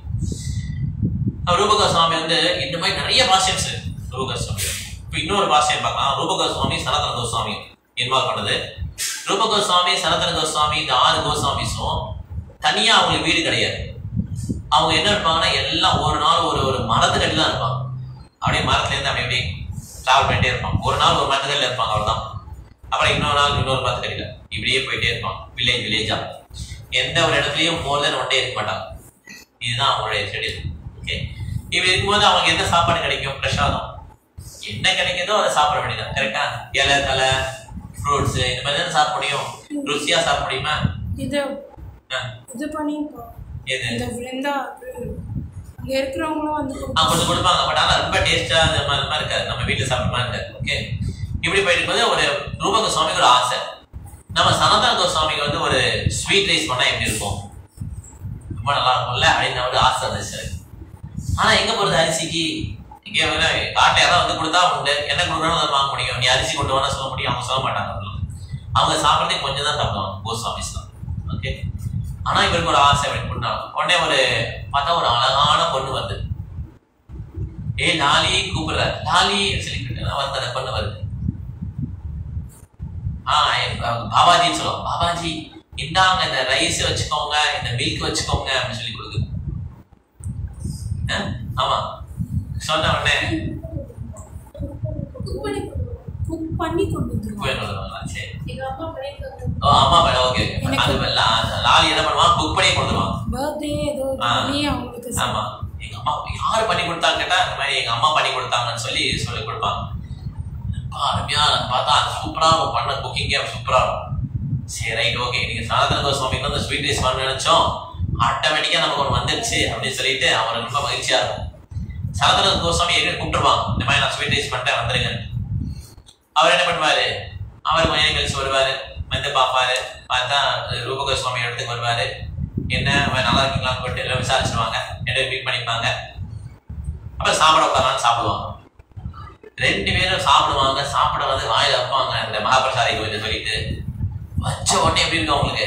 ரூபகா சுவாமி வந்து இந்த மாதிரி நிறைய பாஷ்யம்ஸ் இருக்கு ரூபகா சுவாமி இப்போ இன்னொரு பாஷ்யம் பார்க்கலாம் ரூபகா சுவாமி சனாதன கோஸ்வாமி இன்வால்வ் பண்ணது ரூபகா சுவாமி சனாதன கோஸ்வாமி இந்த ஆறு கோஸ்வாமிஸும் தனியா அவங்களுக்கு வீடு கிடையாது அவங்க என்ன இருப்பாங்கன்னா எல்லாம் ஒரு நாள் ஒரு ஒரு மரத்துக்கடி தான் இருப்பாங்க அப்படியே மரத்துல இருந்து அப்படி அப்படியே டிராவல் பண்ணிட்டே இருப்பாங்க ஒரு நாள் ஒரு மரத்துக்கடியில் இருப்பாங்க அவ்வளவுதான் அப்புறம் இன்னொரு நாள் இன்னொரு மரத்துக்கடியில் இப்படியே போயிட்டே இருப்பாங்க வில்லேஜ் வில்லேஜா எந்த ஒரு இடத்துலயும் மோர் தென் ஒன் டே இருக்க மாட்டாங்க இதுதான் அவங்களுடைய ஷெடியூல் ஓகே இப்படி இருக்கும்போது அவங்களுக்கு எந்த சாப்பாடு கிடைக்கும் பிரசாதம் என்ன கிடைக்குதோ அதை சாப்பிட வேண்டியதான் கரெக்டா இலை தலை ஃப்ரூட்ஸ் இந்த மாதிரி தானே சாப்பிட முடியும் ருசியா சாப்பிட முடியுமா இது ஆ, இது பண்ணி இப்போ எது இந்த விருந்தா அங்க இருக்கிறவங்களும் வந்து ஆ, கொஞ்சம் கொடுப்பாங்க பட் ஆனா ரொம்ப டேஸ்டா அந்த மாதிரி மாதிரி இருக்காது நம்ம வீட்டுல சாப்பிட்ற மாதிரி இருக்காது ஓகே இப்படி போயிட்டு இருக்கும்போது ஒரு ரூபக சுவாமிக்கு ஒரு ஆசை நம்ம சனாதன சுவாமிக்கு வந்து ஒரு ஸ்வீட் ரைஸ் பண்ணா எப்படி இருக்கும் ரொம்ப நல்லா இருக்கும்ல அப்படின்னு ஒரு ஆசை இருந்துச்சு எனக்கு. ஆனா எங்க போறது அரிசிக்கு இங்கே வந்து காட்டை யாராவது வந்து கொடுத்தா உண்டு என்ன கொடுக்கணும் அதை வாங்க முடியும் நீ அரிசி கொண்டு வானா சொல்ல முடியும் அவங்க சொல்ல மாட்டாங்க அதெல்லாம். அவங்க சாப்பிட்றதே கொஞ்சம் தான் சாப்பிடுவாங்க கோஸ்வாமிஸ் தான் ஓகே ஆனா இவருக்கு ஒரு ஆசை அப்படி பண்ணாங்க உடனே ஒரு பார்த்தா ஒரு அழகான பொண்ணு வருது ஏ லாலி கூப்பிடுற லாலி சொல்லிக்கிட்டு வந்து அந்த பொண்ணு வருது ஆ என் பா- பாபாஜின்னு சொல்லுவோம் பாபாஜி இந்தாங்க இந்த ரைஸ் வச்சுக்கோங்க இந்த மில்க் வச்சுக்கோங்க அப்படின்னு சொல்லி கொடுக்குது ஆ? ஆமா சொன்ன உடனே குக் பண்ணி குக் பண்ணி கொண்டு வந்துருவாங்க போய் கொடுத்துருவாங்களா சரி எங்க அம்மா பண்ணிட்டு ஓ ஆமா மேடம் ஓகே அது லா- லாலி என்ன பண்ணுவான் குக் பண்ணி கொடுத்துருவான் பர்த்டே ஏதோ ஆ. பண்ணி அவங்களுக்கு ச- ஆமா எங்க அம்மா யாரு பண்ணி கொடுத்தாங்க கேட்டா இந்த மாதிரி எங்க அம்மா பண்ணி கொடுத்தாங்கன்னு சொல்லி சொல்லி கொடுப்பாங்க அப்பா, அருமையா பார்த்தா சூப்பரா அவங்க பண்ண குக்கிங்கே சூப்பரா இருக்கும் சரி ரைட் ஓகே நீங்க சனாதன கோஸ்வாமிக்கு வந்து ஸ்வீட் ரைஸ் பண்ண நினைச்சோம் ஆட்டோமேட்டிக்கா நமக்கு ஒன்று வந்துருச்சு அப்படின்னு சொல்லிட்டு அவருக்கு ரொம்ப மகிழ்ச்சியா இருக்கும் சனாதன கோஸ்வாமி எங்க கூப்பிட்டுருவாங்க இந்த மாதிரி நான் ஸ்வீட் ரைஸ் பண்ணிட்டேன் வந்துருங்க அவர் என்ன பண்ணுவாரு அவர் கொஞ்சம் நேரம் கழிச்சு வருவாரு வந்து பார்ப்பாரு பார்த்தா ரூபக சுவாமி இடத்துக்கு வருவாரு என்ன அவன் நல்லா இருக்கீங்களான்னு போட்டு எல்லாம் விசாரிச்சிருவாங்க ரெண்டு மீட் பண்ணிப்பாங்க அப்புறம் சாப்பிட உட்காரலாம்னு சாப்பிடுவாங்க ரெண்டு பேரும் சாப்பிடுவாங்க சாப்பிட வந்து வாயில வைப்பாங்க இந்த மகாபிரசாதி கோவிந்த சொல்லிட்டு வச்ச உடனே எப்படி இருக்கும் அவங்களுக்கு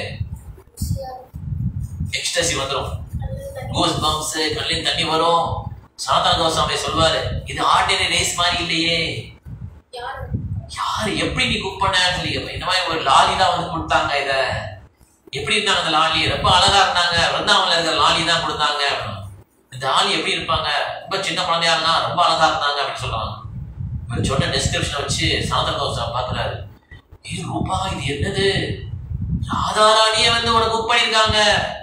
எக்ஸ்டசி வந்துடும் கோஸ் பம்ப்ஸ் கண்ணில் தண்ணி வரும் சாத்தா கோசாமி சொல்வாரு இது ஆர்டினரி ரைஸ் மாதிரி இல்லையே யாரு யாரு எப்படி நீ குக் பண்ணன்னு சொல்லி கேட்பேன். இந்த மாதிரி ஒரு லாலி தான் வந்து கொடுத்தாங்க இத எப்படி இருந்தாங்க அந்த லாலி ரொம்ப அழகா இருந்தாங்க வந்தாமல இருக்கிற லாலி தான் கொடுத்தாங்க இந்த லாலி எப்படி இருப்பாங்க ரொம்ப சின்ன குழந்தையா இருந்தா ரொம்ப அழகா இருந்தாங்க அப்படின்னு சொல்றாங்க இவர் சொன்ன டெஸ்கிரிப்ஷனை வச்சு சாந்தன கோசம் பாக்குறாரு ஏ ரூபா இது என்னது ராதாராணியே வந்து உனக்கு குக் பண்ணியிருக்காங்க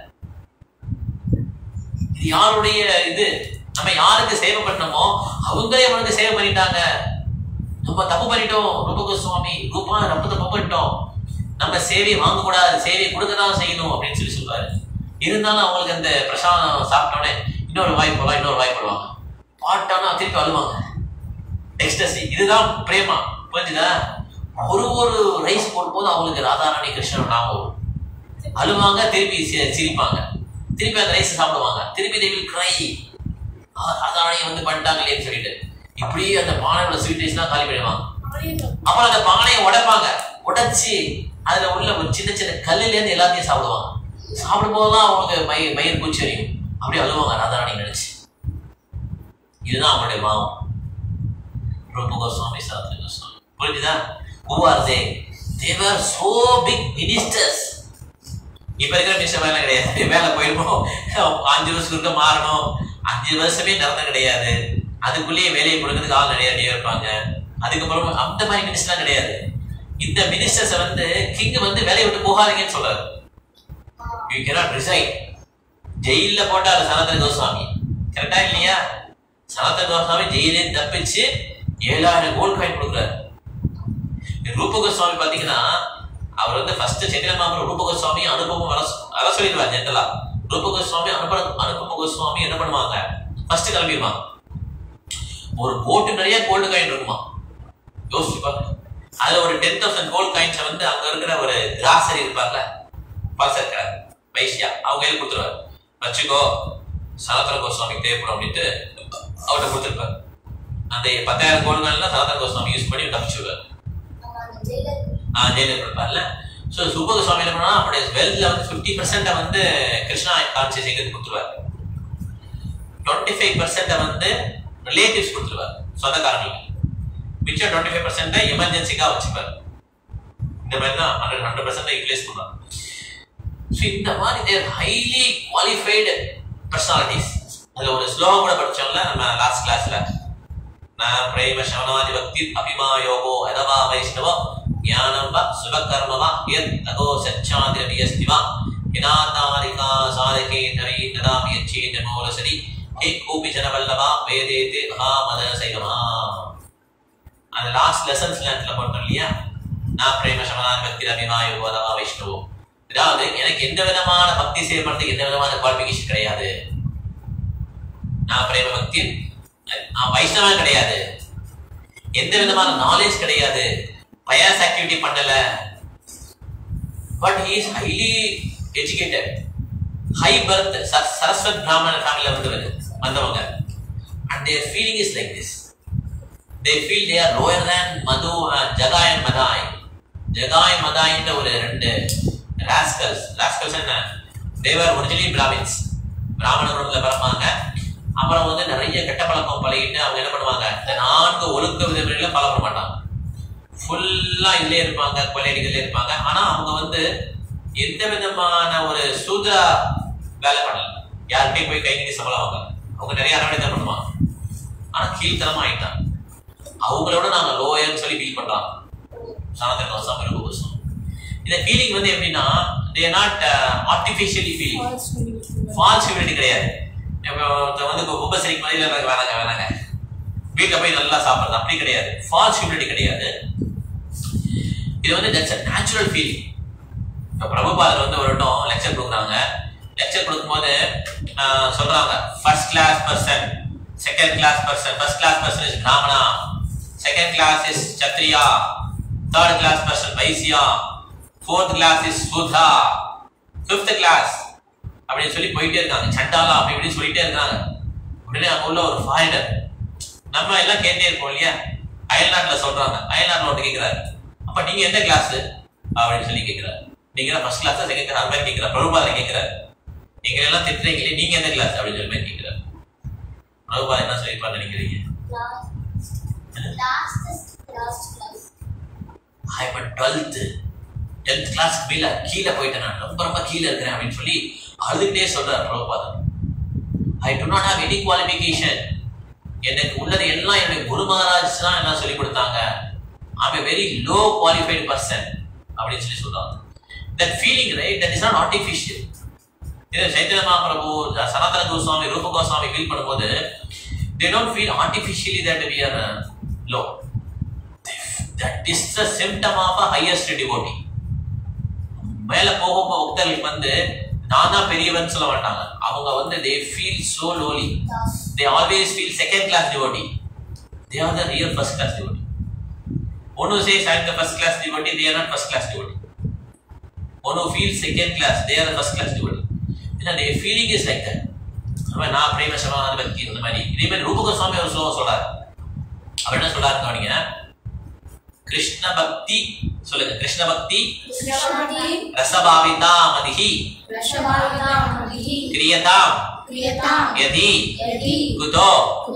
இது யாருடைய இது நம்ம யாருக்கு சேவை பண்ணமோ அவங்களே உனக்கு சேவை பண்ணிட்டாங்க நம்ம தப்பு பண்ணிட்டோம் ரூபக சுவாமி ரூபா ரொம்ப தப்பு பண்ணிட்டோம் நம்ம சேவையை வாங்கக்கூடாது சேவையை கொடுக்க தான் செய்யணும் அப்படின்னு சொல்லி சொல்லுவாரு இருந்தாலும் அவங்களுக்கு அந்த பிரசாதம் சாப்பிட்டோன்னே இன்னொரு வாய் போடலாம் இன்னொரு வாய் போடுவாங்க பாட்டானா திருப்பி அழுவாங்க எக்ஸ்டசி இதுதான் பிரேமா புரிஞ்சுதா ஒரு ஒரு ரைஸ் போடும்போது அவங்களுக்கு ராதாராணி கிருஷ்ணன் ஞாபகம் வரும். அழுவாங்க திருப்பி சி- சிரிப்பாங்க திருப்பி அந்த ரைஸ் சாப்பிடுவாங்க திருப்பி they will cry ஆ, ராதாராணி வந்து பண்ணிட்டாங்களேன்னு சொல்லிட்டு இப்படி அந்த பானையோட ஸ்வீட் ரைஸ்லாம் காலி பண்ணிடுவாங்க அப்புறம் அந்த பானையை உடைப்பாங்க உடைச்சி அதுல உள்ள ஒரு சின்ன சின்ன கல்லுல இருந்து எல்லாத்தையும் சாப்பிடுவாங்க சாப்பிடும் போதுதான் அவங்களுக்கு மயிர் மயிர் பூச்சி வரையும் அப்படியே அழுவாங்க ராதாராணி நினைச்சு இதுதான் அவங்களுடைய பாவம் ரூப கோஸ்வாமி சாத்திர கோஸ்வாமி புரிஞ்சுதா ஹூ ஆர் தே தேவர் சோ பிக் மினிஸ்டர்ஸ் இப்ப இருக்கிற மினிஸ்டர் வேலை கிடையாது வேலை போயிருப்போம் அஞ்சு வருஷத்துக்கு மாறணும் அஞ்சு வருஷமே நடந்தது கிடையாது அதுக்குள்ளேயே வேலையை கொடுக்கறதுக்கு ஆள் நிறைய நிறைய இருப்பாங்க அதுக்கப்புறம் அந்த மாதிரி மினிஸ்டர்லாம் கிடையாது இந்த மினிஸ்டர்ஸ் வந்து கிங் வந்து வேலையை விட்டு போகாதீங்கன்னு சொல்றாரு யூ cannot resign ஜெயில்ல போட்டாரு சனாதன கோஸ்வாமி கரெக்டா இல்லையா சனாதன கோஸ்வாமி ஜெயிலே தப்பிச்சு ஏழாயிரம் கோல்ட் காயின் கொடுக்குறாரு ரூப கோஸ்வாமி பாத்தீங்கன்னா அவர் வந்து ஃபர்ஸ்ட் சைத்தன்ய மகாபிரபு ரூப கோஸ்வாமி அனுபவம் வர வர சொல்லிடுவார் ஜென்ரலா ரூப கோஸ்வாமி அனுபவ அனுபவ கோஸ்வாமி என்ன பண்ணுவாங்க ஃபர்ஸ்ட் கிளம்பிடுவாங்க ஒரு போட்டு நிறைய கோல்டு காயின் இருக்குமா யோசிச்சு பாருங்க அதுல ஒரு டென் தௌசண்ட் கோல்ட் காயின்ஸை வந்து அங்க இருக்கிற ஒரு கிராசரி இருப்பார்ல பாசக்கிற வைஷ்யா அவங்க கையில் கொடுத்துருவாரு வச்சுக்கோ சனாதன கோஸ்வாமிக்கு தேவைப்படும் அப்படின்ட்டு அவர்கிட்ட கொடுத்துருப்பாரு அந்த பத்தாயிரம் கோல்டு காயின்லாம் சனாதன கோஸ்வாமி யூஸ் பண்ணி தப்பிச்சுடுவார் நம்ம அந்த ஜெயிலர் ஆஹ் ஜெயிலர் இருப்பார்ல ஸோ சுப்பக சுவாமி என்ன பண்ணா அவருடைய வெல்த்ல வந்து ஃபிஃப்டி பர்சன்ட்டை வந்து கிருஷ்ணா கான்சியஸ் கொடுத்துருவார் டுவெண்ட்டி ஃபைவ் பர்சன்ட்டை வந்து ரிலேட்டிவ்ஸ் கொடுத்துருவார் சொந்தக்காரங்களுக்கு மிச்சம் டுவெண்ட்டி ஃபைவ் பர்சன்ட்டை எமர்ஜென்சிக்காக வச்சுப்பார் இந்த மாதிரி தான் ஹண்ட்ரட் ஹண்ட்ரட் பர்சன்ட் யூட்டிலைஸ் பண்ணுவாங்க ஸோ இந்த மாதிரி தேர் ஹைலி குவாலிஃபைடு பர்சனாலிட்டிஸ் அதில் ஒரு ஸ்லோகம் கூட படிச்சோம்ல நம்ம லாஸ்ட் கிளாஸ்ல நான் பிரேம சவனாதி பக்தி அபிமா யோகோ அதவா வைஷ்ணவ ஞானம் வா சுபகர்ம வா யத் தகோ சச்சாதிரபி அஸ்தி வா யதாதாரிகா சாதகே நரி ததாமி யச்சேத மூலசரி ஹே கோபி ஜனவல்லவா வேதேதே மகா மத சைவமா அந்த லாஸ்ட் லெசன்ஸ்ல இடத்துல போட்டோம் இல்லையா நான் பிரேம சமனாதி பக்தி அபிமா யோகோ அதவா வைஷ்ணவோ அதாவது எனக்கு எந்த விதமான பக்தி செய்யப்படுறதுக்கு எந்த விதமான குவாலிஃபிகேஷன் கிடையாது நான் பிரேம பக்தி நான் வைஷ்ணவன் கிடையாது எந்த விதமான நாலேஜ் கிடையாது பயாஸ் ஆக்டிவிட்டி பண்ணல but he is highly educated high birth Saraswat Brahmana ஃபேமிலியில் வந்தவர் வந்தவங்க and their feeling is like this they feel they are lower than Madhu Jagai and Madhai Jagai மதாய்ன்ற ஒரு ரெண்டு ராஸ்கல்ஸ் ராஸ்கல்ஸ் என்ன தேவர் ஒரிஜினலி பிராமின்ஸ் பிராமண குடும்பத்தில் பிறப்பாங்க அப்புறம் வந்து நிறைய கெட்ட பழக்கம் பழகிட்டு அவங்க என்ன பண்ணுவாங்க இந்த நான்கு ஒழுக்க விதிமுறைகளை ஃபாலோ பண்ண மாட்டாங்க ஃபுல்லா இதுலயே இருப்பாங்க கொள்ளையடிகளே இருப்பாங்க ஆனா அவங்க வந்து எந்த விதமான ஒரு சூத்ரா வேலை பண்ணல யார்கிட்டயும் போய் கை நீட்டி சம்பளம் வாங்க அவங்க நிறைய அரவணை தான் பண்ணுவாங்க ஆனா கீழ்த்தனமா ஆயிட்டாங்க அவங்களோட நாங்க லோயர்னு சொல்லி ஃபீல் பண்றாங்க சனாதன கோசம் ரூப கோசம் இந்த ஃபீலிங் வந்து எப்படின்னா they not artificially feeling False humility. False humility கிடையாது இப்போ ஒருத்தன் வந்து இப்போ உபசரிக்கு மாதிரி இல்லை வேணாங்க வேணாங்க வீட்டில் போய் நல்லா சாப்பிட்றது அப்படி கிடையாது ஃபால்ஸ் ஹியூமிலிட்டி கிடையாது இது வந்து தட்ஸ் அ நேச்சுரல் ஃபீலிங் இப்போ பிரபுபாதர் வந்து ஒரு இடம் லெக்சர் கொடுக்குறாங்க லெக்சர் கொடுக்கும்போது ஆஹ், சொல்றாங்க first class person second class person first class person is Brahmana second class is Kshatriya third class person Vaishya fourth class is Shudra fifth class அப்படின்னு சொல்லி போயிட்டே இருக்காங்க சண்டாலா அப்படி இப்படி சொல்லிட்டே இருக்காங்க உடனே அங்க உள்ள ஒரு ஃபாரினர் நம்ம எல்லாம் கேட்டே இருப்போம் இல்லையா அயல்நாட்டுல சொல்றாங்க அயல்நாட்டுல ஒன்று கேட்கிறாரு அப்ப நீங்க எந்த கிளாஸ் அப்படின்னு சொல்லி கேட்கிறாரு நீங்க ஃபர்ஸ்ட் கிளாஸ் செகண்ட் கிளாஸ் அது மாதிரி கேட்கிறார் பிரபுபாதை கேட்கிறாரு நீங்க எல்லாம் திட்டுறீங்களே நீங்க எந்த கிளாஸ் அப்படின்னு சொல்லி மாதிரி கேட்கிறாரு பிரபுபாதை என்ன சொல்லிருப்பாரு நினைக்கிறீங்க லாஸ்ட் லாஸ்ட் கிளாஸ் ஐ இப்போ டுவெல்த்து டென்த் கிளாஸ் மேல கீழே போயிட்டேன் நான் ரொம்ப ரொம்ப கீழே இருக்கிறேன் அப்படின்னு சொல்லி அழுதுகிட்டே சொல்றாரு பிரபுபாதம் I do not have any qualification எனக்கு உள்ளது எல்லாம் என்னுடைய குரு மகாராஜ் தான் எல்லாம் சொல்லி கொடுத்தாங்க I'm a very low qualified person அப்படின்னு சொல்லி சொல்றாங்க that feeling right that is not artificial இது சைத்தன்ய மகாபிரபு சனாதன கோஸ்வாமி ரூப கோஸ்வாமி ஃபீல் பண்ணும்போது they don't feel artificially that we are low that is the symptom of a highest devotee மேல போகும் பக்தர்களுக்கு வந்து நான் தான் பெரியவன் சொல்ல மாட்டாங்க அவங்க வந்து they feel so lowly they always feel second class devotee they are the real first class devotee one who says I'm the first class devotee, they are not first class devotee. One who feels second class, they are the first class devotee. ஏன்னா their feeling is like that. அவன் நான் பிரேம சமாதான பக்தி இந்த மாதிரி இதே மாதிரி ரூப கோஸ்வாமி ஒரு ஸ்லோகம் சொல்றாரு அவர் என்ன சொல்றாரு கவனிங்க கிருஷ்ண பக்தி சொல்லுங்க கிருஷ்ண பக்தி कृष्णवती ரசபாவிதா மதிஹி रसभावितामधिः கிரியதாம் क्रियताम् யதி यदि குதோ कुतो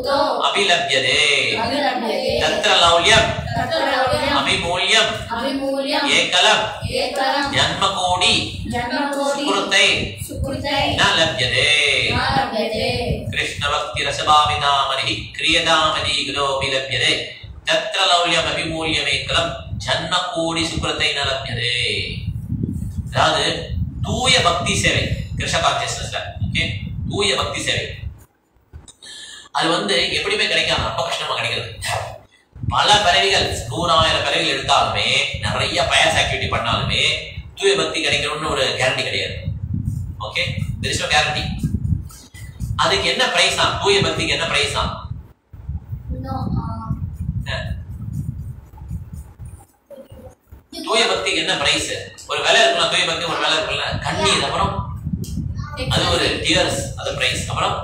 भूतो अभिलभ्यते अभिलभ्यते तत्र लौल्यम् तत्र लौल्यम् अभिमूल्यम् अभिमूल्यम् एकलम् एकलं जन्मकोटि जन्मकोटि सुकृते सुकृते न लभ्यते न लभ्यते कृष्णभक्तिरसभाविनामनिः क्रियतामनीग्रोऽपि लभ्यते तत्र लौल्यमभिमूल्यमेकलं ஜன்மகோடி சுக்கிரத்தை ந லப்யதே அதாவது தூய பக்தி சேவை கிருஷ்ண கான்சியஸ்னஸ்ல ஓகே தூய பக்தி சேவை அது வந்து எப்படியுமே கிடைக்காம ரொம்ப கஷ்டமா கிடைக்கிறது பல பிறவிகள் நூறாயிரம் பிறவிகள் எடுத்தாலுமே நிறைய பயஸ் ஆக்டிவிட்டி பண்ணாலுமே தூய பக்தி கிடைக்கணும்னு ஒரு கேரண்டி கிடையாது okay there is no guarantee அதுக்கு என்ன பிரைஸ் தான் தூய பக்திக்கு என்ன பிரைஸ் தான் No. Uh, தூய பக்திக்கு என்ன பிரைஸ் ஒரு விலை இருக்குல்ல தூய பக்தி ஒரு விலை இருக்குல்ல கண்ணீர் அப்புறம் அது ஒரு டியர்ஸ் அது பிரைஸ் அப்புறம்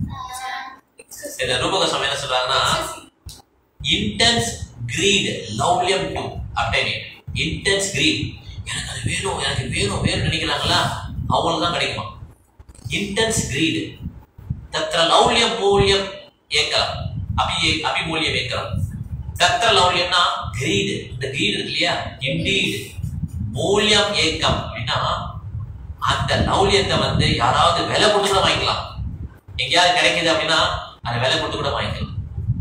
இந்த ரூபகோசம் என்ன சொல்றாங்கன்னா இன்டென்ஸ் கிரீட் லவ்லியம் to obtain it intense greed எனக்கு அது வேணும் எனக்கு வேணும் வேணும் நினைக்கிறாங்களா அவங்களுக்கு தான் கிடைக்குமா இன்டென்ஸ் கிரீட் தத்திர லௌல்யம் மூல்யம் ஏக்கலாம் அபி அபிமூல்யம் ஏக்கலாம் தத்திர லௌல்யம்னா கிரீடு இந்த கிரீடு இருக்கு இல்லையா இண்டீடு மூல்யம் ஏக்கம் அப்படின்னா அந்த லௌல்யத்தை வந்து யாராவது விலை கொடுத்து கூட வாங்கிக்கலாம் எங்கேயாவது கிடைக்குது அப்படின்னா அதை விலை கொடுத்து கூட வாங்கிக்கலாம்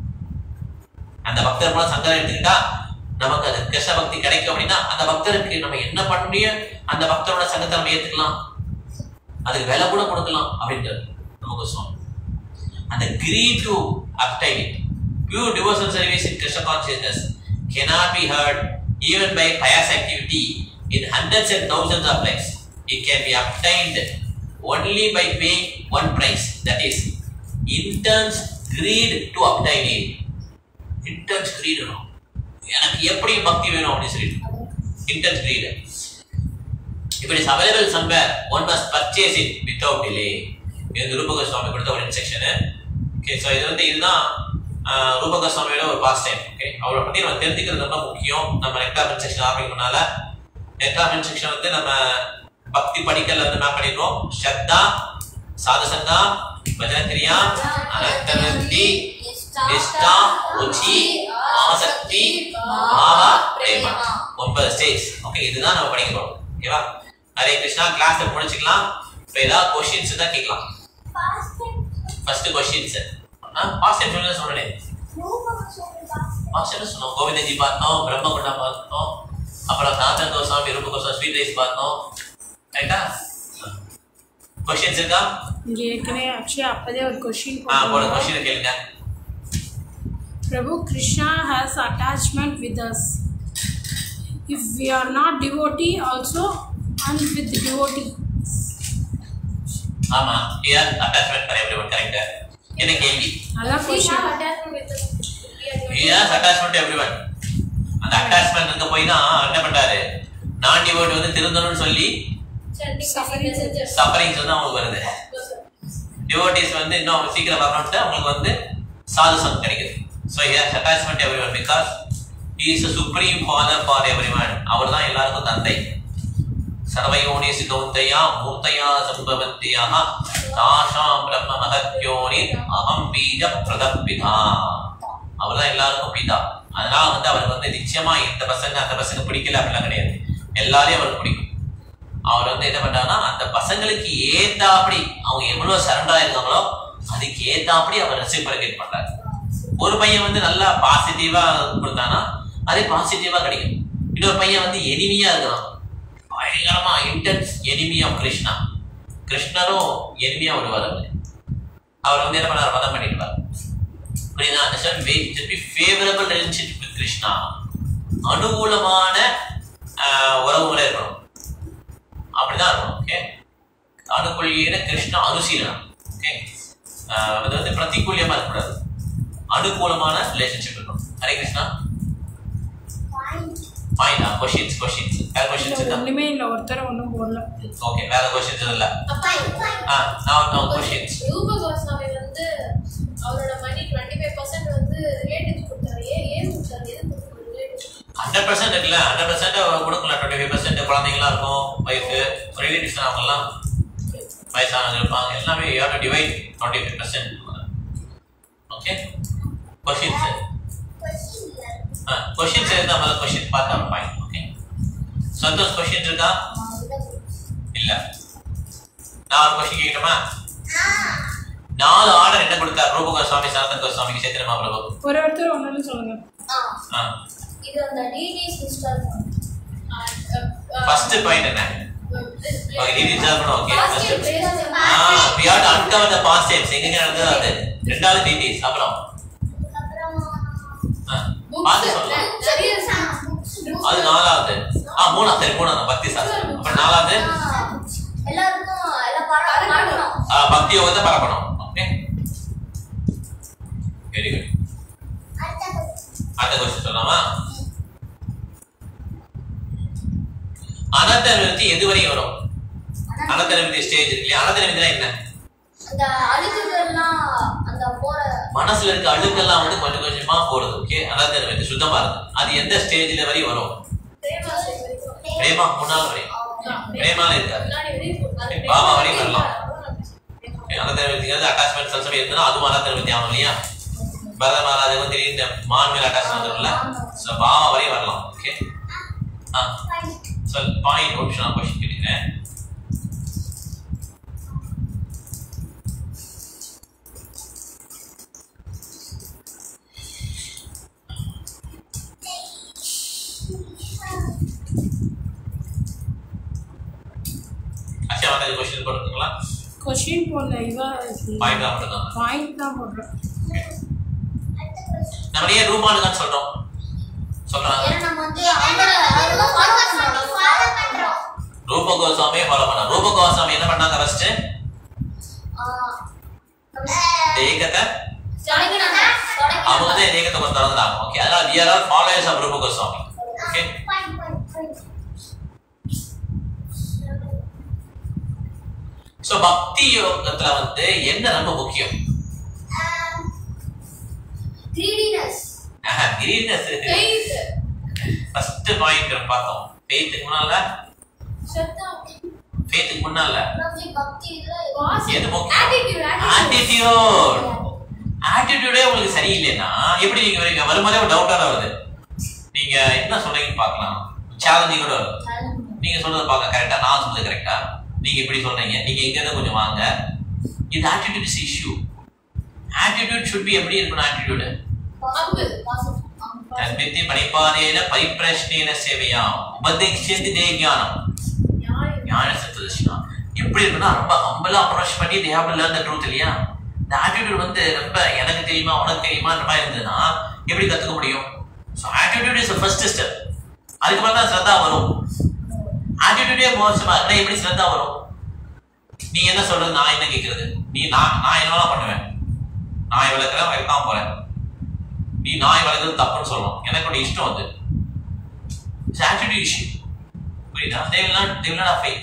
அந்த பக்தர் கூட சங்கரம் எடுத்துக்கிட்டா நமக்கு அது கிருஷ்ண பக்தி கிடைக்கும் அப்படின்னா அந்த பக்தருக்கு நம்ம என்ன பண்ண முடியும் அந்த பக்தரோட சங்கத்தை நம்ம ஏத்துக்கலாம் அதுக்கு விலை கூட கொடுக்கலாம் அப்படின்றது நமக்கு சொன்னோம் and the greed to obtain it. Pure devotional service in Krishna consciousness cannot be heard even by pious activity in hundreds and thousands of lives. It can be obtained only by paying one price, that is, intense greed to obtain it. Intense greed வேணும் எனக்கு எப்படி பக்தி வேணும் அப்படின்னு சொல்லிட்டு intense greed. If it is available somewhere, one must purchase it without delay. இது ரூபக சுவாமி கொடுத்த ஒரு இன்ஸ்ட்ரக்ஷனு ஓகே ஸோ இது வந்து இதுதான் ஆஹ், ரூபக சுவாமியோட ஒரு பாஸ் டைம் ஓகே அவரை பற்றி நம்ம தெரிஞ்சுக்கிறது ரொம்ப முக்கியம் நம்ம நெக்டார் இன்ஸ்ட்ரக்ஷன் ஆரம்பிக்கணும்னால நெக்டார் இன்ஸ்ட்ரக்ஷன் வந்து நம்ம பக்தி படிக்கல வந்து மேப் பண்ணிடுவோம் ஸ்ரத்தா சாதசங்கா பஜனக்கிரியா அனந்தனந்தி நிஷ்டா ருச்சி ஆசக்தி பாவா பிரேமா ஒன்பது ஸ்டேஜ் ஓகே இதுதான் நம்ம படிக்க போறோம் ஓகேவா ஹரே கிருஷ்ணா கிளாஸ் முடிச்சுக்கலாம் இப்போ ஏதாவது கொஸ்டின்ஸ் தான் கேட்கலாம் fasting. First questions pastime சொல்லி சொன்னேன் Rupa Goswami fasting. Pastime சொன்னோம் கோவிந்தஜி பார்த்தோம் பிரம்மகுண்டா பார்த்தோம் அப்புறம் நாதன் கோசாமி ரூப கோசாமி ஸ்வீட் ரைஸ் பார்த்தோம் ரைட்டா கொஸ்டின்ஸ் இருக்கா இங்கே ஏற்கனவே ஆக்சுவலி அப்போதே ஒரு கொஷின் ஆ போட கொஸ்டின் கேளுங்க Prabhu Krishna has attachment with us. If we are not devotee, also and with devotee. ஆமா here attachment for everyone correct என்ன கேள்வி அதான் We question have attachment with us. We are doing- here attachment everyone அந்த அட்டாச்மெண்ட் இருக்க போய் தான் என்ன பண்றாரு நான் டிவோட் வந்து திருந்தணும்னு சொல்லி Sending Suffering. messages. சஃபரிங்ஸ் வந்து அவங்களுக்கு வருது டிவோட்டிஸ் வந்து இன்னும் சீக்கிரம் வரணும்ட்டு அவங்களுக்கு வந்து சாது சங்கம் கிடைக்குது so here attachment every one because is a supreme father for every one அவர் தான் எல்லாருக்கும் தந்தை சர்வயோனிசு கௌந்தயா மூர்த்தயா சம்பவந்தியாக தாஷாம் பிரம்ம மகத்யோனி அகம் பீஜ பிரதப்பிதா அவர் தான் எல்லாருக்கும் பிதா அதனால வந்து அவருக்கு வந்து நிச்சயமா இந்த பசங்க அந்த பசங்க பிடிக்கல அப்படிலாம் கிடையாது எல்லாரையும் அவருக்கு பிடிக்கும் அவர் வந்து என்ன பண்றாருன்னா அந்த பசங்களுக்கு ஏத்தாப்படி அவங்க எவ்வளவு சரண்டா இருக்காங்களோ அதுக்கு ஏத்தாப்படி அவர் ரெசிப்ரகேட் பண்றாரு ஒரு பையன் வந்து நல்லா பாசிட்டிவா கொடுத்தானா அதே பாசிட்டிவா கிடைக்கும் இன்னொரு பையன் வந்து எனிமியா இருக்கலாம் பயங்கரமா இன்டென்ஸ் எனிமி ஆஃப் கிருஷ்ணா கிருஷ்ணரும் எனிமியா வருவார் அவரு அவர் வந்து என்ன பண்ணார் மதம் பண்ணிடுவார் புரியுதா அந்த ஃபேவரபிள் ரிலேஷன்ஷிப் வித் கிருஷ்ணா அனுகூலமான ஆஹ், உறவு முறை இருக்கணும் அப்படிதான் இருக்கணும் ஓகே அனுகூலியன கிருஷ்ணா அனுசீலனம் ஓகே அது வந்து பிரதிகூலியமா இருக்கக்கூடாது அனுகூலமான ரிலேஷன்ஷிப் இருக்கணும் Hare Krishna Fine. Fine questions questions வேற கொஷின்ஸ் இருக்கா ஒன்றுமே இல்லை ஒருத்தர் ஒன்றும் போடல ஓகே வேற கொஷின்ஸ் இல்ல Fine, fine. ஆ நான் நான் கொஷின்ஸ் ரூப கோஸ்வாமி வந்து அவரோட மணி டுவெண்ட்டி ஃபைவ் பர்சன்ட் வந்து ரிலேட்டிவ்ஸ் கொடுத்தாரு ஏன் ஏன் கொடுத்தாரு எது கொடுத்தாரு ரிலேட்டிவ்ஸ் ஹண்ட்ரட் பர்சன்ட் இருக்குல்ல ஹண்ட்ரட் பர்சன்ட் கொடுக்கலாம் டுவெண்ட்டி ஃபைவ் பர்சன்ட் குழந்தைங்களா இருக்கும் ஒய்ஃபு ரிலேட்டிவ்ஸ் அவங்கெல்லாம் வயசானவங்க இருப்பாங்க எல்லாமே you have to divide twenty five percent okay okay questions question இல்ல. கொஷின்ஸ் இருந்தா முதல்ல கொஷின் பார்த்தா பாயிண்ட் ஓகே சந்தோஷ் கொஷின் இருக்கா இல்ல நான் ஒரு கொஷின் கேட்கணுமா நாலு ஆர்டர் என்ன கொடுத்தார் ரூப கோஸ்வாமி சனாதன் கோஸ்வாமிக்கு சைத்தன்ய மகாபிரபு ஒரு ஒருத்தர் ஒன்று சொல்லுங்க ஆ இது அந்த டிடிஸ் இன்ஸ்டால் ஃபர்ஸ்ட் பாயிண்ட் என்ன ஓகே இது இருக்கணும் ஓகே ஃபர்ஸ்ட் பண்ணுங்க ஆ we have to uncover the past tense எங்க நடந்தது அது ரெண்டாவது டீடைல்ஸ் அப்புறம் அதுக்கப்புறம் ஆ, பார்த்து சொல்லலாம் நிறைய அது நாலாவது ஆ மூணாவது சரி மூணாவது பக்தி சாஸ்திரம் அப்புறம் நாலாவது எல்லாருக்கும் எல்லா பாடம் பாடணும் ஆ, பக்தி யோகத்தை பரப்பணும் ஓகே வெரி குட் அடுத்த question. அடுத்த கொஸ்டின் சொல்லலாமா அனந்த நிவர்த்தி எது வரையும் வரும் அனந்த நிவர்த்தி ஸ்டேஜ் இருக்கு இல்லையா அனந்த நிவர்த்தினா என்ன அந்த அழுக்குகள்லாம் அந்த போற மனசுல இருக்க அழுக்கெல்லாம் வந்து கொஞ்சம் கொஞ்சமா போடுது ஓகே அனந்த நிவர்த்தி சுத்தமா இருக்கு அது எந்த ஸ்டேஜ்ல வரையும் வரும் பிரேமா முன்னாள் வரையும் பிரேமால இருக்காது பாபா வரையும் வரலாம் அனந்த நிவர்த்திங்கிறது அட்டாச்மெண்ட் சல்சம் இருந்தாலும் அதுவும் அனந்த நிவர்த்தி ஆகும் இல்லையா பரத மகாராஜுக்கு வந்து இந்த மான் மேல அட்டாச்மெண்ட் வந்துடும்ல ஸோ பாபா வரையும் வரலாம் ஓகே ஆ சொல் பாயிண்ட் ஒரு நிமிஷம் நான் கொஸ்டின் கேட்டுக்கிறேன் அச்சா வந்து கொஸ்டின் போட்டுருங்களா கொஷின் போடல இவ பாயிண்ட் தான் மட்டும்தான் பாயிண்ட் தான் போடுறேன் அடுத்த question. நம்ம ஏன் ரூபானுதான் சொல்றோம் சொல்றாங்க ஏன்னா நம்ம வந்து அவங்களோட அதெல்லாம் follow பண்றோம். Follow பண்றோம். ரூப கோஸ்வாமியே ஃபாலோ பண்ணா ரூப கோஸ்வாமி என்ன பண்ணாங்க ஃபர்ஸ்ட் ஆ, இந்த ஏக்கத்தை தொடங்கினாங்க. அவங்க தொடங்கினாங்க. வந்து இந்த ஏக்கத்தை கொஞ்சம் திறந்துட்டாங்க ஓகே அதனால we are all followers of ரூப Goswami okay Point, point, point. So பக்தி யோகத்துல வந்து என்ன ரொம்ப முக்கியம் Um, Greediness. கிரீனஸ் Faith. First point பார்த்தோம் ஃபெய்த்துக்கு முன்னால சத்தம். ஃபெய்த்துக்கு முன்னால நம்பி பக்தி இதுல எது முக்கியம் Attitude, attitude. ஆட்டிடியூட் ஆட்டிடியூடே உங்களுக்கு சரியில்லைன்னா எப்படி நீங்க வரீங்க வரும்போதே ஒரு டவுட்டா தான் வருது நீங்க என்ன சொல்றீங்கன்னு பார்க்கலாம் சேலஞ்சிங் கூட வரும் நீங்க சொல்றது பார்க்க கரெக்டா நான் சொல்றது கரெக்டா நீங்க இப்படி சொல்றீங்க நீங்க எங்க இருந்து கொஞ்சம் வாங்க இது attitude is issue attitude should be எப்படி இருக்கணும் ஆட்டிடியூட் அம்பு. பாசம். தன்வித்தி பணிப்பாதேன பரிப்பிரஷ்னேன சேவையாம் உபதேசியது தே ஞானம் ஞான சத்துதர்ஷனா எப்படி இருக்குன்னா ரொம்ப ஹம்பலா அப்ரோச் பண்ணி they have learn the truth இல்லையா இந்த ஆட்டிடியூட் வந்து ரொம்ப எனக்கு தெரியுமா உனக்கு தெரியுமான்ற மாதிரி இருந்ததுன்னா எப்படி கத்துக்க முடியும் so attitude is first step அதுக்கப்புறம் தான் ஸ்ரத்தா வரும் ஆட்டிடியூடே மோசமா இருந்தா எப்படி ஸ்ரத்தா வரும் நீ என்ன சொல்றது நான் என்ன கேட்கறது நீ நான் நான் என்னவெல்லாம் பண்ணுவேன் நாய் வளர்க்குறேன் வளர்க்காம போறேன் நீ நாய் வளர்க்குறது தப்புன்னு சொல்லணும் எனக்கு ஒரு இஷ்டம் அது ஆட்டிடியூட் இஷ்யூ புரியுதா they will not they will not have faith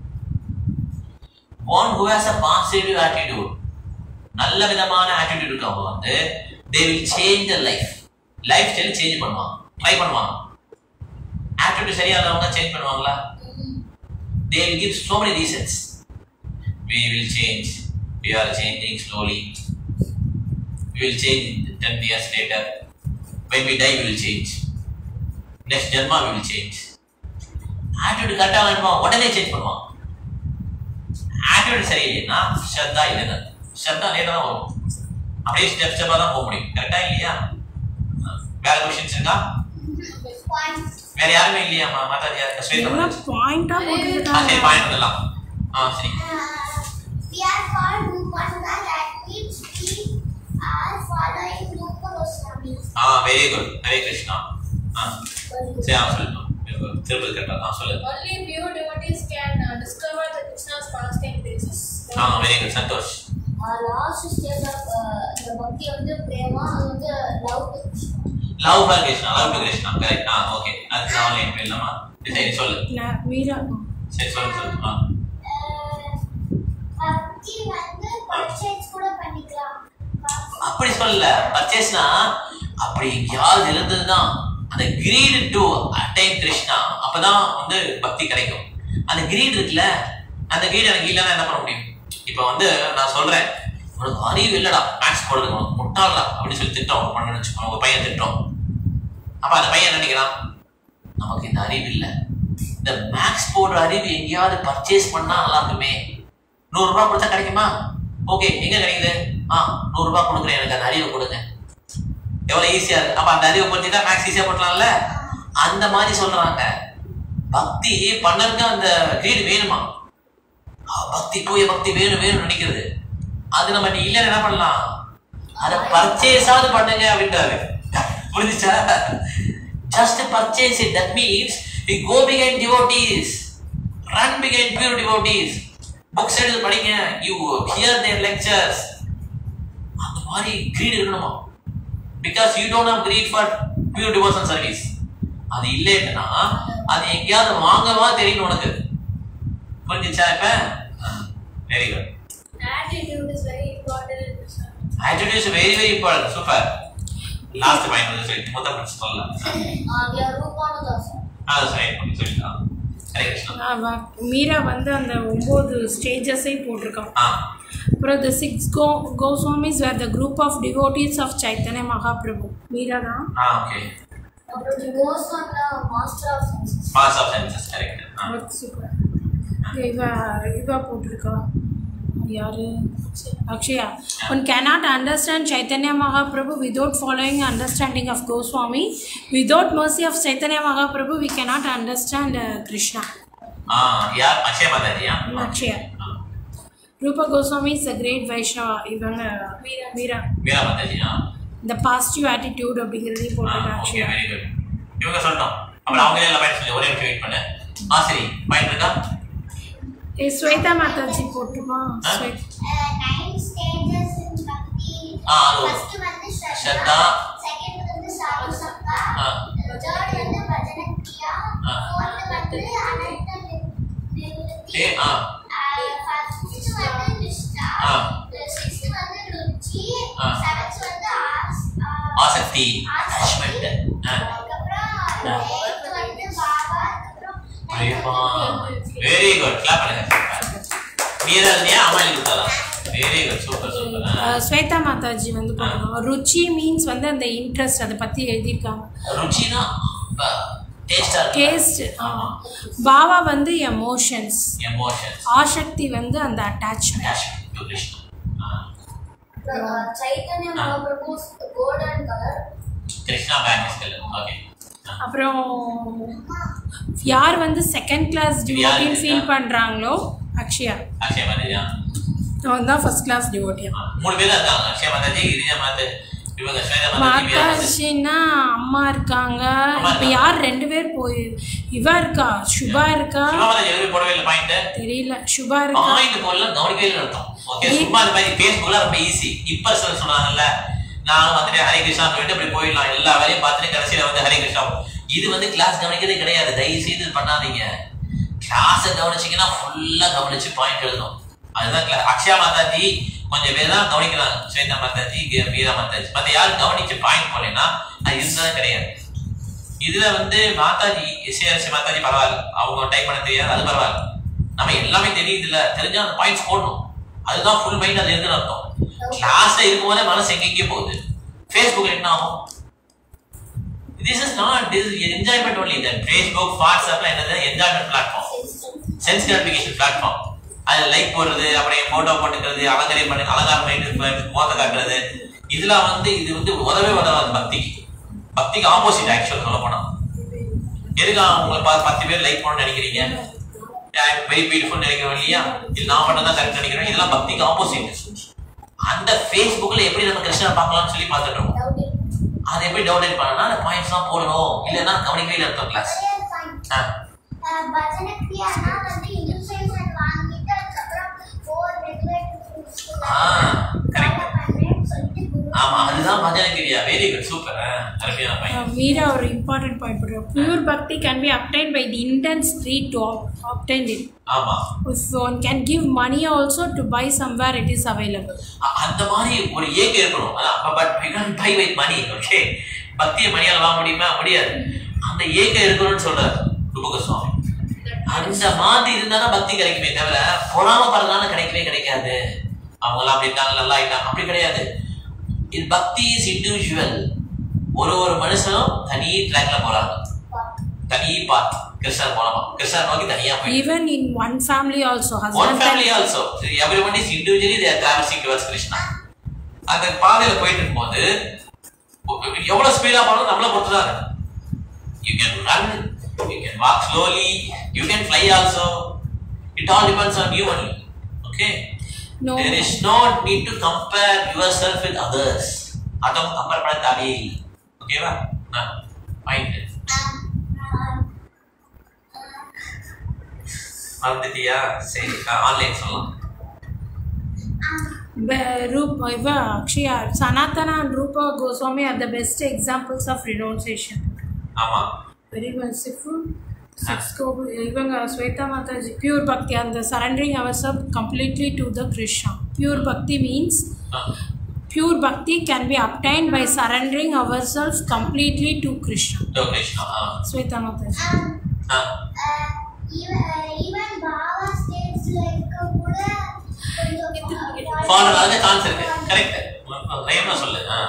one who has a positive attitude நல்ல விதமான ஆட்டிடியூட் இருக்கவங்க வந்து they will change their life life style change பண்ணுவாங்க ட்ரை பண்ணுவாங்க ஆட்டிடியூட் சரியானவங்க சேஞ்ச் பண்ணுவாங்களா they will give so many reasons we will change we are changing slowly we will change 10 years later when we die we will change next ஜென்மா we will change ஆட்டிடியூட் கரெக்டாக வேணுமா உடனே சேஞ்ச் பண்ணுவான் ஆட்டிடியூட் சரியில்லைன்னா ஸ்ரத்தா இல்லைன்னு அர்த்தம். ஸ்ரத்தா லேட்டாக தான் வரும் அப்படியே ஸ்டெப் ஸ்டெப்பாக தான் போக முடியும் கரெக்டா இல்லையா வேற கொஸ்டின்ஸ் இருக்கா Point. வேற யாருமே இல்லையா மா- மாதாஜி ஸ்வேதா எல்லாம் மாதாஜி? பாயிண்டா ஆ சரி போட்டுருக்காங்க பாயிண்ட் வந்துடலாம் ஆ சரி Uh, we are called Rupanga, that means we are following Rupa Goswami. ஆ வெரி குட் ஹரே கிருஷ்ணா ஆ சரி ஆ சொல்லு திருப்பதி கரெக்டாக ஆ சொல்லு Only pure devotees can uh, discover the Krishna's pastime places. ஆ very good Santosh last stage of இந்த பக்தி வந்து பிரேமா அது வந்து love love for Krishna love to Krishna correct ஆ ஓகே அது ஆன்லைன் போயிடலாமா சரி சொல்லு நான் மீரா சரி சொல்லு சொல்லு ஆ Uh, பக்தி வந்து purchase கூட பண்ணிக்கலாம் அப்படி சொல்லல பர்ச்சேஸ்னா அப்படி எங்கேயாவது இருந்ததுதான் அந்த கிரீடு டு அட்டைன் கிருஷ்ணா அப்பதான் வந்து பக்தி கிடைக்கும் அந்த கிரீட் இருக்குல்ல அந்த கிரீட் எனக்கு இல்லைன்னா என்ன பண்ண முடியும் இப்போ வந்து நான் சொல்றேன் உனக்கு அறிவு இல்லடா மேக்ஸ் போடுறது உனக்கு முட்டாளா அப்படின்னு சொல்லி திட்டம் அவங்க பண்ணு வச்சுக்கோங்க உங்க பையன் திட்டம் அப்ப அந்த பையன் என்ன நினைக்கிறான் நமக்கு இந்த அறிவு இல்லை இந்த மேக்ஸ் போடுற அறிவு எங்கேயாவது பர்ச்சேஸ் பண்ணா நல்லா இருக்குமே நூறு ரூபாய் கொடுத்தா கிடைக்குமா ஓகே எங்க கிடைக்குது ஆ நூறு ரூபாய் கொடுக்குறேன் எனக்கு அந்த அறிவை கொடுங்க எவ்வளவு ஈஸியா இருக்கு அப்ப அந்த அறிவை புரிஞ்சுட்டா மேக்ஸ் ஈஸியா பண்ணலாம்ல அந்த மாதிரி சொல்றாங்க பக்தி பண்ணருக்கு அந்த கிரீடு வேணுமா ஆ, பக்தி தூய பக்தி வேணும் வேணும் நினைக்கிறது அது நம்ம நீ இல்லைன்னு என்ன பண்ணலாம் அதை பர்ச்சேஸாவது பண்ணுங்க அப்படின்றாரு புரிஞ்சுச்சா just purchase it that means we go begin devotees run begin pure devotees books எடுத்து படிங்க யூ ஹியர் தேர் லெக்சர்ஸ் அந்த மாதிரி கிரீட் இருக்கணுமா because you don't have greed for pure devotion service அது இல்லைன்னா அது எங்கேயாவது வாங்கவா தெரியும் உனக்கு புரிஞ்சுச்சா இப்ப very good Attitude is very important in Krishna. attitude is very very important super last point வந்து சொல்லி முதல் principle Uh, we are Rupanadasa. அது சரி பண்ணி சொல்லிட்டான் ஹரே கிருஷ்ணா அவ- மீரா வந்து அந்த ஒம்பது ஸ்டேஜஸே போட்டிருக்கான் ஆ அப்புறம் த சிக்ஸ் கோ Goswamis where the group of devotees of Chaitanya Mahaprabhu Meera தான் ஆ ஓகே அப்புறம் the most one uh, master of senses. Boss of senses correct ஆ சூப்பர் இவ இவ போட்டிருக்கா யாரு Akshaya one cannot understand chaitanya mahaprabhu without following understanding of goswami without mercy of chaitanya mahaprabhu we cannot understand uh, krishna ஆ யார் அக்ஷய மாதாஜியா Akshaya Rupa Goswami is a great vaishnava இவங்க வீரா வீரா மீரா மாதாஜியா இந்த பாசிட்டிவ் ஆட்டிடியூட் அப்படிங்கிறதையும் போட்டிருக்கா ஓகே அக்ஷயா வெரி குட் இவங்க சொல்லட்டும் அப்புறம் அவங்களே எல்லாம் பாயிண்ட் சொல்லி ஒரே நிமிஷம் வெயிட் பண்ணு ஆ சரி பாயிண்ட் இருக்கா ஏ ஸ்வேதா மாதாஜி போட்டுமா ஆ? ஸ்வேத் Uh, nine stages in Bhakti. Ah, அது ஒரு- First வந்து Shraddha. Shraddha. Second வந்து Sarvasakta. ஆ. Third வந்து Bhajana Kriya. Ah. Fourth வந்து Ananta Nivritti. ஏ ஆ Uh, fifth வந்து Nishta. ஆ. Sixth வந்து Ruchi. Ah. Seventh வந்து As. uh, ஆசக்தி அட்டாச்மெண்ட் அதுக்கப்புறம் eighth வந்து Baba. அதுக்கப்புறம் வெரி குட் கிளாப் பண்ணுங்க மீரா இல்லையா அம்மாளி கொடுத்தாலாம் very good super super ah Swetha Mataji வந்து போட்டிருக்காங்க ருச்சி மீன்ஸ் வந்து அந்த இன்ட்ரெஸ்ட் அதை பற்றி எழுதியிருக்காங்க ருச்சினா டேஸ்டா இருக்கு டேஸ்ட் பாவா வந்து எமோஷன்ஸ் எமோஷன்ஸ் ஆசக்தி வந்து அந்த attachment attachment to Krishna uh, Chaitanya Mahaprabhu's golden color. Krishna black colour okay அப்புறம் யார் வந்து செகண்ட் கிளாஸ் டிவோட்டின்னு யாரு? ஃபீல் பண்ணுறாங்களோ அக்ஷயா அக்ஷய மாதாஜியா அவன் தான் ஃபர்ஸ்ட் கிளாஸ் டிவோட்டியா மூணு பேர் தான் இருக்காங்க அக்ஷய மாதாஜி கிரிஜா மாதா இவங்க ஸ்வேதா மாதாஜி வீரா மாதாஜி மாதாஜின்னா அம்மா இருக்காங்க அம்மா இப்போ இருக்காங்க. யார் ரெண்டு பேர் போய் இவா இருக்கா சுபா இருக்கா சும்மா மாதாஜி எதுவுமே போடவே இல்லை பாயிண்ட் தெரியல சுபா இருக்கா பாயிண்ட் போடலாம் கவனிக்கவே இல்லை அர்த்தம் ஓகே சும்மா இந்த மாதிரி ஃபேஸ்புக்ல ரொம்ப ஈஸி இப்ப சில சொன்னாங்கல்ல நான் வந்துட்டு ஹரே கிருஷ்ணா சொல்லிட்டு அப்படி போயிடலாம் எல்லா வேலையும் பார்த்துட்டு கடைசியில வந்து ஹரே கிருஷ்ணா இது வந்து கிளாஸ் கவனிக்கிறதே கிடையாது தயவு செய்து இது பண்ணாதீங்க கிளாஸை கவனிச்சீங்கன்னா ஃபுல்லா கவனிச்சு பாயிண்ட் எழுதணும் அதுதான் class. அக்ஷயா மாதாஜி கொஞ்சம் பேர் தான் கவனிக்கிறாங்க ஸ்வேதா மாதாஜி கி- வீரா மாதாஜி மத்த யாரும் கவனிச்சு பாயிண்ட் போடலைன்னா அது இருந்ததே கிடையாது இதுல வந்து மாதாஜி எஸ்ஏஎஸ்சி மாதாஜி பரவாயில்ல அவங்க டைப் பண்ண தெரியாது அது பரவாயில்ல நம்ம எல்லாமே தெரியுது இல்ல தெரிஞ்சா அந்த பாயிண்ட்ஸ் போடணும் அதுதான் ஃபுல் மைண்ட் அது இருக்குன்னு அர்த்தம் கிளாஸ்ல இருக்கும்போதே மனசு எங்கெங்கேயோ போகுது ஃபேஸ்புக் என்ன ஆகும் this is not this enjoyment only இந்த ஃபேஸ்புக் வாட்ஸ்அப்ல என்னது enjoyment platform sense gratification platform அது லைக் போடுறது அப்படியே போட்டோ போட்டுக்கிறது அலங்காரம் பண்ணி அலங்காரம் பண்ணிட்டு மோத காட்டுறது இதெல்லாம் வந்து இது வந்து உதவே உதவாது பக்திக்கு பக்திக்கு ஆப்போசிட் ஆக்சுவல் சொல்ல போனா எதுக்கு உங்களை பார்த்து பத்து பேர் லைக் பண்ணணும்னு நினைக்கிறீங்க வெரி பியூட்டிஃபுல் நினைக்கிறோம் இல்லையா இது நான் மட்டும் தான் கரெக்ட் நினைக்கிறேன் இதெல்லாம் பக்திக்கு ஆப்போசிட் அந்த ஃபேஸ்புக்ல எப்படி நம்ம கிருஷ்ணனை பார்க்கலாம்னு சொல்லி பார்த்துட்டு இருக்கோம் Doubt it. அதை எப்படி டவுன்லோட் பண்ணனா அந்த பாயிண்ட்ஸ் எல்லாம் போடணும் இல்லைன்னா கவனிக்கவே இல்லை அர்த்தம் கிளாஸ் ஒரே ஒரு point. Uh, பஜனை கிரியானா வந்து initiation வாங்கிட்டு அதுக்கப்புறம் four regular rules ஆ, correct. follow பண்ணேன்னு சொல்லிட்டு குரு ஆமா அதுதான் பஜனை கிரியா வெரி குட் சூப்பர் அருமையான பாயிண்ட் மீரா ஒரு இம்பார்ட்டன்ட் பாயிண்ட் பண்ணுறோம் பியூர் பக்தி can be obtained by the intense greed to obtain it ஆமா if one can give money also to buy somewhere it is available அ- அந்த மாதிரி ஒரு ஏக்கம் இருக்கணும் but we can't buy with money okay பக்தியை மணியால வாங்க முடியுமா முடியாது அந்த ஏக்கம் இருக்கணும்னு சொல்றாரு ரூபக சுவாமி அந்த மாதிரி இருந்தா தான் பக்தி கிடைக்குமே தவிர பொறாம படுறதுனால கிடைக்கவே கிடைக்காது அவங்களாம் அப்படி இருக்காங்க நல்லா ஆயிட்டாங்க அப்படி கிடையாது இது பக்தி இஸ் இண்டிவிஜுவல் ஒரு ஒரு மனுஷனும் தனி ட்ராக்ல போறாங்க தனி பாத் கிருஷ்ணர் மூலமா கிருஷ்ணர் நோக்கி தனியா போய் Even in one family also, one husband family and also everyone is individually their travelling towards Krishna அந்த பாதையில போயிட்டு இருக்கும்போது எவ்வளவு ஸ்பீடா போனாலும் நம்மள பொறுத்து தான் இருக்கு you can run you can walk slowly you can fly also it all depends on you only okay no. there is no need to compare yourself with others அதுவும் கம்பேர் பண்ண தேவையே இல்லை ஓகேவா பாயிண்ட் மறந்துட்டியா சரி ஆன்லைன் சொல்லலாம் Be- Rupa, Iva, Akshaya, Sanatana and Rupa Goswami are the best examples of renunciation. ஆமா Very merciful. Six go- இவங்க ஸ்வேதா மாதாஜி பியூர் பக்தி அந்த surrendering our self completely to the Krishna pure bhakti means ah. Pure பக்தி can be obtained by surrendering our self completely to Krishna to Krishna ah. Shweta Mataji ah. Even Baba ஸ்டேட்ஸ்ல இருக்க கூட ஃபாலோ அது சான்ஸ் இருக்கு கரெக்ட் நேமா சொல்லு ஆ.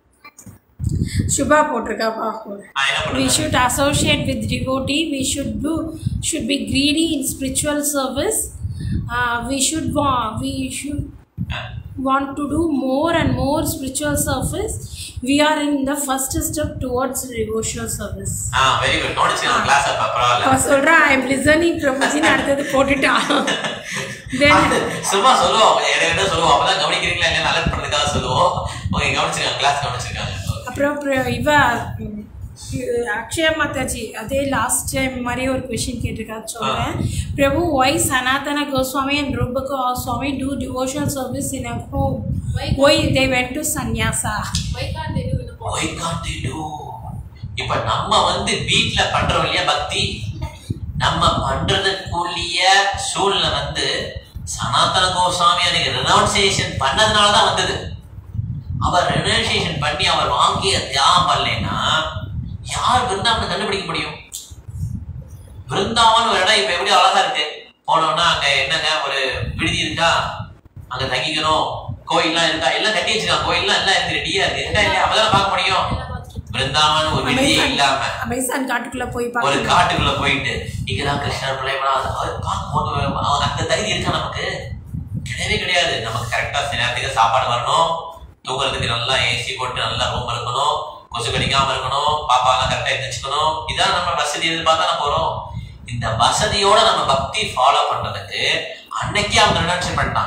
சுபா போட்டிருக்காப்பா ஆ, என்ன we பண்ணுங்க should associate with devotee we should do should be greedy in spiritual service uh, we should wa- we should want to do more and more spiritual service we are in the first step towards devotional service ah very good நோடிச்சு கிளாஸ் அப்ப பரவாயில்ல அவ சொல்றா ஐ எம் லிசனிங் பிரபுஜின்னு அடுத்தது போட்டுட்டான் then சும்மா சொல்லுவோம் என்ன சொல்லுவோம் அப்பதான் கவனிக்கிறீங்களா இல்லையா அலர்ட் பண்றதுக்காக சொல்லுவோம் ஓகே கவனிச்சிருக்காங்க கிளாஸ் கவனிச்சிருக்காங்க அப்புறம் அப்புறம் இவ உம், அக்ஷயா மாதாஜி அதே லாஸ்ட் டைம் மாதிரி ஒரு கொஷின் கேட்டிருக்கா சொல்றேன் Prabhu why Sanatana Goswami and Rupa Goswami do devotional service in a home why they went to sannyasa Why can't they do in the body? Why can't they do இப்ப நம்ம வந்து வீட்ல பண்றோம் இல்லையா பக்தி நம்ம பண்றதுக்குரிய சூழ்நிலை வந்து சனாதன கோஸ்வாமி அதுக்கு ரெனவுன்சியேஷன் பண்ணதுனால தான் வந்தது அவர் ரெனவுன்சியேஷன் பண்ணி அவர் வாங்கிய தியாகம் பண்ணலைன்னா யார் பிருந்தாவனை கண்டுபிடிக்க முடியும் பிருந்தாவன் ஒரு இடம் இப்ப எப்படி அழகா இருக்கு போனோம்னா அங்க என்னங்க ஒரு விடுதி இருக்கா அங்க தங்கிக்கணும் கோயில்லாம் இருக்கா எல்லாம் கட்டி வச்சிருக்காங்க கோயில்லாம் எல்லாம் இருக்கு ரெடியா இருக்கு இருக்கா இல்லையா அப்பதான் பார்க்க முடியும் பிருந்தாவன் ஒரு விடுதியே அமேசான் இல்லாம அமேசான் காட்டுக்குள்ள போய் ஒரு பார்க்க காட்டுக்குள்ள போயிட்டு இங்கதான் கிருஷ்ணர் பிள்ளைங்களா அவர் பார்க்கும்போது அவங்க அந்த தகுதி இருக்கா நமக்கு கிடையவே கிடையாது நமக்கு கரெக்டா சில நேரத்துக்கு சாப்பாடு வரணும் தூங்குறதுக்கு நல்லா ஏசி போட்டு நல்லா ரூம் இருக்கணும் கொசு கடிக்காம இருக்கணும் பாப்பா எல்லாம் கரெக்டா எந்திரிச்சுக்கணும் இதான் நம்ம வசதி எதிர்பார்த்தா நம்ம போறோம் இந்த வசதியோட நம்ம பக்தி ஃபாலோ பண்றதுக்கு அன்னைக்கே அவங்க ரிடக்ஷன் பண்ணிட்டான்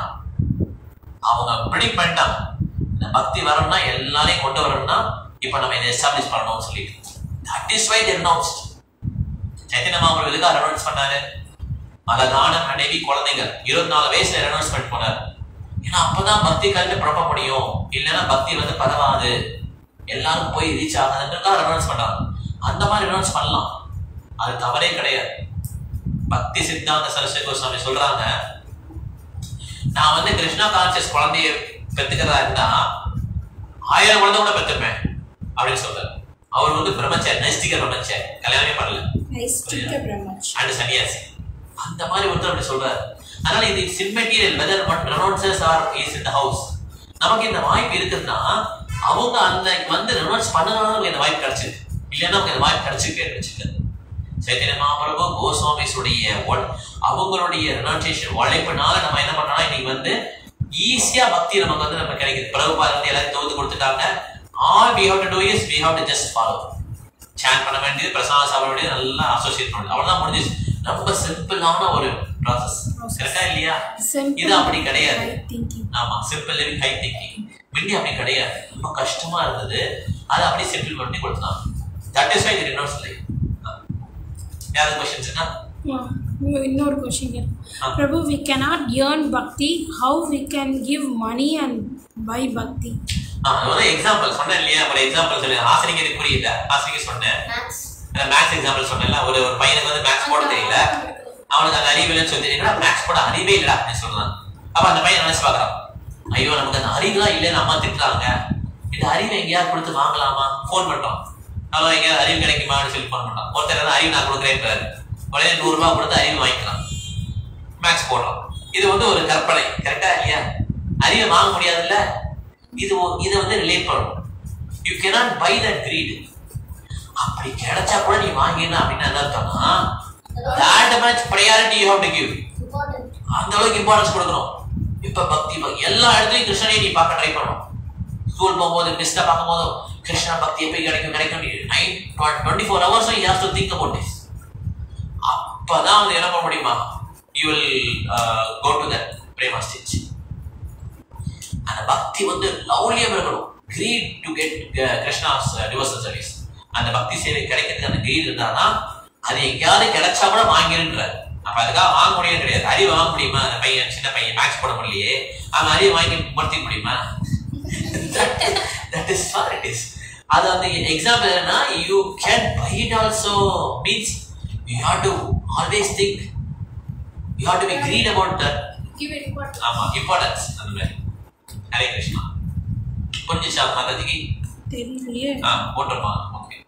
அவங்க ப்ரிடிக் பண்ணிட்டாங்க இந்த பக்தி வரணும்னா எல்லாரையும் கொண்டு வரணும்னா இப்போ நம்ம இதை எஸ்டாப்ளிஷ் பண்ணணும்னு சொல்லிட்டு that is why denounced Chaitanya மாமூர் எதுக்காக ரெனவுன்ஸ் பண்ணாரு அழகான மனைவி குழந்தைகள் இருபத்தி நாலு வயசுல ரெனவுன்ஸ்மெண்ட் போனார் ஏன்னா அப்பதான் பக்தி கல்வி பரப்ப முடியும் இல்லைன்னா பக்தி வந்து பரவாது எல்லாரும் போய் ரீச் ஆகாதுன்றதுக்காக ரெனவுன்ஸ் பண்ணாங்க அந்த மாதிரி ரெனவுன்ஸ் பண்ணலாம் அது தவறே கிடையாது பக்தி சித்தாந்த சரஸ்வதி கோஸ்வாமி சொல்றாங்க நான் வந்து கிருஷ்ணா கான்சியஸ் குழந்தைய பெத்துக்கிறதா இருந்தா ஆயிரம் குழந்தை கூட பெத்துப்பேன் அப்படின்னு சொல்றாரு அவர் வந்து பிரம்மச்சாரி நைஸ்டிக பிரம்மச்சாரி கல்யாணமே பண்ணல நைஸ்டிக்க பிரம்மச் அண்ட் சன்னியாசி அந்த மாதிரி ஒருத்தர் அப்படி சொல்றாரு அதனால இது it's immaterial whether one renounces or is in the house நமக்கு இந்த வாய்ப்பு இருக்குதுன்னா அவங்க அந்த வந்து ரெனவுன்ஸ் பண்ணனால நமக்கு இந்த வாய்ப்பு கிடைச்சிருக்கு இல்லைன்னா நமக்கு இந்த வாய்ப்பு கிடைச்சிருக்கே வச்சுக்க சைத்தன்ய மகாபிரபு கோஸ்வாமிஸுடைய ஒ- அவங்களுடைய ரெனவுன்சியேஷன் உழைப்புனால நம்ம என்ன பண்ணோம்னா இன்னைக்கு வந்து ஈஸியா பக்தி நமக்கு வந்து நம்ம கிடைக்குது பிரபுபாத வந்து எல்லாத்தையும் தோத்து கொடுத்துட்டாங்க all we have to do is we have to just follow சேன் பண்ண வேண்டியது பிரசாத சாப்பிட வேண்டியது நல்லா அசோசியேட் பண்ணுது அவ்வளவுதான் முடிஞ்சிச்சு ரொம்ப சிம்பிளான ஒரு ப்ராசஸ் கரெக்டா இல்லையா இது அப்படி கிடையாது திங்கிங் ஆமா சிம்பிள் லிவிங் ஹை திங்கிங் மிண்டி அப்படி கிடையாது ரொம்ப கஷ்டமா இருந்தது அதை அப்படியே செட்டில் பண்ணி கொடுத்தாங்க தட் இஸ் வை இது ரினோட்ஸ் லைஃப் யாராவது கொஸ்டின்ஸ் இருக்கா இன்னொரு question ah. Prabhu we cannot earn bhakti how we can give money and buy bhakti ah, அது வந்து எக்ஸாம்பிள் சொன்னேன் இல்லையா ஒரு எக்ஸாம்பிள் சொன்னேன் ஆசிரியர் புரியல ஆசிரியர் சொன்னேன் மேக்ஸ் மேக்ஸ் எக்ஸாம்பிள் சொன்னேன்ல ஒரு ஒரு பையனுக்கு வந்து மேக்ஸ் போட தெரியல அவனுக்கு அந்த அறிவு இல்லைன்னு சொல்லி என்னடா மேக்ஸ் போட அறிவே இல்லடா அப்படின்னு சொல்றான் அப்ப அந்த பையன் நினைச்சு பார்க்கறான் ஐயோ நமக்கு அந்த அறிவுலாம் இல்லைன்னு அம்மா திட்டுறாங்க இந்த அறிவை எங்கேயாவது கொடுத்து வாங்கலாமா ஃபோன் பண்றோம் ஹலோ எங்கேயாவது அறிவு கிடைக்குமான்னு சொல்லி ஃபோன் பண்றான் ஒருத்தர் வந்து அறிவு நான் கொடுக்குறேன் உடனே நூறு ரூபாய் கொடுத்து அறிவு வாங்கிக்கலாம் மேக்ஸ் போடுறோம் இது வந்து ஒரு கற்பனை கரெக்டா இல்லையா அறிவை வாங்க முடியாதுல்ல இது ஒ- இதை வந்து ரிலேட் பண்ணும் you cannot buy that greed அப்படி கிடைச்சா கூட நீ வாங்கிடலாம் அப்படின்னு என்ன அர்த்தம்னா that much priority you have to give important அந்த அளவுக்கு இம்பார்ட்டன்ஸ் கொடுக்கணும் இப்ப பக்தி பக்தி எல்லா இடத்துலயும் கிருஷ்ணனை நீ பார்க்க ட்ரை பண்ணணும் ஸ்கூல் போகும்போது மிஸ்ல பார்க்கும்போது கிருஷ்ணா பக்தி எப்போ கிடைக்கும் கிடைக்கும் nine twenty four hours you have to think about this அப்பதான் வந்து என்ன பண்ண முடியுமா you will go to that prema stage அந்த பக்தி வந்து லவ்லியம் இருக்கணும் greed to get Krishna's devotional service அந்த பக்தி சேவை கிடைக்கிறதுக்கு அந்த கிரீட் இருந்தாதான் அது எங்கேயாவது கிடைச்சா கூட வாங்கிருன்றார் அப்ப அதுக்காக வாங்க முடியாது கிடையாது அறிவு வாங்க முடியுமா அந்த பையன் சின்ன பையன் மேக்ஸ் போட முடியலையே அவன் அறிவு வாங்கி படுத்திக்க முடியுமா that is what it is அது வந்து எக்ஸாம்பிள் என்னன்னா you can buy it also means you have to always think you have to be greed about that Give it importance. ஆமா இம்பார்ட்டன்ஸ் அந்த மாதிரி ஹரே கிருஷ்ணா புரிஞ்சுச்சா மாதாஜிக்கு தெரியலையே ஆ போட்டுருப்பாங்க ஓகே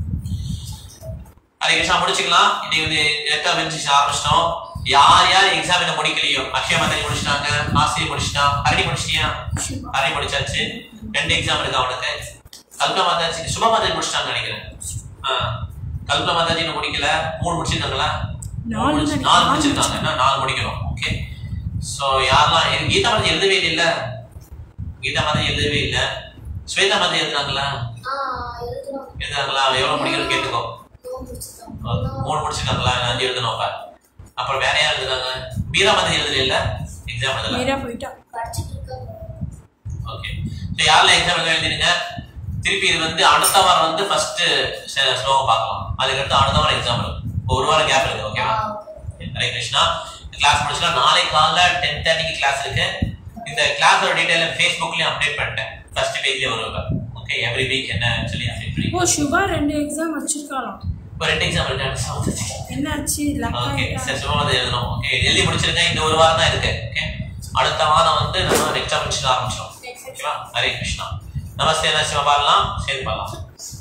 ஹரே கிருஷ்ணா முடிச்சுக்கலாம் இன்னைக்கு வந்து எத்தனை பெஞ்சிச்சு ஆரம்பிச்சிட்டோம் யார் யார் எக்ஸாம் என்ன முடிக்கலையோ அக்ஷய மாதாஜி முடிச்சிட்டாங்க ஆசிரியர் முடிச்சிட்டா ஹரணி முடிச்சிட்டியா ஹரணி முடிச்சாச்சு ரெண்டு எக்ஸாம் இருக்கு அவனுக்கு கல்பா மாதாஜி சுபா மாதாஜி முடிச்சிட்டாங்க நினைக்கிறேன் ஆ கல்பா மாதாஜி இன்னும் முடிக்கல மூணு முடிச்சிருக்காங்களா நாலு முடிச்சு- நினைக்கிறேன். நாலு முடிச்சிருக்காங்க இன்னும் நாலு முடிக்கணும் ஓகே சோ யாரெல்லாம் இது கீதா மாதாஜி எழுதவே இல்ல கீதா மாதாஜி எழுதவே இல்ல ஸ்வேதா மாதாஜி எழுதுனாங்களா ஆ எழுதணும் எழுதுனாங்களா எவ்வளவு முடிக்கணும் கேட்டுக்கோ நோம் முடிச்சிட்டோம் மூணு முடிச்சிருக்காங்களா அஞ்சு எழுதணும் அப்ப அப்புறம் வேற யார் எழுதுனாங்க மீரா மாதாஜி எழுதல இல்ல எக்ஸாம் எழுதல மீரா போயிட்டா படிச்சுட்டு இருக்காங்க ஓகே ஸோ யாரெல்லாம் எக்ஸாம் எழுத எழுதிருங்க திருப்பி இது வந்து அடுத்த வாரம் வந்து ஃபர்ஸ்ட் ஸ்லோகம் பார்க்கலாம் அதுக்கடுத்து அடுத்த வாரம் எக்ஸாம் இருக்கும் ஒரு வாரம் கேப் இருக்கு ஓகேவா ஹரே கிருஷ்ணா கிளாஸ் முடிச்சுனா நாளை காலைல டென் தேர்ட்டிக்கு கிளாஸ் இருக்கு இந்த கிளாஸோட டீடைல் ஃபேஸ்புக்லயும் அப்டேட் பண்ணிட்டேன் ஃபர்ஸ்ட் பேஜ்ல வரும் ஓகே எவ்ரி வீக் என்ன சொல்லி அப்டேட் பண்ணி ஓ சுபா ரெண்டு எக்ஸாம் வச்சிருக்காளாம் இப்போ ரெண்டு எக்ஸாம் இருக்காங்க சவுண்ட் என்னாச்சு லக்கா ஓகே சரி சும்மா வந்து எழுதணும் ஓகே எழுதி முடிச்சிருங்க இந்த ஒரு வாரம் தான் இருக்கு ஓகே அடுத்த வாரம் வந்து நம்ம நெக்ஸ்ட் முடிச்சு ஆரம்பிச்சோம் ஓகேவா ஹரே கிருஷ்ணா நமஸ்தே நரசிம்ம பாடலாம் சேர்ந்து பாடலாம்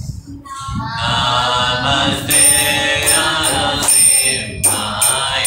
நமஸ்தே நரசிம்மாய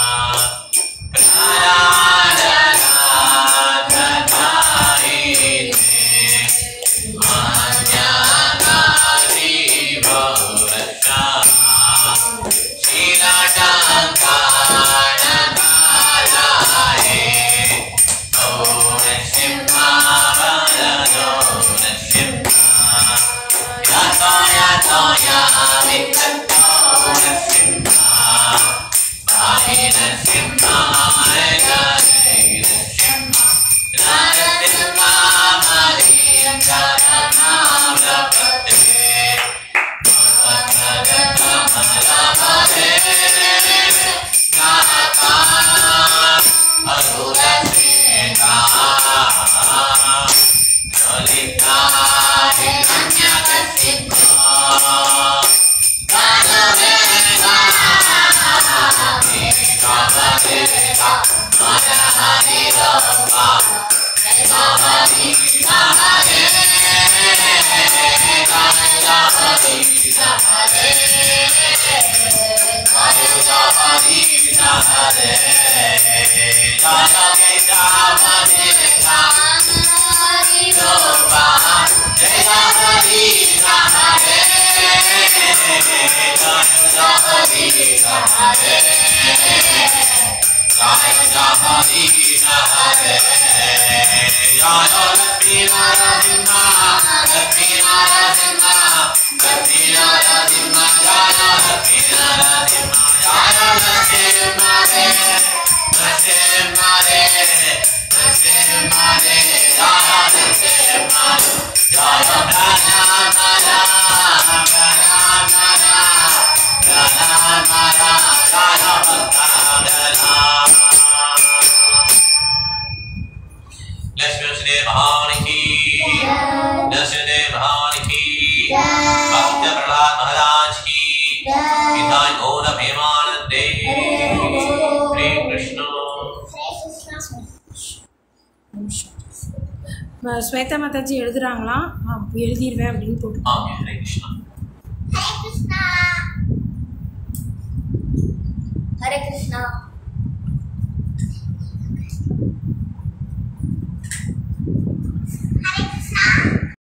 लक्ष्मी महान की दशरथे महान की भक्त प्रहलाद महाराज की पिता गौर हेमानंदे हरे कृष्ण ம- ஸ்வேதா மாதாஜி எழுதுறாங்களாம் ஆ, எழுதிருவேன் அப்படின்னு போட்டு आगे हरे कृष्ण ஹரே கிருஷ்ணா ஹரே கிருஷ்ணா